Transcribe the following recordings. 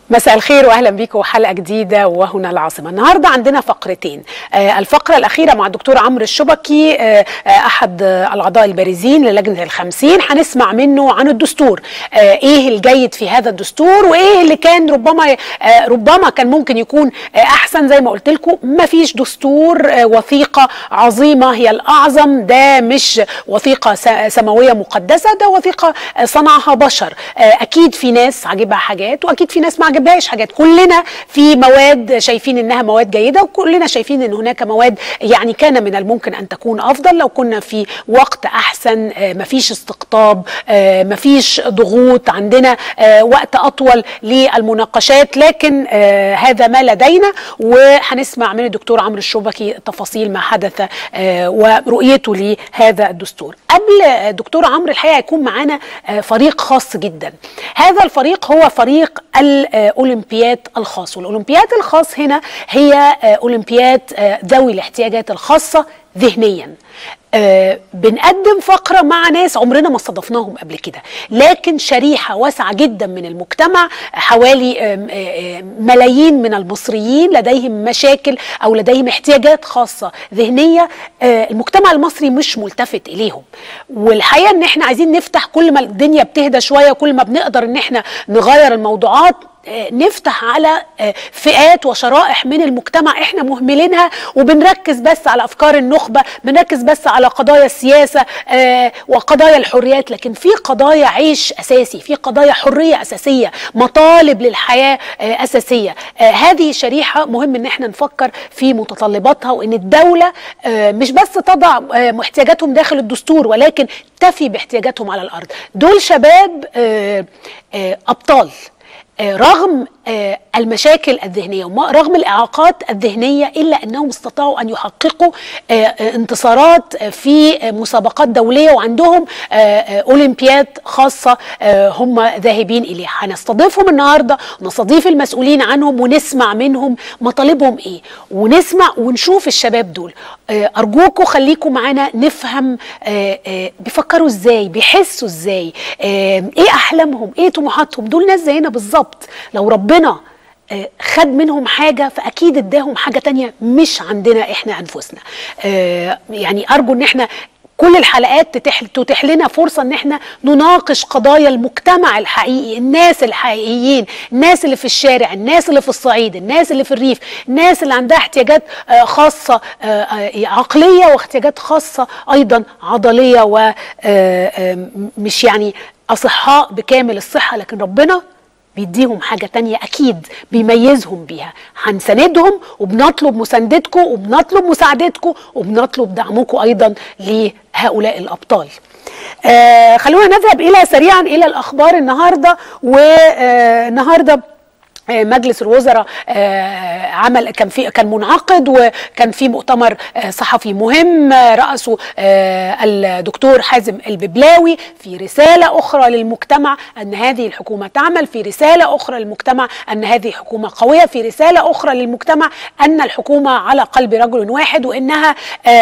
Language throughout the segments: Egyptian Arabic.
مساء الخير واهلا بيكم حلقه جديده وهنا العاصمه النهارده عندنا فقرتين آه الفقره الاخيره مع الدكتور عمرو الشبكي آه آه احد آه الاعضاء البارزين للجنه الخمسين هنسمع منه عن الدستور آه ايه الجيد في هذا الدستور وايه اللي كان ربما آه ربما كان ممكن يكون آه احسن زي ما قلت لكم ما فيش دستور آه وثيقه عظيمه هي الاعظم ده مش وثيقه سماويه مقدسه ده وثيقه آه صنعها بشر آه اكيد في ناس عاجبها حاجات واكيد في ناس ما عجبهاش حاجات كلنا في مواد شايفين انها مواد جيده وكلنا شايفين ان هناك مواد يعني كان من الممكن ان تكون افضل لو كنا في وقت احسن مفيش استقطاب مفيش ضغوط عندنا وقت اطول للمناقشات لكن هذا ما لدينا وهنسمع من الدكتور عمرو الشبكي تفاصيل ما حدث ورؤيته لهذا الدستور قبل الدكتور عمرو الحقيقه هيكون معانا فريق خاص جدا هذا الفريق هو فريق الاولمبياد الخاص والاولمبياد الخاص هنا هي اولمبياد ذوي الاحتياجات الخاصه ذهنيا آه بنقدم فقرة مع ناس عمرنا ما استضفناهم قبل كده لكن شريحة واسعة جدا من المجتمع حوالي آه آه ملايين من المصريين لديهم مشاكل أو لديهم احتياجات خاصة ذهنية المجتمع المصري مش ملتفت إليهم والحقيقة ان احنا عايزين نفتح كل ما الدنيا بتهدى شوية كل ما بنقدر ان احنا نغير الموضوعات نفتح على فئات وشرائح من المجتمع احنا مهملينها وبنركز بس على افكار النخبه بنركز بس على قضايا السياسه وقضايا الحريات لكن في قضايا عيش اساسي في قضايا حريه اساسيه مطالب للحياه اساسيه هذه شريحه مهم ان احنا نفكر في متطلباتها وان الدوله مش بس تضع احتياجاتهم داخل الدستور ولكن تفي باحتياجاتهم على الارض دول شباب ابطال رغم المشاكل الذهنيه رغم الاعاقات الذهنيه الا انهم استطاعوا ان يحققوا انتصارات في مسابقات دوليه وعندهم اولمبياد خاصه هم ذاهبين اليها هنستضيفهم النهارده ونستضيف المسؤولين عنهم ونسمع منهم مطالبهم ايه ونسمع ونشوف الشباب دول ارجوكم خليكم معانا نفهم بيفكروا ازاي بيحسوا ازاي ايه احلامهم ايه طموحاتهم دول ناس زينا بالظبط لو ربنا خد منهم حاجة فأكيد اداهم حاجة تانية مش عندنا احنا أنفسنا يعني أرجو ان احنا كل الحلقات تتح, تتيح لنا فرصة ان احنا نناقش قضايا المجتمع الحقيقي الناس الحقيقيين الناس اللي في الشارع الناس اللي في الصعيد الناس اللي في الريف الناس اللي عندها احتياجات خاصة عقلية واحتياجات خاصة ايضا عضلية ومش يعني اصحاء بكامل الصحة لكن ربنا بيديهم حاجة تانية أكيد بيميزهم بيها هنساندهم وبنطلب مساندتكم وبنطلب مساعدتكم وبنطلب دعمكم أيضا لهؤلاء الأبطال آه خلونا نذهب إلى سريعا إلى الأخبار النهاردة والنهاردة آه مجلس الوزراء عمل كان في كان منعقد وكان في مؤتمر صحفي مهم رأسه الدكتور حازم الببلاوي في رسالة أخرى للمجتمع أن هذه الحكومة تعمل في رسالة أخرى للمجتمع أن هذه حكومة قوية في رسالة أخرى للمجتمع أن الحكومة على قلب رجل واحد وأنها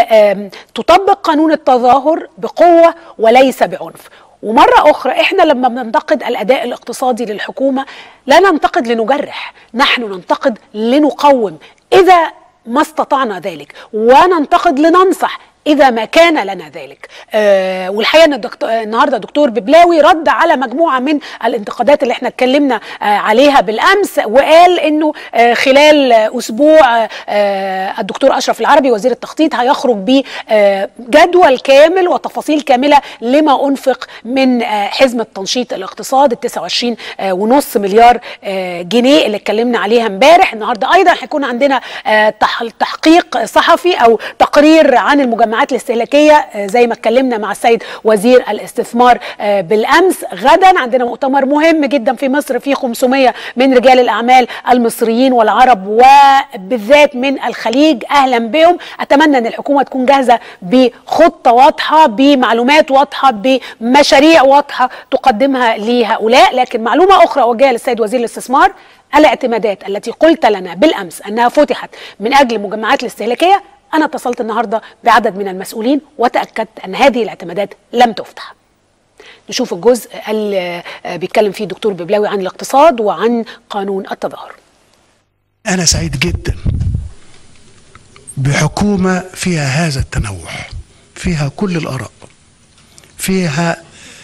تطبق قانون التظاهر بقوة وليس بعنف ومرة أخرى إحنا لما بننتقد الأداء الاقتصادي للحكومة لا ننتقد لنجرح نحن ننتقد لنقوم إذا ما استطعنا ذلك وننتقد لننصح اذا ما كان لنا ذلك آه والحقيقه ان الدكتور النهارده دكتور ببلاوي رد على مجموعه من الانتقادات اللي احنا اتكلمنا آه عليها بالامس وقال انه آه خلال اسبوع آه الدكتور اشرف العربي وزير التخطيط هيخرج بجدول كامل وتفاصيل كامله لما انفق من آه حزمه تنشيط الاقتصاد ال 29 آه ونص مليار آه جنيه اللي اتكلمنا عليها امبارح النهارده ايضا هيكون عندنا آه تحقيق صحفي او تقرير عن المجمعات المجمعات الاستهلاكيه زي ما اتكلمنا مع السيد وزير الاستثمار بالامس غدا عندنا مؤتمر مهم جدا في مصر فيه 500 من رجال الاعمال المصريين والعرب وبالذات من الخليج اهلا بهم اتمنى ان الحكومه تكون جاهزه بخطه واضحه بمعلومات واضحه بمشاريع واضحه تقدمها لهؤلاء لكن معلومه اخرى اوجهها للسيد وزير الاستثمار الاعتمادات التي قلت لنا بالامس انها فتحت من اجل المجمعات الاستهلاكيه أنا اتصلت النهاردة بعدد من المسؤولين وتأكدت أن هذه الاعتمادات لم تفتح نشوف الجزء اللي بيتكلم فيه الدكتور ببلاوي عن الاقتصاد وعن قانون التظاهر أنا سعيد جدا بحكومة فيها هذا التنوع فيها كل الآراء فيها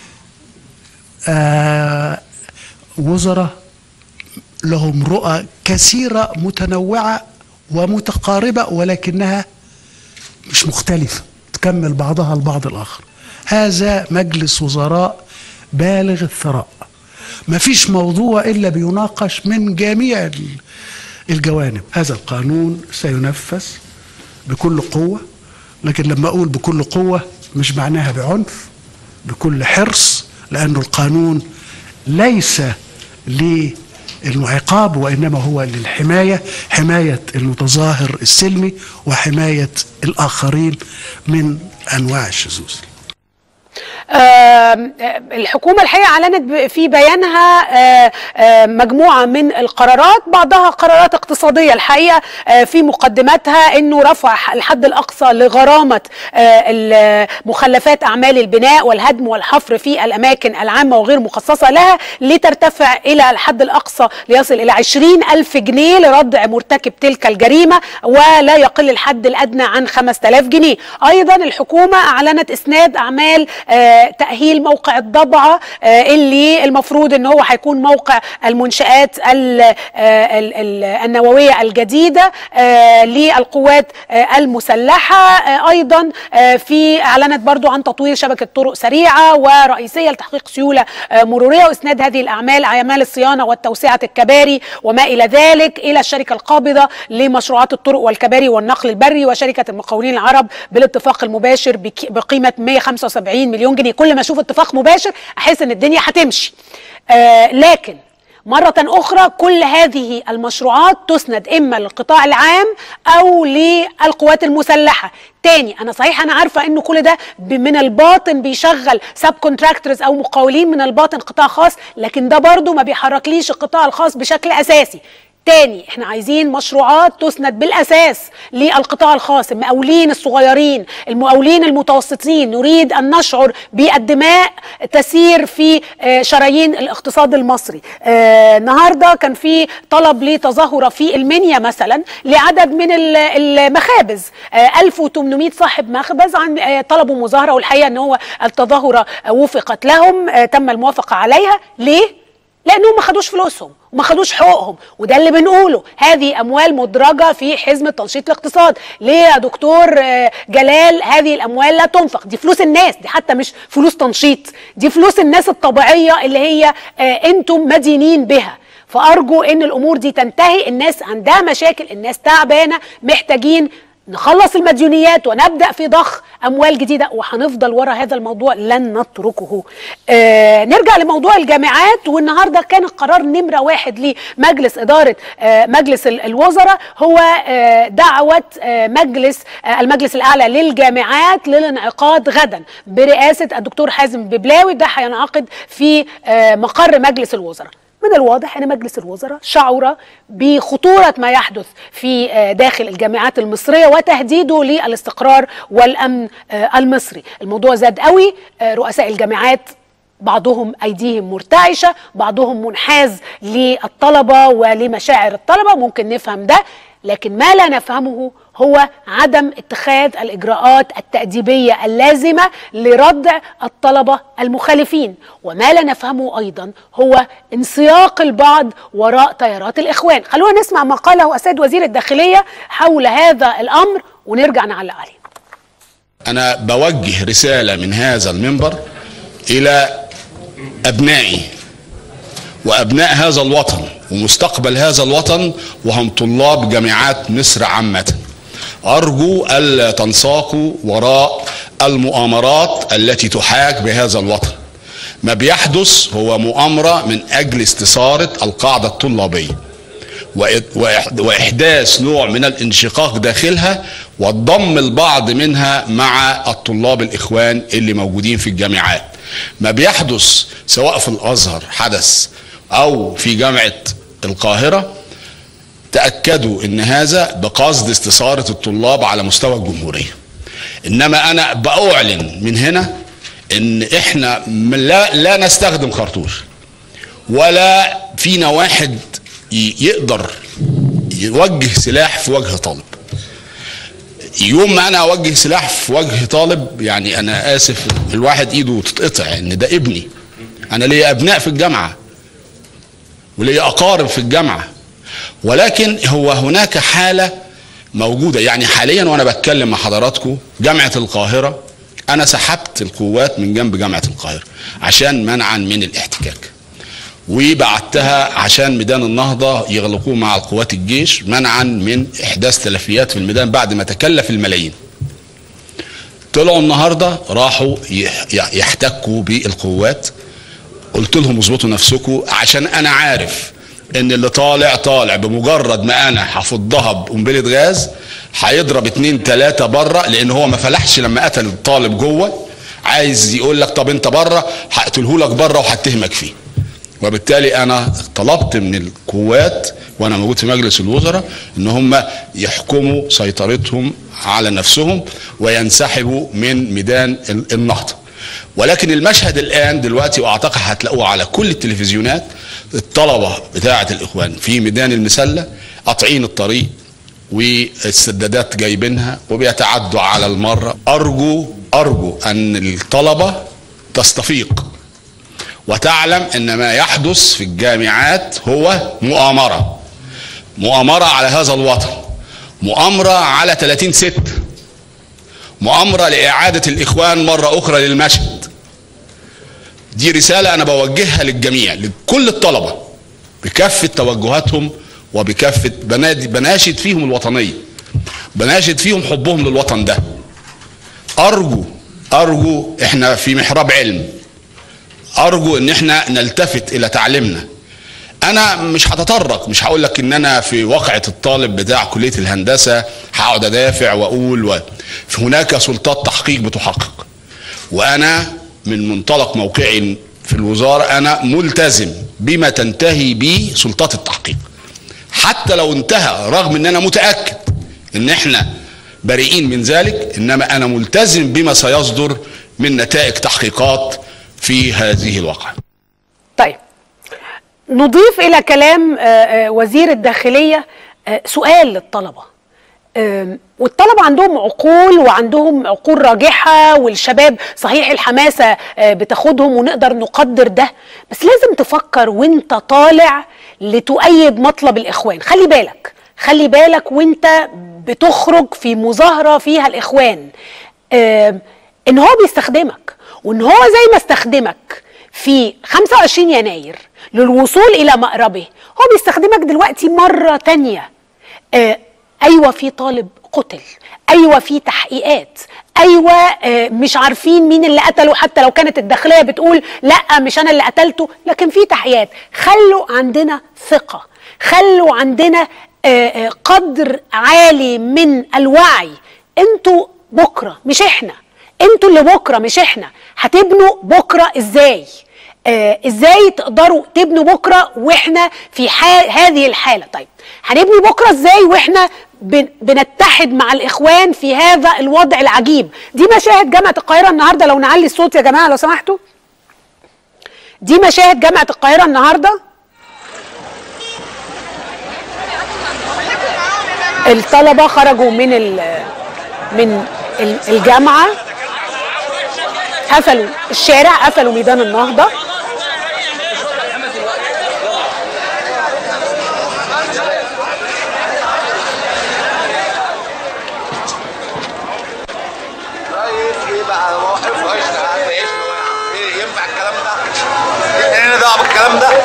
آه وزراء لهم رؤى كثيرة متنوعة ومتقاربة ولكنها مش مختلفة تكمل بعضها البعض الآخر هذا مجلس وزراء بالغ الثراء ما فيش موضوع إلا بيناقش من جميع الجوانب هذا القانون سينفذ بكل قوة لكن لما أقول بكل قوة مش معناها بعنف بكل حرص لأن القانون ليس للعقاب وإنما هو للحماية حماية المتظاهر السلمي وحماية الآخرين من أنواع الشذوذ الحكومة الحقيقة أعلنت في بيانها مجموعة من القرارات بعضها قرارات اقتصادية الحقيقة في مقدمتها أنه رفع الحد الأقصى لغرامة مخلفات أعمال البناء والهدم والحفر في الأماكن العامة وغير مخصصة لها لترتفع إلى الحد الأقصى ليصل إلى 20 ألف جنيه لردع مرتكب تلك الجريمة ولا يقل الحد الأدنى عن 5000 جنيه أيضا الحكومة أعلنت إسناد أعمال تأهيل موقع الضبعة اللي المفروض ان هو هيكون موقع المنشآت النووية الجديدة للقوات المسلحة ايضا في اعلنت برضو عن تطوير شبكة طرق سريعة ورئيسية لتحقيق سيولة مرورية واسناد هذه الاعمال اعمال الصيانة والتوسعة الكباري وما الى ذلك الى الشركة القابضة لمشروعات الطرق والكباري والنقل البري وشركة المقاولين العرب بالاتفاق المباشر بقيمة 175 مليون جنيه كل ما اشوف اتفاق مباشر احس ان الدنيا هتمشي آه لكن مرة أخرى كل هذه المشروعات تسند إما للقطاع العام أو للقوات المسلحة تاني أنا صحيح أنا عارفة إنه كل ده من الباطن بيشغل سب كونتراكتورز أو مقاولين من الباطن قطاع خاص لكن ده برضو ما بيحركليش القطاع الخاص بشكل أساسي تاني احنا عايزين مشروعات تسند بالاساس للقطاع الخاص المقاولين الصغيرين المقاولين المتوسطين نريد ان نشعر بالدماء تسير في شرايين الاقتصاد المصري النهارده كان في طلب لتظاهره في المنيا مثلا لعدد من المخابز 1800 صاحب مخبز عن طلبوا مظاهره والحقيقه ان هو التظاهره وفقت لهم تم الموافقه عليها ليه لانهم ما خدوش فلوسهم وما خدوش حقوقهم وده اللي بنقوله هذه اموال مدرجه في حزمه تنشيط الاقتصاد ليه يا دكتور جلال هذه الاموال لا تنفق دي فلوس الناس دي حتى مش فلوس تنشيط دي فلوس الناس الطبيعيه اللي هي انتم مدينين بها فارجو ان الامور دي تنتهي الناس عندها مشاكل الناس تعبانه محتاجين نخلص المديونيات ونبدا في ضخ اموال جديده وهنفضل ورا هذا الموضوع لن نتركه. آه نرجع لموضوع الجامعات والنهارده كان القرار نمره واحد لمجلس اداره آه مجلس الوزراء هو آه دعوه آه مجلس آه المجلس الاعلى للجامعات للانعقاد غدا برئاسه الدكتور حازم ببلاوي ده هينعقد في آه مقر مجلس الوزراء. من الواضح ان مجلس الوزراء شعر بخطوره ما يحدث في داخل الجامعات المصريه وتهديده للاستقرار والامن المصري الموضوع زاد قوي رؤساء الجامعات بعضهم ايديهم مرتعشه بعضهم منحاز للطلبه ولمشاعر الطلبه ممكن نفهم ده لكن ما لا نفهمه هو عدم اتخاذ الاجراءات التاديبيه اللازمه لردع الطلبه المخالفين وما لا نفهمه ايضا هو انسياق البعض وراء تيارات الاخوان خلونا نسمع ما قاله السيد وزير الداخليه حول هذا الامر ونرجع نعلق عليه انا بوجه رساله من هذا المنبر الى ابنائي وابناء هذا الوطن ومستقبل هذا الوطن وهم طلاب جامعات مصر عامه ارجو الا تنساقوا وراء المؤامرات التي تحاك بهذا الوطن ما بيحدث هو مؤامره من اجل استثاره القاعده الطلابيه واحداث نوع من الانشقاق داخلها وضم البعض منها مع الطلاب الاخوان اللي موجودين في الجامعات ما بيحدث سواء في الازهر حدث او في جامعه القاهره تاكدوا ان هذا بقصد استثاره الطلاب على مستوى الجمهوريه انما انا باعلن من هنا ان احنا م- لا لا نستخدم خرطوش ولا فينا واحد ي- يقدر يوجه سلاح في وجه طالب يوم ما انا اوجه سلاح في وجه طالب يعني انا اسف الواحد ايده تتقطع ان ده ابني انا ليا ابناء في الجامعه وليا اقارب في الجامعه ولكن هو هناك حاله موجوده يعني حاليا وانا بتكلم مع حضراتكم جامعه القاهره انا سحبت القوات من جنب جامعه القاهره عشان منعا من الاحتكاك وبعتها عشان ميدان النهضه يغلقوه مع القوات الجيش منعا من احداث تلفيات في الميدان بعد ما تكلف الملايين طلعوا النهارده راحوا يح- يحتكوا بالقوات قلت لهم اظبطوا نفسكم عشان انا عارف ان اللي طالع طالع بمجرد ما انا هفضها بقنبله غاز هيضرب اتنين تلاته بره لان هو ما فلحش لما قتل الطالب جوه عايز يقول لك طب انت بره هقتله لك بره وهتهمك فيه وبالتالي انا طلبت من القوات وانا موجود في مجلس الوزراء ان هم يحكموا سيطرتهم على نفسهم وينسحبوا من ميدان ال- النهضه ولكن المشهد الان دلوقتي واعتقد هتلاقوه على كل التلفزيونات الطلبه بتاعه الاخوان في ميدان المسله قاطعين الطريق والسدادات جايبينها وبيتعدوا على المره ارجو ارجو ان الطلبه تستفيق وتعلم ان ما يحدث في الجامعات هو مؤامره مؤامره على هذا الوطن مؤامره على 30 ست مؤامره لاعاده الاخوان مره اخرى للمشهد دي رساله انا بوجهها للجميع لكل الطلبه بكافه توجهاتهم وبكافه بنادي بناشد فيهم الوطنيه بناشد فيهم حبهم للوطن ده ارجو ارجو احنا في محراب علم ارجو ان احنا نلتفت الى تعليمنا انا مش هتطرق مش هقول لك ان انا في واقعة الطالب بتاع كلية الهندسة هقعد ادافع واقول و... هناك سلطات تحقيق بتحقق وانا من منطلق موقعي في الوزارة انا ملتزم بما تنتهي به سلطات التحقيق حتى لو انتهى رغم ان انا متأكد ان احنا بريئين من ذلك انما انا ملتزم بما سيصدر من نتائج تحقيقات في هذه الواقعة طيب نضيف الى كلام آه، آه، وزير الداخليه آه، سؤال للطلبه آم، والطلبه عندهم عقول وعندهم عقول راجحه والشباب صحيح الحماسه آه، بتاخدهم ونقدر نقدر ده بس لازم تفكر وانت طالع لتؤيد مطلب الاخوان خلي بالك خلي بالك وانت بتخرج في مظاهره فيها الاخوان آم، ان هو بيستخدمك وان هو زي ما استخدمك في 25 يناير للوصول الى مأربه هو بيستخدمك دلوقتي مرة تانية آه ايوه في طالب قتل ايوه في تحقيقات ايوه آه مش عارفين مين اللي قتله حتى لو كانت الداخليه بتقول لا مش انا اللي قتلته لكن في تحقيقات خلوا عندنا ثقه خلوا عندنا آه آه قدر عالي من الوعي انتوا بكره مش احنا انتوا اللي بكره مش احنا هتبنوا بكره ازاي آه ازاي تقدروا تبنوا بكره واحنا في حال هذه الحاله طيب هنبني بكره ازاي واحنا بن بنتحد مع الاخوان في هذا الوضع العجيب دي مشاهد جامعه القاهره النهارده لو نعلي الصوت يا جماعه لو سمحتوا دي مشاهد جامعه القاهره النهارده الطلبه خرجوا من ال من ال- الجامعه قفلوا الشارع قفلوا ميدان النهضه رايك ايه بقى موقفه ايش ايش ايه ينفع الكلام ده؟ ايه لنا دعوه بالكلام ده؟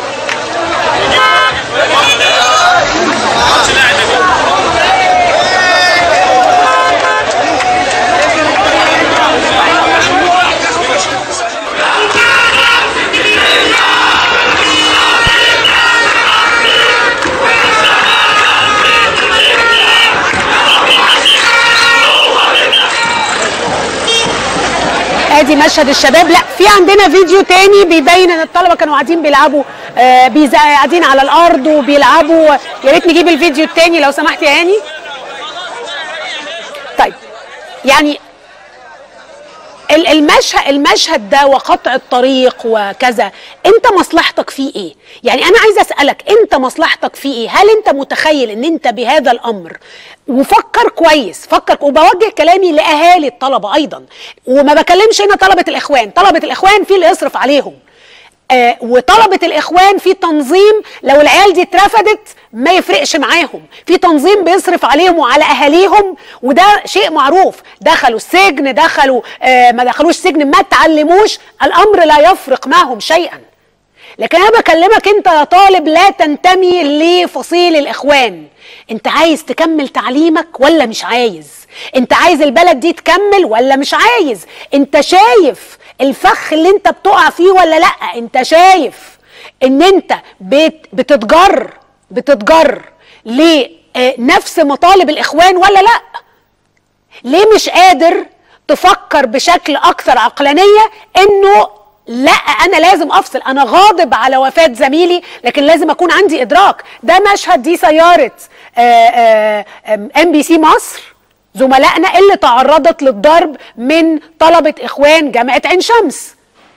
ادي مشهد الشباب لا في عندنا فيديو تاني بيبين ان الطلبه كانوا قاعدين بيلعبوا آه بيز- قاعدين على الارض وبيلعبوا يا ريت نجيب الفيديو التاني لو سمحت يا هاني طيب يعني ال- المشهد المشهد ده وقطع الطريق وكذا انت مصلحتك فيه ايه يعني انا عايزه اسالك انت مصلحتك فيه ايه هل انت متخيل ان انت بهذا الامر وفكر كويس فكر وبوجه كلامي لاهالي الطلبه ايضا وما بكلمش هنا طلبه الاخوان طلبه الاخوان في اللي يصرف عليهم آه وطلبة الإخوان في تنظيم لو العيال دي اترفدت ما يفرقش معاهم في تنظيم بيصرف عليهم وعلى أهاليهم وده شيء معروف دخلوا السجن دخلوا آه ما دخلوش سجن ما تعلموش الأمر لا يفرق معهم شيئا لكن أنا بكلمك أنت يا طالب لا تنتمي لفصيل الإخوان أنت عايز تكمل تعليمك ولا مش عايز أنت عايز البلد دي تكمل ولا مش عايز أنت شايف الفخ اللي انت بتقع فيه ولا لا انت شايف ان انت بت بتتجر بتتجر لنفس مطالب الاخوان ولا لا ليه مش قادر تفكر بشكل اكثر عقلانيه انه لا انا لازم افصل انا غاضب على وفاه زميلي لكن لازم اكون عندي ادراك ده مشهد دي سياره ام بي سي مصر زملائنا اللي تعرضت للضرب من طلبة إخوان جامعة عين شمس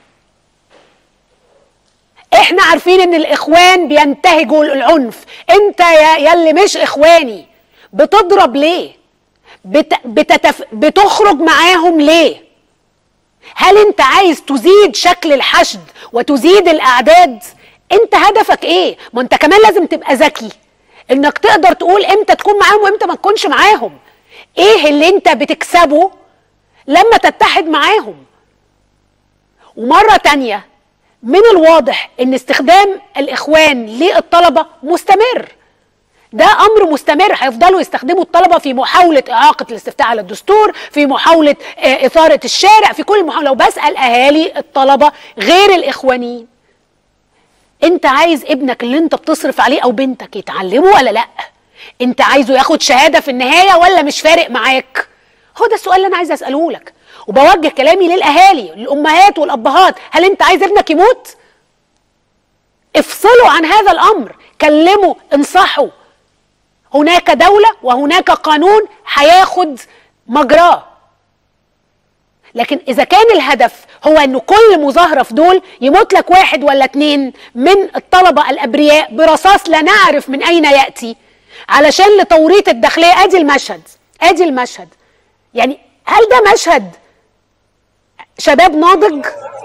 احنا عارفين ان الاخوان بينتهجوا العنف انت يا يلي مش اخواني بتضرب ليه بت بتتف بتخرج معاهم ليه هل انت عايز تزيد شكل الحشد وتزيد الاعداد انت هدفك ايه ما انت كمان لازم تبقى ذكي انك تقدر تقول امتى تكون معاهم وامتى ما تكونش معاهم ايه اللي انت بتكسبه لما تتحد معاهم ومرة تانية من الواضح ان استخدام الاخوان للطلبة مستمر ده امر مستمر هيفضلوا يستخدموا الطلبه في محاوله اعاقه الاستفتاء على الدستور في محاوله آه، اثاره الشارع في كل المحاولة لو بسال اهالي الطلبه غير الاخوانيين انت عايز ابنك اللي انت بتصرف عليه او بنتك يتعلموا ولا لا انت عايزه ياخد شهاده في النهايه ولا مش فارق معاك هو ده السؤال اللي انا عايزه اساله لك وبوجه كلامي للاهالي للامهات والابهات هل انت عايز ابنك يموت افصلوا عن هذا الامر كلموا انصحوا هناك دولة وهناك قانون هياخد مجراه لكن إذا كان الهدف هو أنه كل مظاهرة في دول يموت لك واحد ولا اتنين من الطلبة الأبرياء برصاص لا نعرف من أين يأتي علشان لتوريط الداخلية أدي المشهد أدي المشهد يعني هل ده مشهد شباب ناضج؟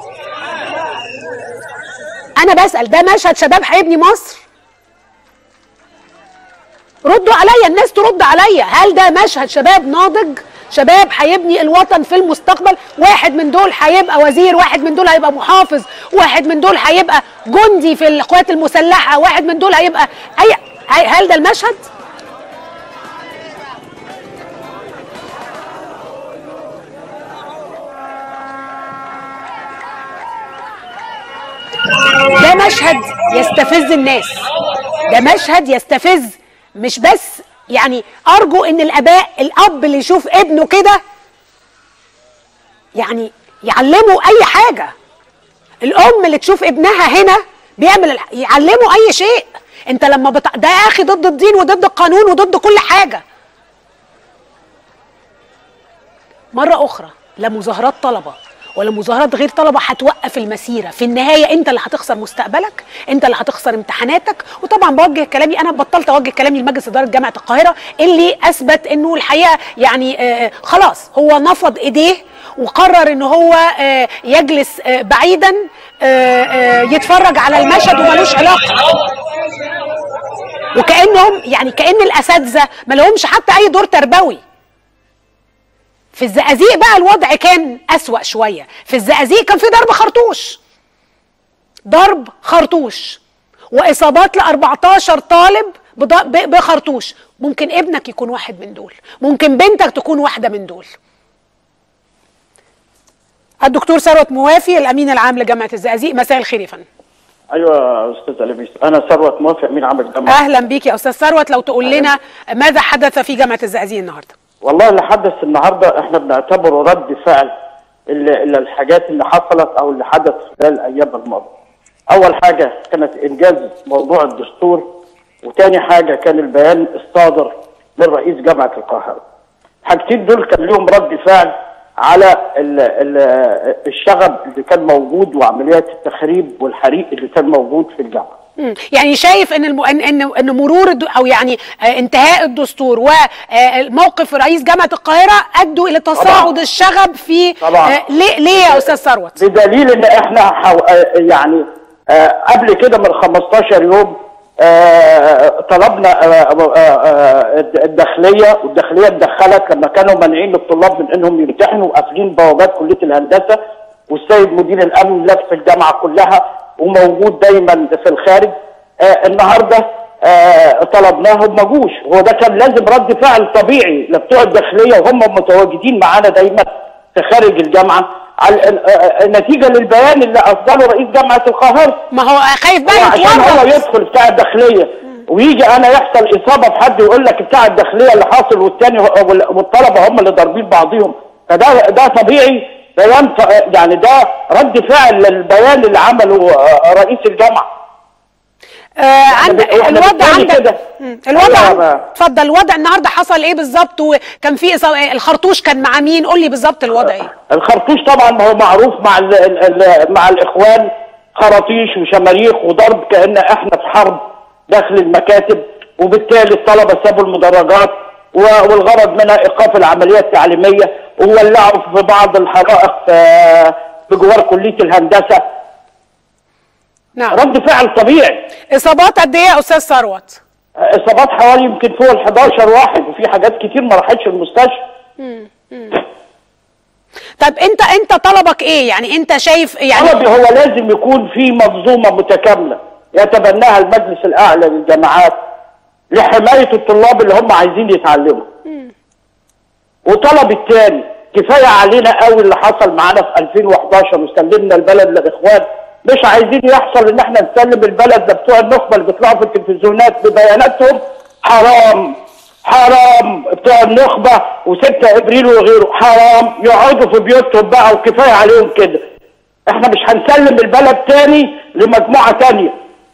أنا بسأل ده مشهد شباب هيبني مصر؟ ردوا عليا الناس ترد عليا هل ده مشهد شباب ناضج شباب هيبني الوطن في المستقبل واحد من دول هيبقى وزير واحد من دول هيبقى محافظ واحد من دول هيبقى جندي في القوات المسلحة واحد من دول هيبقى أي هي- هل ده المشهد ده مشهد يستفز الناس ده مشهد يستفز مش بس يعني ارجو ان الاباء الاب اللي يشوف ابنه كده يعني يعلمه اي حاجه الام اللي تشوف ابنها هنا بيعمل الح- يعلمه اي شيء انت لما بت... ده يا اخي ضد الدين وضد القانون وضد كل حاجه مرة أخرى لا مظاهرات طلبة ولا مظاهرات غير طلبة هتوقف المسيرة في النهاية أنت اللي هتخسر مستقبلك أنت اللي هتخسر امتحاناتك وطبعا بوجه كلامي أنا بطلت أوجه كلامي لمجلس إدارة جامعة القاهرة اللي أثبت أنه الحقيقة يعني آه خلاص هو نفض إيديه وقرر ان هو آه يجلس آه بعيدا آه آه يتفرج على المشهد وملوش علاقه وكانهم يعني كان الاساتذه ما لهمش حتى اي دور تربوي في الزقازيق بقى الوضع كان أسوأ شوية في الزقازيق كان في ضرب خرطوش ضرب خرطوش وإصابات ل 14 طالب بض- ب- بخرطوش ممكن ابنك يكون واحد من دول ممكن بنتك تكون واحدة من دول الدكتور ثروت موافي الأمين العام لجامعة الزقازيق مساء الخير يا فندم ايوه يا استاذ لبيس انا ثروت موافق امين عام الجامعه أهلا بيك يا أستاذ ثروت لو تقول لنا ماذا حدث في جامعة الزقازيق النهاردة والله اللي حدث النهارده احنا بنعتبره رد فعل ال- ال- الحاجات اللي حصلت او اللي حدث خلال الايام الماضيه. اول حاجه كانت انجاز موضوع الدستور وتاني حاجه كان البيان الصادر من رئيس جامعه القاهره. الحاجتين دول كان لهم رد فعل على ال ال الشغب اللي كان موجود وعمليات التخريب والحريق اللي كان موجود في الجامعه. مم. يعني شايف ان الم... ان ان ان مرور الد... او يعني آه انتهاء الدستور وموقف رئيس جامعه القاهره ادوا الى تصاعد طبعاً. الشغب في طبعاً. آه ليه ليه يا استاذ ثروت؟ بدليل ان احنا حو... آه، يعني آه، قبل كده من 15 يوم آه، طلبنا آه، آه، آه، الداخليه والداخليه اتدخلت لما كانوا مانعين الطلاب من انهم يمتحنوا وقافلين بوابات كليه الهندسه والسيد مدير الامن لف الجامعه كلها وموجود دايما في الخارج آه، النهارده آه، طلبناهم ما جوش هو ده كان لازم رد فعل طبيعي لبتوع الداخليه وهم متواجدين معانا دايما في خارج الجامعه على ال- آه، نتيجه للبيان اللي اصدره رئيس جامعه القاهره ما هو خايف بقى عشان هو يتورط يدخل بتاع الداخليه ويجي انا يحصل اصابه بحد يقول لك بتاع الداخليه اللي حاصل والتاني هو- وال- والطلبه هم اللي ضاربين بعضهم فده ده طبيعي بيان ط- يعني ده رد فعل للبيان اللي عمله آه، رئيس الجامعه آه عند إحنا الوضع بالتالي عندك كده. مم. الوضع أيوة عند- بقى. اتفضل الوضع النهارده حصل ايه بالظبط وكان في إصابة- الخرطوش كان مع مين قول لي بالظبط الوضع ايه الخرطوش طبعا ما هو معروف مع ال ال ال مع الاخوان خراطيش وشماريخ وضرب كان احنا في حرب داخل المكاتب وبالتالي الطلبه سابوا المدرجات و- والغرض منها ايقاف العمليه التعليميه وولعوا في بعض الحرائق في بجوار كليه الهندسه نعم رد فعل طبيعي اصابات قد ايه يا استاذ ثروت اصابات حوالي يمكن فوق ال 11 واحد وفي حاجات كتير ما راحتش المستشفى طب انت انت طلبك ايه يعني انت شايف يعني طلبي هو لازم يكون في منظومة متكاملة يتبناها المجلس الأعلى للجامعات لحماية الطلاب اللي هم عايزين يتعلموا وطلب الثاني كفاية علينا قوي اللي حصل معانا في 2011 وسلمنا البلد للإخوان مش عايزين يحصل ان احنا نسلم البلد لبتوع النخبة اللي بيطلعوا في التلفزيونات ببياناتهم حرام حرام بتوع النخبة و6 ابريل وغيره حرام يقعدوا في بيوتهم بقى وكفاية عليهم كده احنا مش هنسلم البلد تاني لمجموعة تانية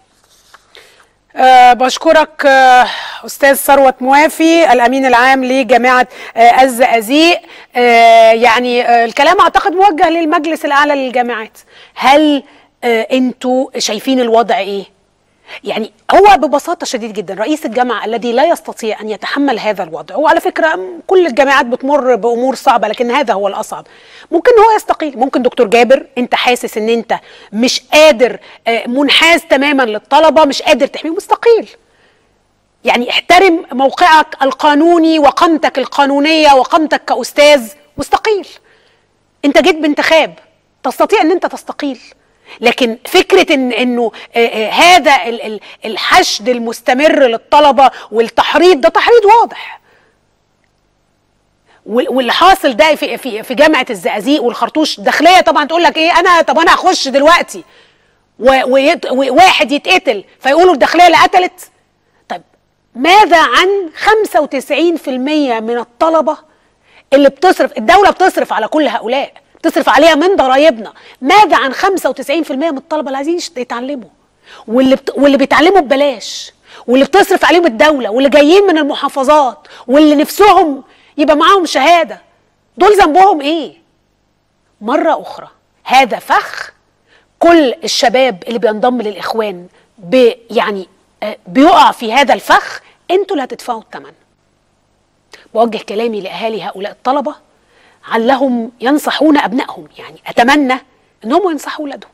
أه بشكرك أه استاذ ثروت موافي الامين العام لجامعه أه الزقازيق أه يعني أه الكلام اعتقد موجه للمجلس الاعلى للجامعات هل أه انتوا شايفين الوضع ايه يعني هو ببساطه شديد جدا رئيس الجامعه الذي لا يستطيع ان يتحمل هذا الوضع وعلى فكره م- كل الجامعات بتمر بامور صعبه لكن هذا هو الاصعب ممكن هو يستقيل ممكن دكتور جابر انت حاسس ان انت مش قادر آه، منحاز تماما للطلبه مش قادر تحميهم مستقيل يعني احترم موقعك القانوني وقامتك القانونيه وقامتك كاستاذ واستقيل انت جيت بانتخاب تستطيع ان انت تستقيل لكن فكره ان انه آه، آه، هذا ال- ال- الحشد المستمر للطلبه والتحريض ده تحريض واضح وال- واللي حاصل ده في في في جامعه الزقازيق والخرطوش داخليه طبعا تقول لك ايه انا طب انا هخش دلوقتي و- ويت- وواحد يتقتل فيقولوا الداخليه اللي قتلت طيب ماذا عن 95% من الطلبه اللي بتصرف الدولة بتصرف على كل هؤلاء بتصرف عليها من ضرائبنا ماذا عن 95% من الطلبة اللي عايزين يشت- يتعلموا واللي بت... واللي بيتعلموا ببلاش واللي بتصرف عليهم الدولة واللي جايين من المحافظات واللي نفسهم يبقى معاهم شهادة دول ذنبهم ايه مرة أخرى هذا فخ كل الشباب اللي بينضم للإخوان ب... يعني آه، بيقع في هذا الفخ انتوا اللي هتدفعوا الثمن بوجه كلامي لاهالي هؤلاء الطلبه علهم ينصحون ابنائهم يعني اتمنى انهم ينصحوا اولادهم.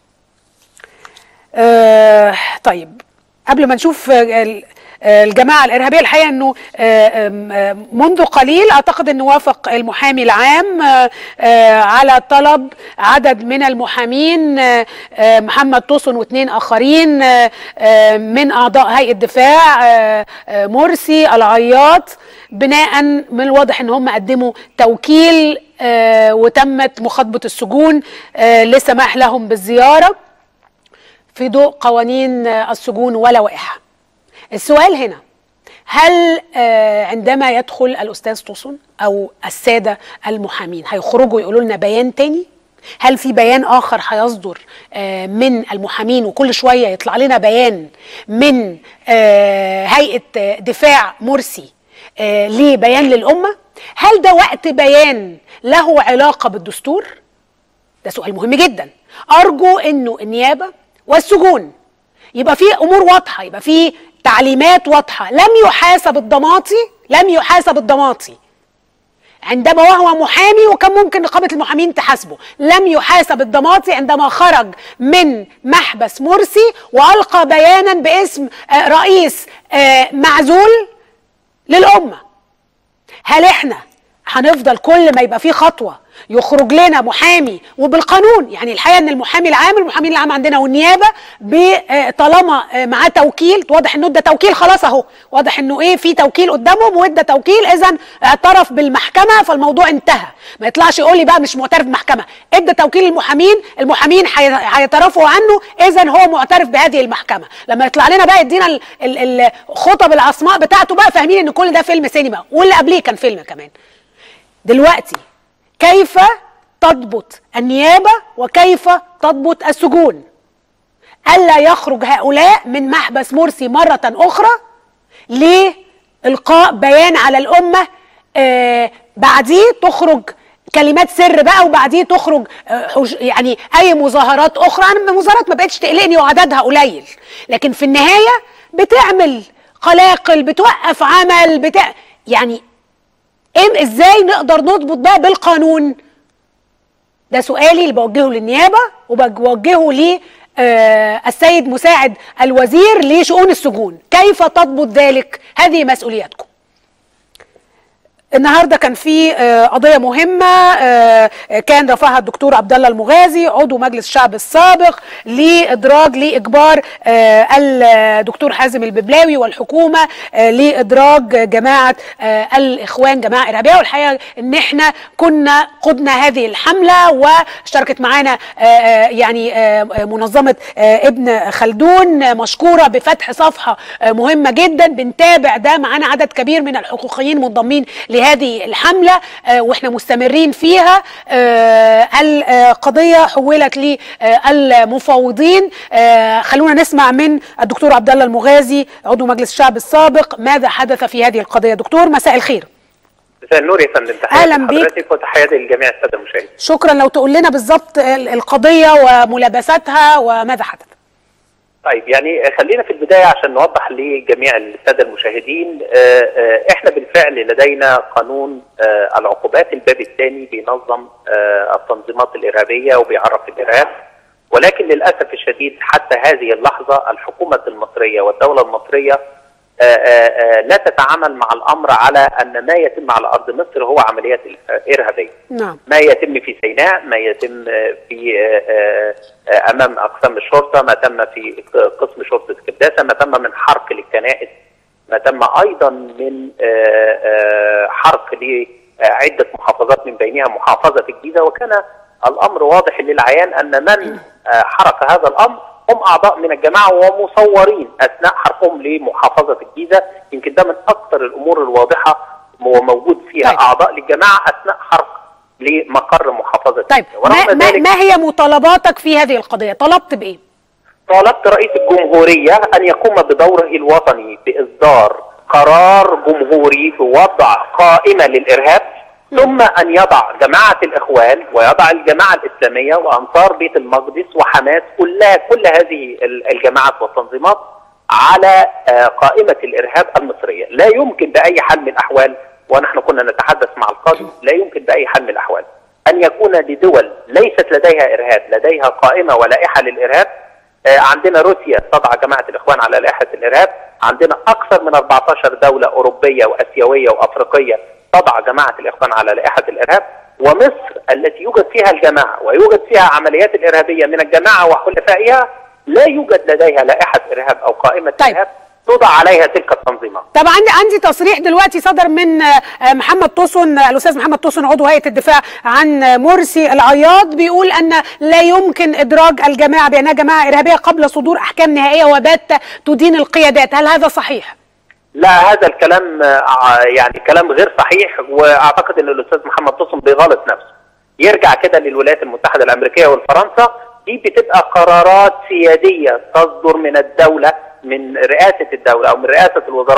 آه طيب قبل ما نشوف آه، ال- آه، الجماعه الارهابيه الحقيقه انه آه، آم، آه، منذ قليل اعتقد انه وافق المحامي العام آه، آه، على طلب عدد من المحامين آه، آه، محمد توسن واثنين اخرين آه، آه، من اعضاء هيئه دفاع آه، آه، مرسي العياط بناء من الواضح ان هم قدموا توكيل آه، وتمت مخاطبه السجون آه، لسماح لهم بالزياره في ضوء قوانين آه، السجون ولوائحها السؤال هنا هل آه، عندما يدخل الأستاذ توسن أو السادة المحامين هيخرجوا يقولوا لنا بيان تاني هل في بيان آخر هيصدر آه، من المحامين وكل شوية يطلع لنا بيان من آه، هيئة آه، دفاع مرسي آه، لبيان للأمة هل ده وقت بيان له علاقه بالدستور ده سؤال مهم جدا ارجو انه النيابه والسجون يبقى في امور واضحه يبقى في تعليمات واضحه لم يحاسب الضماطي لم يحاسب الضماطي عندما وهو محامي وكان ممكن نقابه المحامين تحاسبه لم يحاسب الضماطي عندما خرج من محبس مرسي والقى بيانا باسم آه، رئيس آه، معزول للامه هل احنا هنفضل كل ما يبقى في خطوه يخرج لنا محامي وبالقانون يعني الحقيقه ان المحامي العام المحامين العام عندنا والنيابه ب- آه، طالما آه، معاه توكيل واضح انه ادى توكيل خلاص اهو واضح انه ايه في توكيل قدامهم وادى توكيل اذا اعترف بالمحكمه فالموضوع انتهى ما يطلعش يقول لي بقى مش معترف بالمحكمه ادى توكيل المحامين المحامين هي- هيعترفوا عنه اذا هو معترف بهذه المحكمه لما يطلع لنا بقى يدينا ال- ال- الخطب العصماء بتاعته بقى فاهمين ان كل ده فيلم سينما واللي قبليه كان فيلم كمان دلوقتي كيف تضبط النيابة وكيف تضبط السجون ألا يخرج هؤلاء من محبس مرسي مرة أخرى لإلقاء بيان على الأمة آه بعديه تخرج كلمات سر بقى وبعديه تخرج آه حج- يعني أي مظاهرات أخرى أنا المظاهرات ما بقتش تقلقني وعددها قليل لكن في النهاية بتعمل قلاقل بتوقف عمل بتاع يعني إم ازاي نقدر نضبط ده بالقانون ده سؤالي اللي بوجهه للنيابه وبوجهه ل آه، السيد مساعد الوزير لشؤون السجون كيف تضبط ذلك هذه مسؤوليتكم النهارده كان في آه، قضيه مهمه آه، كان رفعها الدكتور عبد الله المغازي عضو مجلس الشعب السابق لادراج لاجبار آه، الدكتور حازم الببلاوي والحكومه آه، لادراج جماعه آه، الاخوان جماعه ارهابيه والحقيقه ان احنا كنا قدنا هذه الحمله واشتركت معانا آه، آه، يعني آه، منظمه آه، ابن خلدون مشكوره بفتح صفحه آه، مهمه جدا بنتابع ده معانا عدد كبير من الحقوقيين منضمين لهذه الحمله آه، واحنا مستمرين فيها آه، القضيه حولت للمفاوضين آه، خلونا نسمع من الدكتور عبد الله المغازي عضو مجلس الشعب السابق ماذا حدث في هذه القضيه دكتور مساء الخير مساء النور يا فندم تحياتي أهلاً بيك. لحضرتك وتحياتي لجميع الساده المشاهدين. شكرا لو تقول لنا بالظبط ال- القضيه وملابساتها وماذا حدث طيب يعني خلينا في البدايه عشان نوضح لجميع الساده المشاهدين آه، آه، احنا بالفعل لدينا قانون آه، العقوبات الباب الثاني بينظم آه، التنظيمات الارهابيه وبيعرف الارهاب ولكن للاسف الشديد حتى هذه اللحظه الحكومه المصريه والدوله المصريه آه، آه، آه، لا تتعامل مع الامر على ان ما يتم على ارض مصر هو عمليات ارهابيه. نعم ما يتم في سيناء ما يتم في آه، آه، امام اقسام الشرطه ما تم في قسم شرطه كرداسه ما تم من حرق للكنائس ما تم ايضا من آه، آه، حرق لعده محافظات من بينها محافظه الجيزه وكان الامر واضح للعيان ان من آه، حرق هذا الامر هم اعضاء من الجماعه ومصورين اثناء حرقهم لمحافظه الجيزه يمكن ده من اكثر الامور الواضحه وموجود فيها طيب. اعضاء للجماعه اثناء حرق لمقر محافظه طيب الجيزة. ورغم ما, ما, ذلك ما هي مطالباتك في هذه القضيه طلبت بايه طالبت رئيس الجمهورية أن يقوم بدوره الوطني بإصدار قرار جمهوري بوضع قائمة للإرهاب ثم أن يضع جماعة الإخوان ويضع الجماعة الإسلامية وأنصار بيت المقدس وحماس كلها كل هذه ال- الجماعات والتنظيمات على آه، قائمة الإرهاب المصرية لا يمكن بأي حال من الأحوال ونحن كنا نتحدث مع القاضي لا يمكن بأي حال من الأحوال أن يكون لدول ليست لديها إرهاب لديها قائمة ولائحة للإرهاب آه، عندنا روسيا تضع جماعة الإخوان على لائحة الإرهاب عندنا أكثر من 14 دولة أوروبية وأسيوية وأفريقية تضع جماعة الإخوان على لائحة الإرهاب ومصر التي يوجد فيها الجماعة ويوجد فيها عمليات الإرهابية من الجماعة وحلفائها لا يوجد لديها لائحة إرهاب أو قائمة طيب. إرهاب توضع عليها تلك التنظيمات طب عندي عندي تصريح دلوقتي صدر من آه، آه، محمد طوسن آه، الاستاذ محمد طوسن عضو هيئه الدفاع عن آه، مرسي العياض بيقول ان لا يمكن ادراج الجماعه بانها جماعه ارهابيه قبل صدور احكام نهائيه وباته تدين القيادات هل هذا صحيح لا هذا الكلام آه، يعني كلام غير صحيح واعتقد ان الاستاذ محمد طسم بيغلط نفسه يرجع كده للولايات المتحده الامريكيه والفرنسا دي بتبقى قرارات سياديه تصدر من الدوله من رئاسه الدوله او من رئاسه الوزراء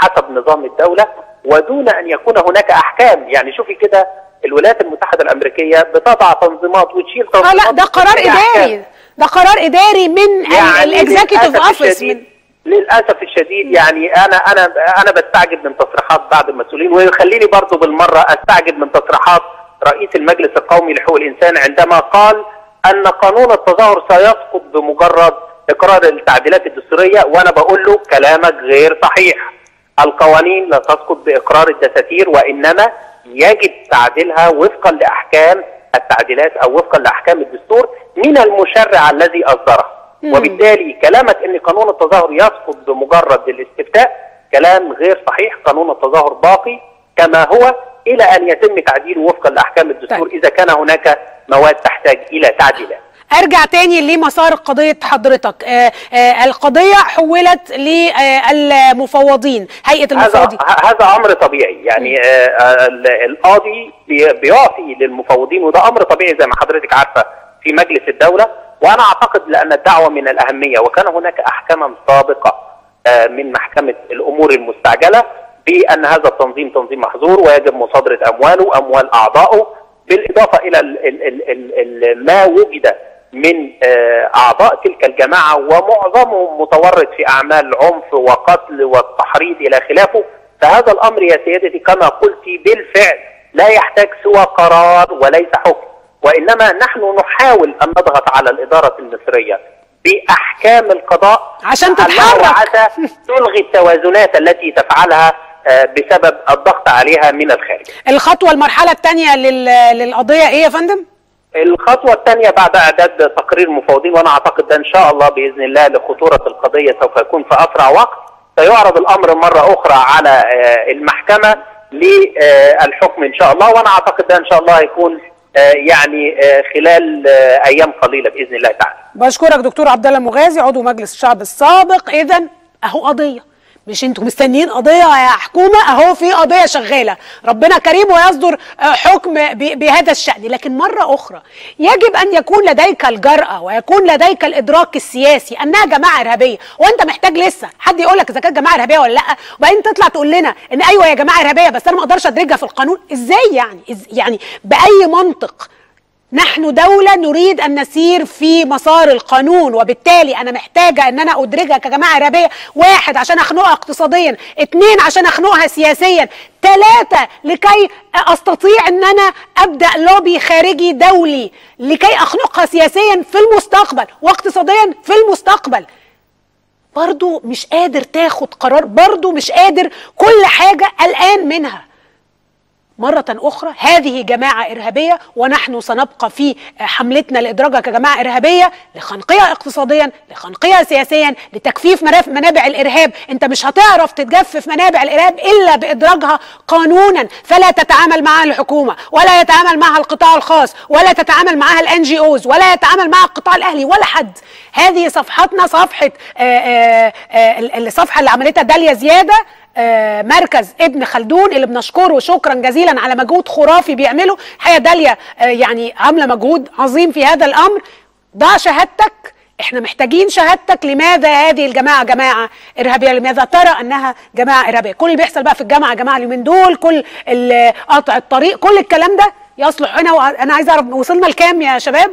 حسب نظام الدوله ودون ان يكون هناك احكام يعني شوفي كده الولايات المتحده الامريكيه بتضع تنظيمات وتشيل اه تنظيمات لا ده قرار وتشيل أحكام. اداري ده قرار اداري من الاكزيكتيف للأسف اوفيس الشديد- من للاسف الشديد يعني انا انا انا بستعجب من تصريحات بعض المسؤولين ويخليني برضو بالمره استعجب من تصريحات رئيس المجلس القومي لحقوق الانسان عندما قال ان قانون التظاهر سيسقط بمجرد اقرار التعديلات الدستوريه وانا بقول له كلامك غير صحيح القوانين لا تسقط باقرار الدساتير وانما يجب تعديلها وفقا لاحكام التعديلات او وفقا لاحكام الدستور من المشرع الذي اصدره وبالتالي كلامك ان قانون التظاهر يسقط بمجرد الاستفتاء كلام غير صحيح قانون التظاهر باقي كما هو الى ان يتم تعديله وفقا لاحكام الدستور طيب. اذا كان هناك مواد تحتاج الى تعديلات ارجع تاني لمسار قضيه حضرتك آه آه القضيه حولت للمفوضين هيئه هذا المفوضين ه- هذا امر طبيعي يعني آه، آه، ال- القاضي بي- بيعطي للمفوضين وده امر طبيعي زي ما حضرتك عارفه في مجلس الدوله وانا اعتقد لان الدعوه من الاهميه وكان هناك احكاما سابقه آه، من محكمه الامور المستعجله بان هذا التنظيم تنظيم محظور ويجب مصادره امواله اموال اعضائه بالاضافه الى ال ال ال ال ال ما وجد من آه، اعضاء تلك الجماعه ومعظمهم متورط في اعمال عنف وقتل والتحريض الى خلافه فهذا الامر يا سيدتي كما قلت بالفعل لا يحتاج سوى قرار وليس حكم وانما نحن نحاول ان نضغط على الاداره المصريه باحكام القضاء عشان لعلها تتحرك. وعسى تلغي التوازنات التي تفعلها آه، بسبب الضغط عليها من الخارج الخطوه المرحله الثانيه للقضيه ايه يا فندم الخطوة الثانية بعد إعداد تقرير مفوضين وأنا أعتقد ده إن شاء الله بإذن الله لخطورة القضية سوف يكون في أسرع وقت سيعرض الأمر مرة أخرى على آه، المحكمة للحكم إن شاء الله وأنا أعتقد ده إن شاء الله هيكون آه، يعني آه، خلال آه، أيام قليلة بإذن الله تعالى بشكرك دكتور عبد الله المغازي عضو مجلس الشعب السابق اذا اهو قضيه مش انتوا مستنيين قضيه يا حكومه اهو في قضيه شغاله ربنا كريم ويصدر آه، حكم ب- بهذا الشان لكن مره اخرى يجب ان يكون لديك الجراه ويكون لديك الادراك السياسي انها جماعه ارهابيه وانت محتاج لسه حد يقول لك اذا كانت جماعه ارهابيه ولا لا وبعدين تطلع تقول لنا ان ايوه يا جماعه ارهابيه بس انا ما اقدرش ادرجها في القانون ازاي يعني إز يعني باي منطق نحن دولة نريد أن نسير في مسار القانون وبالتالي أنا محتاجة أن أنا أدرجها كجماعة إرهابية واحد عشان أخنقها اقتصاديا اتنين عشان أخنقها سياسيا ثلاثة لكي أستطيع أن أنا أبدأ لوبي خارجي دولي لكي أخنقها سياسيا في المستقبل واقتصاديا في المستقبل برضو مش قادر تاخد قرار برضو مش قادر كل حاجة قلقان منها مرة أخرى هذه جماعة إرهابية ونحن سنبقى في حملتنا لإدراجها كجماعة إرهابية لخنقها اقتصاديا لخنقها سياسيا لتجفيف مرaf- منابع الإرهاب أنت مش هتعرف تتجفف منابع الإرهاب إلا بإدراجها قانونا فلا تتعامل معها الحكومة ولا يتعامل معها القطاع الخاص ولا تتعامل معها الان جي اوز ولا يتعامل معها القطاع الأهلي ولا حد هذه صفحتنا صفحة آه، آه، آه، الصفحة اللي عملتها داليا زيادة آه، مركز ابن خلدون اللي بنشكره شكرا جزيلا على مجهود خرافي بيعمله حقيقه داليا آه، يعني عامله مجهود عظيم في هذا الامر ضع شهادتك احنا محتاجين شهادتك لماذا هذه الجماعه جماعه ارهابيه لماذا ترى انها جماعه ارهابيه كل اللي بيحصل بقى في الجامعه يا جماعه اليومين دول كل ال- قطع الطريق كل الكلام ده يصلح هنا وانا عايز اعرف وصلنا لكام يا شباب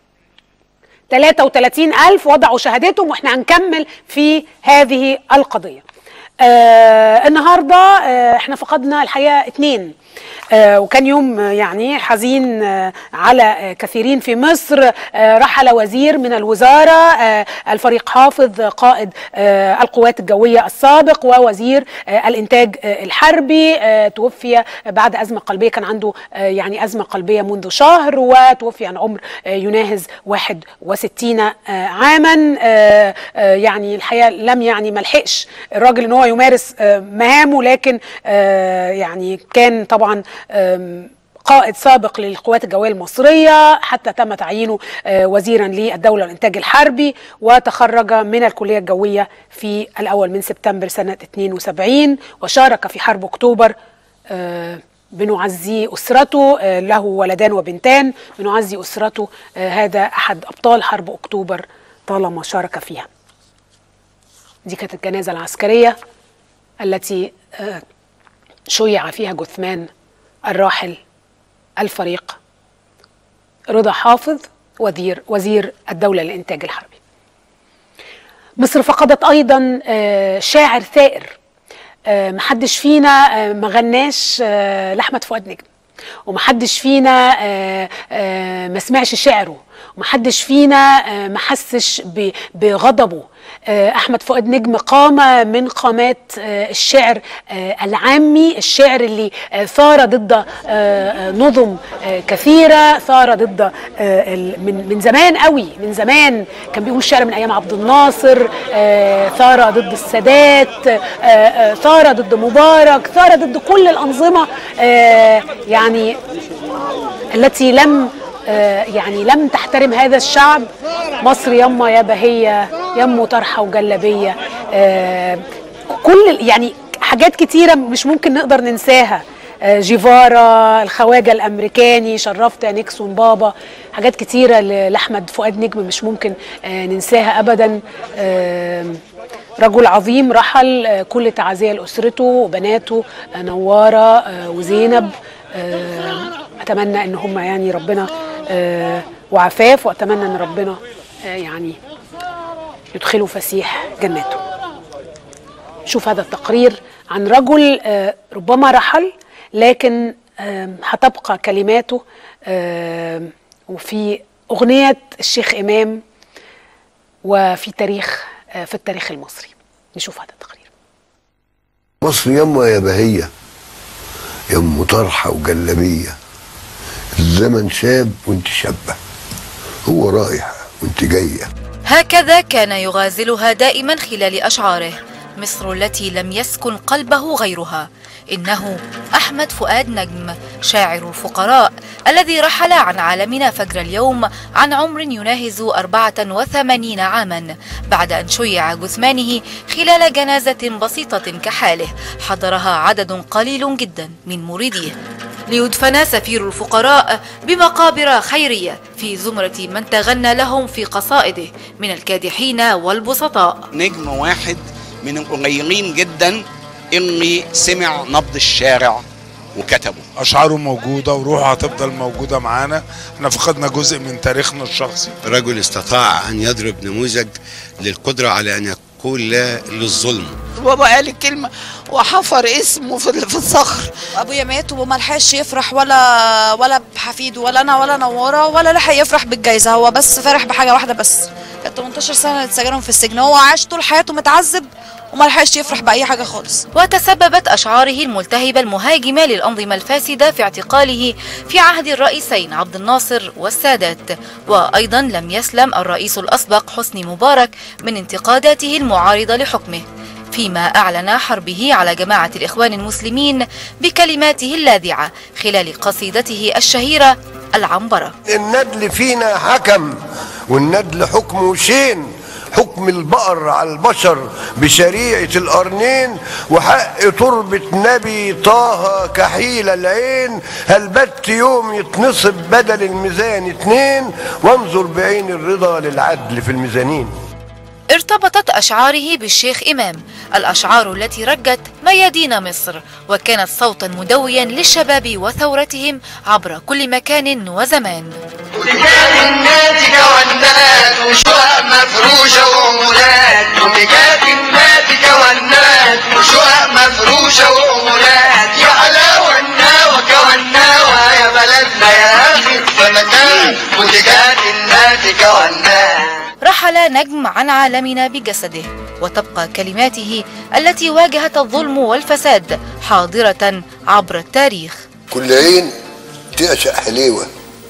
33 ألف وضعوا شهادتهم واحنا هنكمل في هذه القضية آه النهاردة آه احنا فقدنا الحقيقة اتنين آه وكان يوم آه، يعني حزين آه على آه كثيرين في مصر آه رحل وزير من الوزارة آه الفريق حافظ قائد آه القوات الجوية السابق ووزير آه الإنتاج آه الحربي آه توفي بعد أزمة قلبية كان عنده آه يعني أزمة قلبية منذ شهر وتوفي عن عمر آه يناهز 61 آه عاما آه آه يعني الحقيقة لم يعني ملحقش الراجل ان هو يمارس آه مهامه لكن آه يعني كان طبعا آم، قائد سابق للقوات الجوية المصرية حتى تم تعيينه آه، وزيرا للدولة والإنتاج الحربي وتخرج من الكلية الجوية في الأول من سبتمبر سنة 72 وشارك في حرب أكتوبر آه، بنعزي أسرته آه، له ولدان وبنتان بنعزي أسرته آه، هذا أحد أبطال حرب أكتوبر طالما شارك فيها دي كانت الجنازة العسكرية التي آه، شيع فيها جثمان الراحل الفريق رضا حافظ وزير وزير الدولة للإنتاج الحربي مصر فقدت أيضا آه، شاعر ثائر آه، محدش فينا آه، ما غناش آه، لأحمد فؤاد نجم ومحدش فينا آه، آه، ما سمعش شعره ومحدش فينا آه، ما حسش ب- بغضبه آه، احمد فؤاد نجم قامه من قامات آه، الشعر آه، العامي الشعر اللي آه، ثار ضد آه، آه، نظم آه، كثيره ثار ضد آه، ال- من من زمان قوي من زمان كان بيقول شعر من ايام عبد الناصر آه، ثار ضد السادات آه، آه، ثار ضد مبارك ثار ضد كل الانظمه آه، يعني التي لم آه، يعني لم تحترم هذا الشعب مصر يما يا بهية يمه طرحة وجلبية آه، كل يعني حاجات كتيرة مش ممكن نقدر ننساها آه، جيفارا الخواجة الأمريكاني شرفت يا نيكسون بابا حاجات كتيرة ل- لأحمد فؤاد نجم مش ممكن آه، ننساها أبدا آه، رجل عظيم رحل آه، كل تعازية لأسرته وبناته آه، نوارة آه، وزينب آه، أتمنى إن هم يعني ربنا آه، وعفاف وأتمنى إن ربنا آه، يعني يدخلوا فسيح جناته شوف هذا التقرير عن رجل آه، ربما رحل لكن آم، هتبقى كلماته آم، وفي أغنية الشيخ إمام وفي تاريخ آه، في التاريخ المصري نشوف هذا التقرير مصر يما يا بهية يم طرحة وجلبية الزمن شاب وانت شابة هو رايح وانت جاية هكذا كان يغازلها دائما خلال أشعاره مصر التي لم يسكن قلبه غيرها إنه أحمد فؤاد نجم شاعر الفقراء الذي رحل عن عالمنا فجر اليوم عن عمر يناهز 84 عاما بعد أن شيع جثمانه خلال جنازة بسيطة كحاله حضرها عدد قليل جدا من مريديه ليدفن سفير الفقراء بمقابر خيرية في زمرة من تغنى لهم في قصائده من الكادحين والبسطاء نجم واحد من القليلين جدا اللي سمع نبض الشارع وكتبه اشعاره موجوده وروحه هتفضل موجوده معانا احنا فقدنا جزء من تاريخنا الشخصي رجل استطاع أن يضرب نموذج للقدرة على أن يقول لا للظلم بابا قال الكلمة وحفر اسمه في في الصخر ابويا مات وما لحقش يفرح ولا ولا بحفيده ولا انا ولا نواره ولا لحق يفرح بالجايزه هو بس فرح بحاجه واحده بس كانت 18 سنه اللي اتسجنهم في السجن هو عاش طول حياته متعذب وما لحقش يفرح باي حاجه خالص وتسببت أشعاره الملتهبة المهاجمة للأنظمة الفاسدة في اعتقاله في عهد الرئيسين عبد الناصر والسادات وأيضا لم يسلم الرئيس الأسبق حسني مبارك من انتقاداته المعارضة لحكمه فيما أعلن حربه على جماعة الإخوان المسلمين بكلماته اللاذعة خلال قصيدته الشهيرة العنبرة الندل فينا حكم والندل حكمه شين حكم البقر على البشر بشريعة القرنين وحق تربة نبي طه كحيل العين هل بت يوم يتنصب بدل الميزان اتنين وانظر بعين الرضا للعدل في الميزانين ارتبطت أشعاره بالشيخ إمام الأشعار التي رجت ميادين مصر وكانت صوتا مدويا للشباب وثورتهم عبر كل مكان وزمان وتكات الناتج والنات وشقق مفروشة وأمولات وتكات الناتج والنات وشقق مفروشة وأمولات يا حلاوة الناوة كوالناوة يا بلدنا يا أخي في مكان وتكات الناتج والنات رحل نجم عن عالمنا بجسده وتبقى كلماته التي واجهت الظلم والفساد حاضرة عبر التاريخ كل عين تعشق حليوة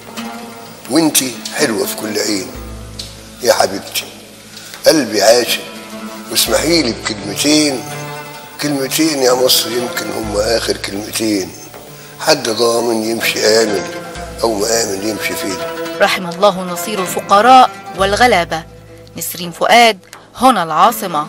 وانتي حلوة في كل عين يا حبيبتي قلبي عاشق واسمحي لي بكلمتين كلمتين يا مصر يمكن هم آخر كلمتين حد ضامن يمشي آمن أو ما آمن يمشي فين رحم الله نصير الفقراء والغلابة نسرين فؤاد هنا العاصمة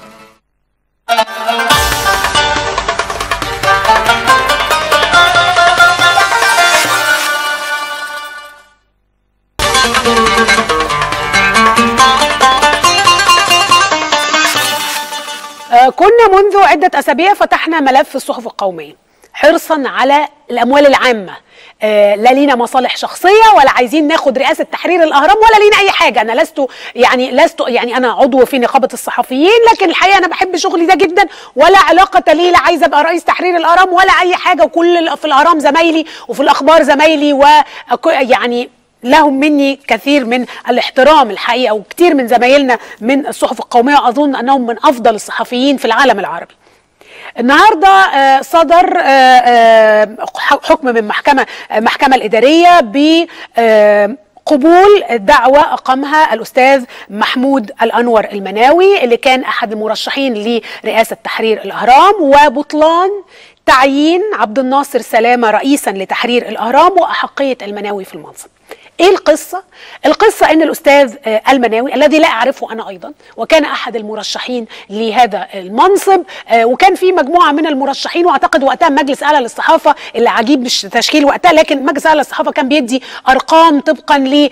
وكنا منذ عدة أسابيع فتحنا ملف الصحف القومية حرصا على الأموال العامة آه، لا لينا مصالح شخصية ولا عايزين ناخد رئاسة تحرير الأهرام ولا لينا أي حاجة أنا لست يعني لست يعني أنا عضو في نقابة الصحفيين لكن الحقيقة أنا بحب شغلي ده جدا ولا علاقة لي لا عايزة أبقى رئيس تحرير الأهرام ولا أي حاجة وكل ال- في الأهرام زمايلي وفي الأخبار زمايلي وأك- يعني لهم مني كثير من الاحترام الحقيقه وكثير من زمايلنا من الصحف القوميه اظن انهم من افضل الصحفيين في العالم العربي. النهارده آه، صدر آه، آه، حكم من محكمه المحكمه الاداريه ب آه، قبول دعوة أقامها الأستاذ محمود الأنور المناوي اللي كان أحد المرشحين لرئاسة تحرير الأهرام وبطلان تعيين عبد الناصر سلامة رئيسا لتحرير الأهرام وأحقية المناوي في المنصب ايه القصة؟ القصة ان الاستاذ آه، المناوي الذي لا اعرفه انا ايضا وكان احد المرشحين لهذا المنصب آه، وكان في مجموعة من المرشحين واعتقد وقتها مجلس اعلى للصحافة اللي عجيب مش تشكيل وقتها لكن مجلس اعلى للصحافة كان بيدي ارقام طبقا ل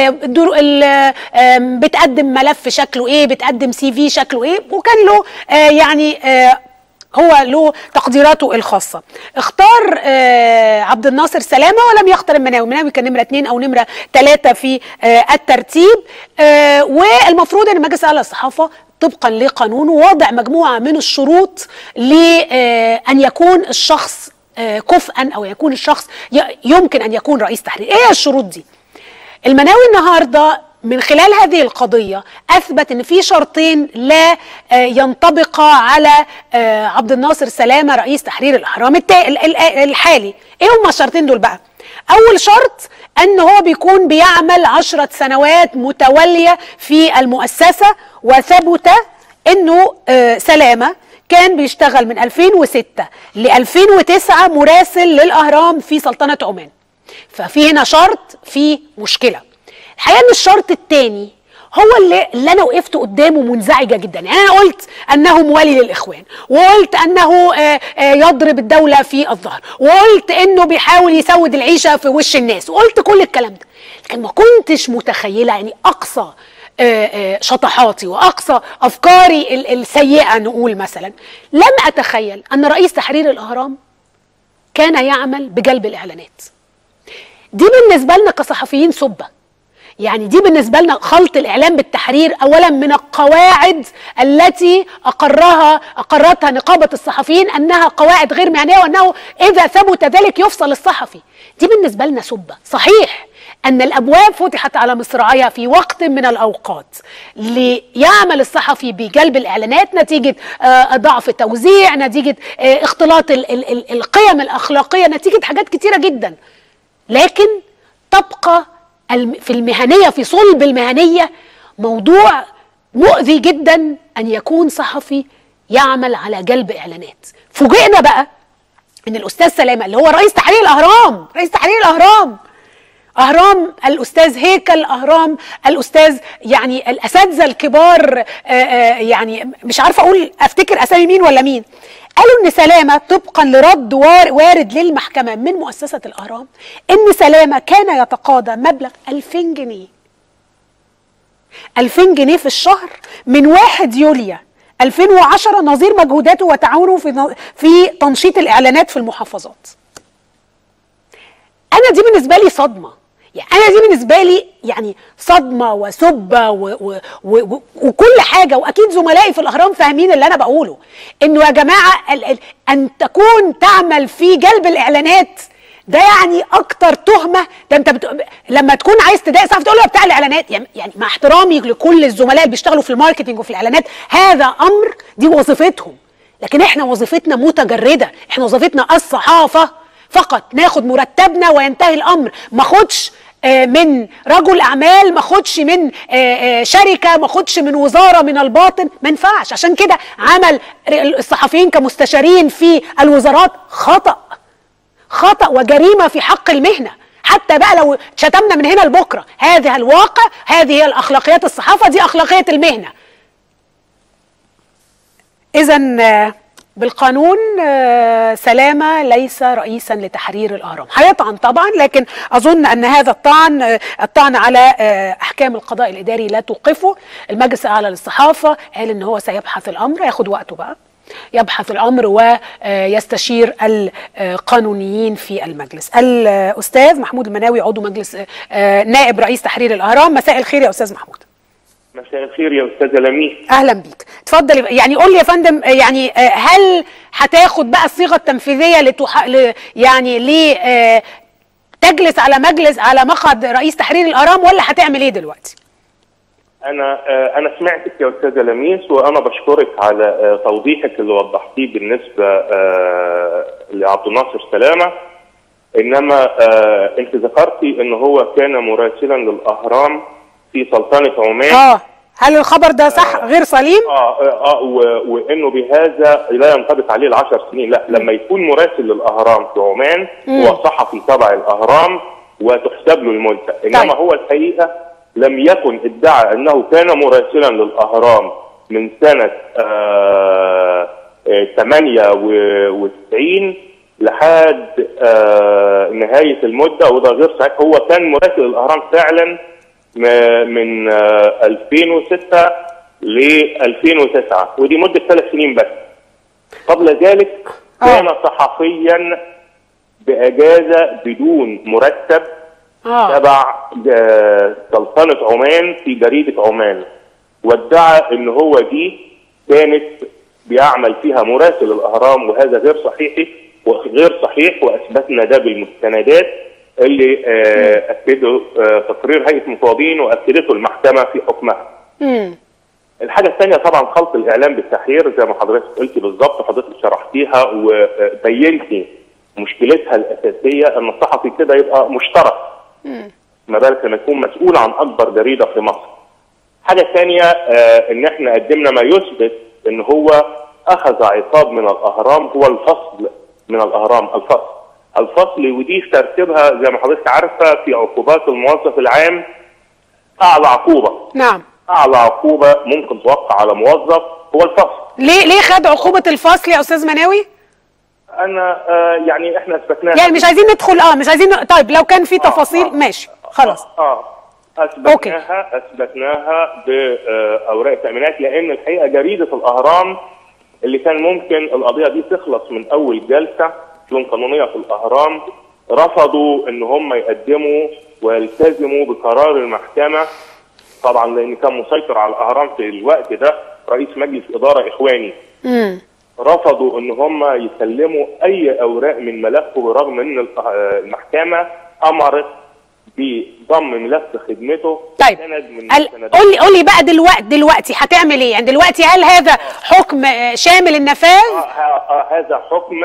بتقدم ملف شكله ايه بتقدم سي في شكله ايه وكان له آه، يعني آه، هو له تقديراته الخاصه اختار آه عبد الناصر سلامه ولم يختار المناوي المناوي كان نمره اثنين او نمره ثلاثه في آه الترتيب آه والمفروض ان مجلس اعلى الصحافه طبقا لقانونه وضع مجموعه من الشروط لان يكون الشخص آه كفءا او يكون الشخص ي- يمكن ان يكون رئيس تحرير ايه الشروط دي المناوي النهارده من خلال هذه القضيه اثبت ان في شرطين لا آه، ينطبقا على آه، عبد الناصر سلامه رئيس تحرير الاهرام التا- ال- ال- الحالي ايه هما الشرطين دول بقى اول شرط ان هو بيكون بيعمل عشرة سنوات متواليه في المؤسسه وثبت انه آه، سلامه كان بيشتغل من 2006 ل 2009 مراسل للاهرام في سلطنه عمان ففي هنا شرط في مشكله الحقيقه ان الشرط الثاني هو اللي, اللي انا وقفت قدامه منزعجه جدا يعني انا قلت انه موالي للاخوان وقلت انه آه، آه، يضرب الدوله في الظهر وقلت انه بيحاول يسود العيشه في وش الناس وقلت كل الكلام ده لكن ما كنتش متخيله يعني اقصى آه، آه، شطحاتي واقصى افكاري ال- السيئه نقول مثلا لم اتخيل ان رئيس تحرير الاهرام كان يعمل بجلب الاعلانات دي بالنسبه لنا كصحفيين سبه يعني دي بالنسبه لنا خلط الاعلام بالتحرير اولا من القواعد التي اقرها اقرتها نقابه الصحفيين انها قواعد غير مهنيه وانه اذا ثبت ذلك يفصل الصحفي دي بالنسبه لنا سبه صحيح ان الابواب فتحت على مصراعيها في وقت من الاوقات ليعمل الصحفي بجلب الاعلانات نتيجه آه، ضعف توزيع نتيجه آه، اختلاط ال- ال- ال- القيم الاخلاقيه نتيجه حاجات كتيره جدا لكن تبقى الم- في المهنيه في صلب المهنيه موضوع مؤذي جدا ان يكون صحفي يعمل على جلب اعلانات فوجئنا بقى ان الاستاذ سلامه اللي هو رئيس تحرير الاهرام رئيس تحرير الاهرام اهرام الاستاذ هيكل اهرام الاستاذ يعني الاساتذه الكبار آه، آه، يعني مش عارفه اقول افتكر اسامي مين ولا مين قالوا ان سلامه طبقا لرد وار- وارد للمحكمه من مؤسسه الاهرام ان سلامه كان يتقاضى مبلغ 2000 جنيه 2000 جنيه في الشهر من 1 يوليو 2010 نظير مجهوداته وتعاونه في في تنشيط الاعلانات في المحافظات انا دي بالنسبه لي صدمه يعني انا دي بالنسبه لي يعني صدمه وسبه و و و و وكل حاجه واكيد زملائي في الاهرام فاهمين اللي انا بقوله انه يا جماعه ال ال ان تكون تعمل في جلب الاعلانات ده يعني اكتر تهمه ده انت بت... لما تكون عايز تضايق صحفي تقول له بتاع الاعلانات يعني يعني مع احترامي لكل الزملاء اللي بيشتغلوا في الماركتنج وفي الاعلانات هذا امر دي وظيفتهم لكن احنا وظيفتنا متجرده احنا وظيفتنا الصحافه فقط ناخد مرتبنا وينتهي الامر ما خدش آه، من رجل اعمال ما خدش من آه، آه، شركه ما خدش من وزاره من الباطن ما ينفعش عشان كده عمل الصحفيين كمستشارين في الوزارات خطأ خطأ وجريمة في حق المهنة حتى بقى لو شتمنا من هنا لبكرة هذا الواقع هذه هي الأخلاقيات الصحافة دي أخلاقية المهنة إذا بالقانون آه، سلامة ليس رئيسا لتحرير الأهرام هيطعن طبعا لكن أظن أن هذا الطعن آه، الطعن على آه، أحكام القضاء الإداري لا توقفه المجلس الأعلى للصحافة قال أن هو سيبحث الأمر ياخد وقته بقى يبحث الأمر ويستشير القانونيين في المجلس الأستاذ محمود المناوي عضو مجلس آه، نائب رئيس تحرير الأهرام مساء الخير يا أستاذ محمود مساء الخير يا استاذه لميس اهلا بيك اتفضل يعني قول لي يا فندم آه، يعني آه، هل هتاخد بقى الصيغه التنفيذيه لتح... ل... يعني ل آه، تجلس على مجلس على مقعد رئيس تحرير الاهرام ولا هتعمل ايه دلوقتي انا آه، انا سمعتك يا استاذه لميس وانا بشكرك على آه، توضيحك اللي وضحتيه بالنسبه آه، لعبد الناصر سلامه انما آه، انت ذكرتي ان هو كان مراسلا للاهرام في سلطنه عمان اه هل الخبر ده صح غير سليم اه اه, آه و- وانه بهذا لا ينطبق عليه العشر سنين لا لما يكون مراسل للاهرام في عمان مم. هو صحفي تبع الاهرام وتحسب له الملكه انما طيب. هو الحقيقه لم يكن ادعى انه كان مراسلا للاهرام من سنه آه آه 98 لحد آه نهايه المده وده غير صحيح هو كان مراسل الاهرام فعلا م- من آه 2006 ل 2009 ودي مده ثلاث سنين بس قبل ذلك كان صحفيا باجازه بدون مرتب اه تبع آه، سلطنه عمان في جريده عمان وادعى ان هو دي كانت بيعمل فيها مراسل الاهرام وهذا غير صحيح وغير صحيح واثبتنا ده بالمستندات اللي آه، اكدوا آه، تقرير هيئه المفوضين واكدته المحكمه في حكمها. مم. الحاجه الثانيه طبعا خلط الاعلام بالتحرير زي ما حضرتك قلتي بالظبط حضرتك شرحتيها وبينتي مشكلتها الاساسيه ان الصحفي كده يبقى مشترك مم. ما بالك لما يكون مسؤول عن اكبر جريده في مصر. حاجه ثانيه آه ان احنا قدمنا ما يثبت ان هو اخذ عقاب من الاهرام هو الفصل من الاهرام الفصل. الفصل ودي في ترتيبها زي ما حضرتك عارفه في عقوبات الموظف العام اعلى عقوبه نعم اعلى عقوبه ممكن توقع على موظف هو الفصل. ليه ليه خد عقوبه الفصل يا استاذ مناوي انا آه يعني احنا اثبتناها يعني مش عايزين ندخل اه مش عايزين طيب لو كان في تفاصيل ماشي خلاص اه اثبتناها اثبتناها باوراق التامينات لان الحقيقه جريده الاهرام اللي كان ممكن القضيه دي تخلص من اول جلسه لجنه قانونيه في الاهرام رفضوا ان هم يقدموا ويلتزموا بقرار المحكمه طبعا لان كان مسيطر على الاهرام في الوقت ده رئيس مجلس اداره اخواني مم. رفضوا ان هم يسلموا اي اوراق من ملفه برغم ان الق- المحكمه امرت بضم ملف خدمته طيب سند من ال- السندات. قول لي قول لي بقى دلوقتي دلوقتي هتعمل ايه يعني دلوقتي هل هذا حكم آه، شامل النفاذ آه آه هذا حكم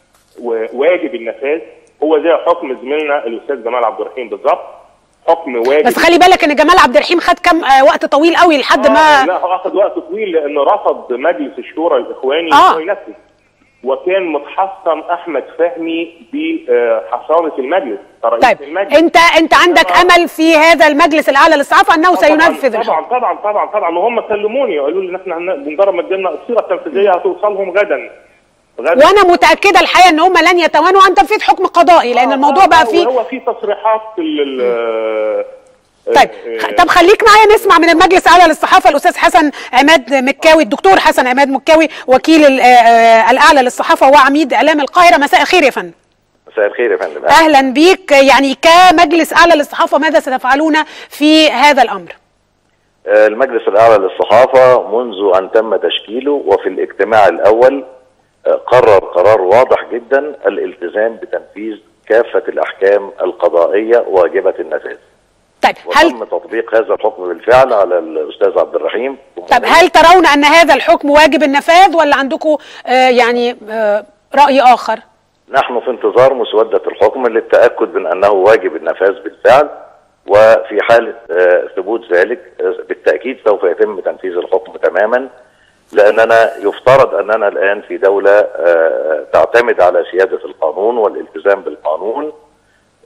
وواجب النفاذ هو زي حكم زميلنا الاستاذ جمال عبد الرحيم بالظبط حكم واجب بس خلي بالك ان جمال عبد الرحيم خد كام آه، وقت طويل قوي لحد آه ما لا هو اخذ وقت طويل لانه رفض مجلس الشورى الاخواني آه. آه. هو ينفذ وكان متحصن احمد فهمي بحصانه المجلس كرئيس طيب المجلس انت انت عندك امل في هذا المجلس الاعلى للصحافه انه سينفذ طبعا الحكم طبعا طبعا طبعا طبعا وهم كلموني وقالوا لي ان احنا هن- بمجرد ما تجينا الصيغه التنفيذيه هتوصلهم غدا غدا وانا متاكده الحقيقه ان هم لن يتوانوا عن تنفيذ حكم قضائي لان الموضوع بقى فيه هو في تصريحات في ال- طيب آه، خ- طب خليك معايا نسمع من المجلس الاعلى للصحافه الاستاذ حسن عماد مكاوي الدكتور حسن عماد مكاوي وكيل ال- آه، آه، الاعلى للصحافه وعميد اعلام القاهره مساء الخير يا فندم مساء الخير يا فندم اهلا بيك يعني كمجلس اعلى للصحافه ماذا ستفعلون في هذا الامر آه، المجلس الأعلى للصحافة منذ أن تم تشكيله وفي الاجتماع الأول آه، قرر قرار واضح جدا الالتزام بتنفيذ كافة الأحكام القضائية واجبة النفاذ طيب هل وتم تطبيق هذا الحكم بالفعل على الأستاذ عبد الرحيم طب هل ترون ان هذا الحكم واجب النفاذ ولا عندكم آه، يعني آه، راي اخر نحن في انتظار مسودة الحكم للتأكد من أنه واجب النفاذ بالفعل وفي حالة آه، ثبوت ذلك آه، بالتأكيد سوف يتم تنفيذ الحكم تماما لأننا يفترض أننا الآن في دولة آه، تعتمد على سيادة القانون والالتزام بالقانون لأنه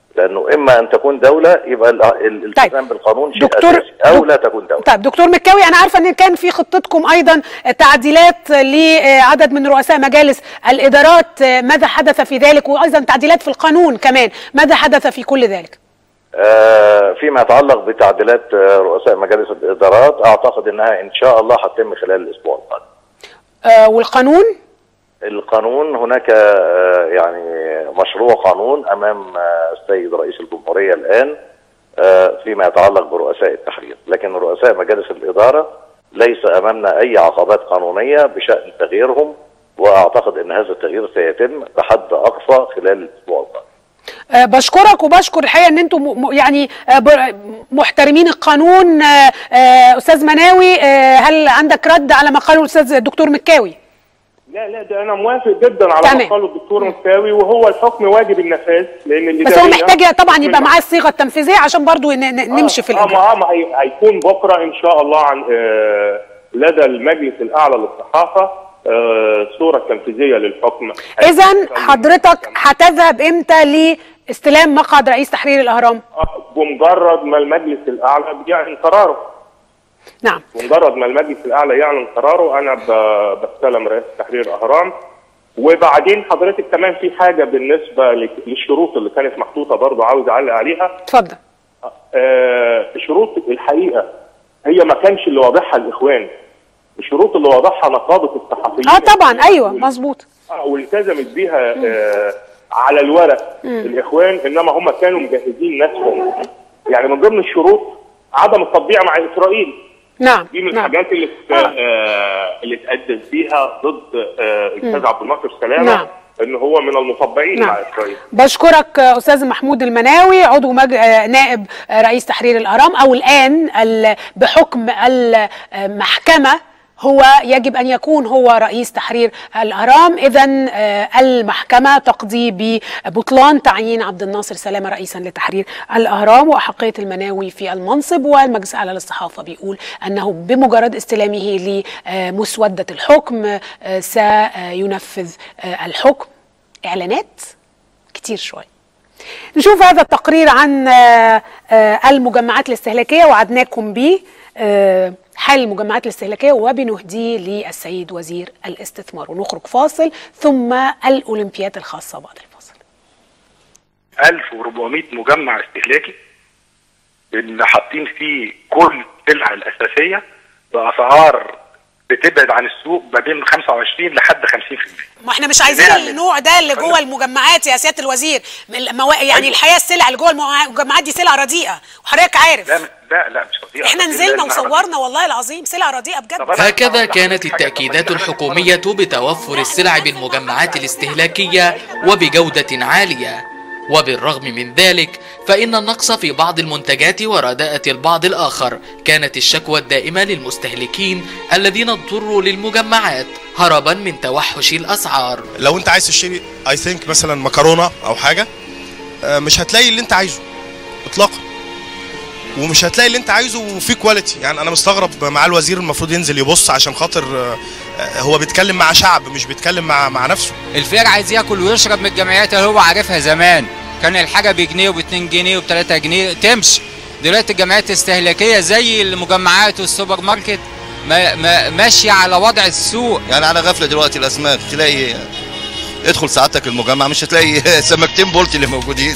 اما ان تكون دوله يبقى ال- ال- الالتزام بالقانون شيء دكتور- اساسي او لا تكون دوله طيب دكتور مكاوي انا عارفه ان كان في خطتكم ايضا تعديلات لعدد من رؤساء مجالس الادارات ماذا حدث في ذلك وايضا تعديلات في القانون كمان ماذا حدث في كل ذلك آه، فيما يتعلق بتعديلات آه، رؤساء مجالس الادارات اعتقد انها ان شاء الله هتتم خلال الاسبوع القادم آه والقانون القانون هناك آه، يعني مشروع قانون امام آه، السيد رئيس الجمهوريه الان آه، فيما يتعلق برؤساء التحرير لكن رؤساء مجالس الاداره ليس امامنا اي عقبات قانونيه بشان تغييرهم واعتقد ان هذا التغيير سيتم بحد اقصى خلال الاسبوع القادم آه، بشكرك وبشكر الحقيقه ان انتم م- م- يعني آه، بر- محترمين القانون آه، آه، استاذ مناوي آه، هل عندك رد على ما قاله الاستاذ الدكتور مكاوي لا لا ده انا موافق جدا على تمام. ما قاله الدكتور مساوي وهو الحكم واجب النفاذ لان بس هو الإدارية- محتاج طبعا يبقى معاه الصيغه التنفيذيه عشان برضو ن- ن- نمشي في اه الاجراء ما آه، ما هي- هيكون بكره ان شاء الله عن آه، لدى المجلس الاعلى للصحافه آه، صوره تنفيذيه للحكم اذا حضرتك هتذهب امتى لاستلام مقعد رئيس تحرير الاهرام بمجرد ما المجلس الاعلى بيعلن قراره نعم بمجرد ما المجلس الاعلى يعلن قراره انا ب- بستلم رئاسه تحرير الاهرام وبعدين حضرتك كمان في حاجه بالنسبه لك- للشروط اللي كانت محطوطه برضه عاوز اعلق عليها اتفضل آه شروط الحقيقه هي ما كانش اللي واضحها الاخوان الشروط اللي واضحها نقابه الصحفيين اه طبعا ايوه مظبوط آه، والتزمت بيها آه على الورق مم. الاخوان انما هم كانوا مجهزين نفسهم يعني من ضمن الشروط عدم التطبيع مع اسرائيل نعم دي من نعم. الحاجات اللي ات- آه اللي اتقدم فيها ضد آه الاستاذ مم. عبد الناصر سلامه نعم. ان هو من المطبعين نعم. مع اسرائيل بشكرك آه، استاذ محمود المناوي عضو مج... آه، نائب آه، رئيس تحرير الاهرام او الان ال... بحكم المحكمه هو يجب ان يكون هو رئيس تحرير الاهرام اذا المحكمه تقضي ببطلان تعيين عبد الناصر سلامه رئيسا لتحرير الاهرام واحقيه المناوي في المنصب والمجلس الاعلى للصحافه بيقول انه بمجرد استلامه لمسوده الحكم آه، سينفذ آه، الحكم اعلانات كتير شويه نشوف هذا التقرير عن آه، آه، المجمعات الاستهلاكيه وعدناكم به آه، حال المجمعات الاستهلاكيه وبنهديه للسيد وزير الاستثمار ونخرج فاصل ثم الاولمبياد الخاصه بعد الفاصل 1400 مجمع استهلاكي اللي حاطين فيه كل السلع الاساسيه باسعار بتبعد عن السوق ما بين 25 لحد 50% ما احنا مش عايزين نعمل. النوع ده اللي جوه المجمعات يا سياده الوزير من الموا... يعني الحقيقه السلع اللي جوه الموا- المجمعات دي سلع رديئه وحضرتك عارف لا لا لا مش قضيه احنا قضية نزلنا إنها وصورنا والله العظيم سلع رديئه بجد هكذا كانت التأكيدات الحكومية بتوفر السلع بالمجمعات الاستهلاكية وبجودة عالية وبالرغم من ذلك فإن النقص في بعض المنتجات ورداءة البعض الآخر كانت الشكوى الدائمة للمستهلكين الذين اضطروا للمجمعات هربا من توحش الأسعار لو انت عايز تشتري اي ثينك مثلا مكرونه او حاجه آه، مش هتلاقي اللي انت عايزه اطلاقا ومش هتلاقي اللي انت عايزه وفي كواليتي يعني انا مستغرب مع الوزير المفروض ينزل يبص عشان خاطر آه، آه، هو بيتكلم مع شعب مش بيتكلم مع مع نفسه الفقير عايز ياكل ويشرب من الجمعيات اللي هو عارفها زمان كان الحاجه بجنيه وباتنين جنيه وبتلاته جنيه تمشي دلوقتي الجمعيات الاستهلاكيه زي المجمعات والسوبر ماركت ما ما ماشيه على وضع السوق يعني على غفله دلوقتي الاسماك تلاقي ادخل سعادتك المجمع مش هتلاقي سمكتين بولتي اللي موجودين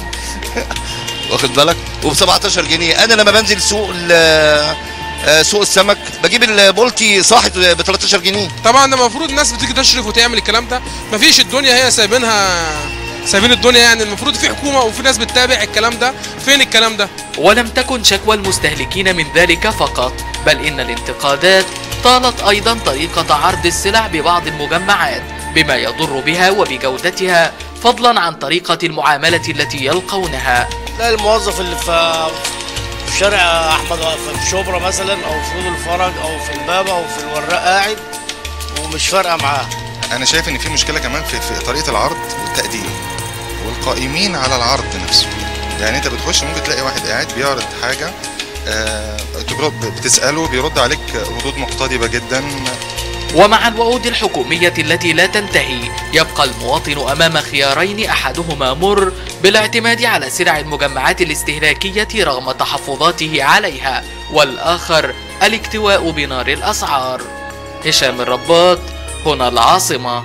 واخد بالك وب 17 جنيه انا لما بنزل سوق ال- آه، سوق السمك بجيب البولتي صاحت ب 13 جنيه طبعا ده المفروض الناس بتيجي تشرف وتعمل الكلام ده مفيش الدنيا هي سايبينها سايبين الدنيا يعني المفروض في حكومه وفي ناس بتتابع الكلام ده فين الكلام ده ولم تكن شكوى المستهلكين من ذلك فقط بل إن الانتقادات طالت أيضا طريقة عرض السلع ببعض المجمعات بما يضر بها وبجودتها فضلا عن طريقة المعاملة التي يلقونها لا الموظف اللي في في شارع احمد في شبرا مثلا او في رود الفرج او في البابا او في الوراق قاعد ومش فارقه معاه انا شايف ان في مشكله كمان في, في طريقه العرض والتقديم والقائمين على العرض نفسه يعني انت بتخش ممكن تلاقي واحد قاعد بيعرض حاجه آه تجرب- بتساله بيرد عليك ردود مقتضبه جدا ومع الوعود الحكومية التي لا تنتهي يبقى المواطن أمام خيارين أحدهما مر بالاعتماد على سلع المجمعات الاستهلاكية رغم تحفظاته عليها والآخر الاكتواء بنار الأسعار هشام الرباط هنا العاصمة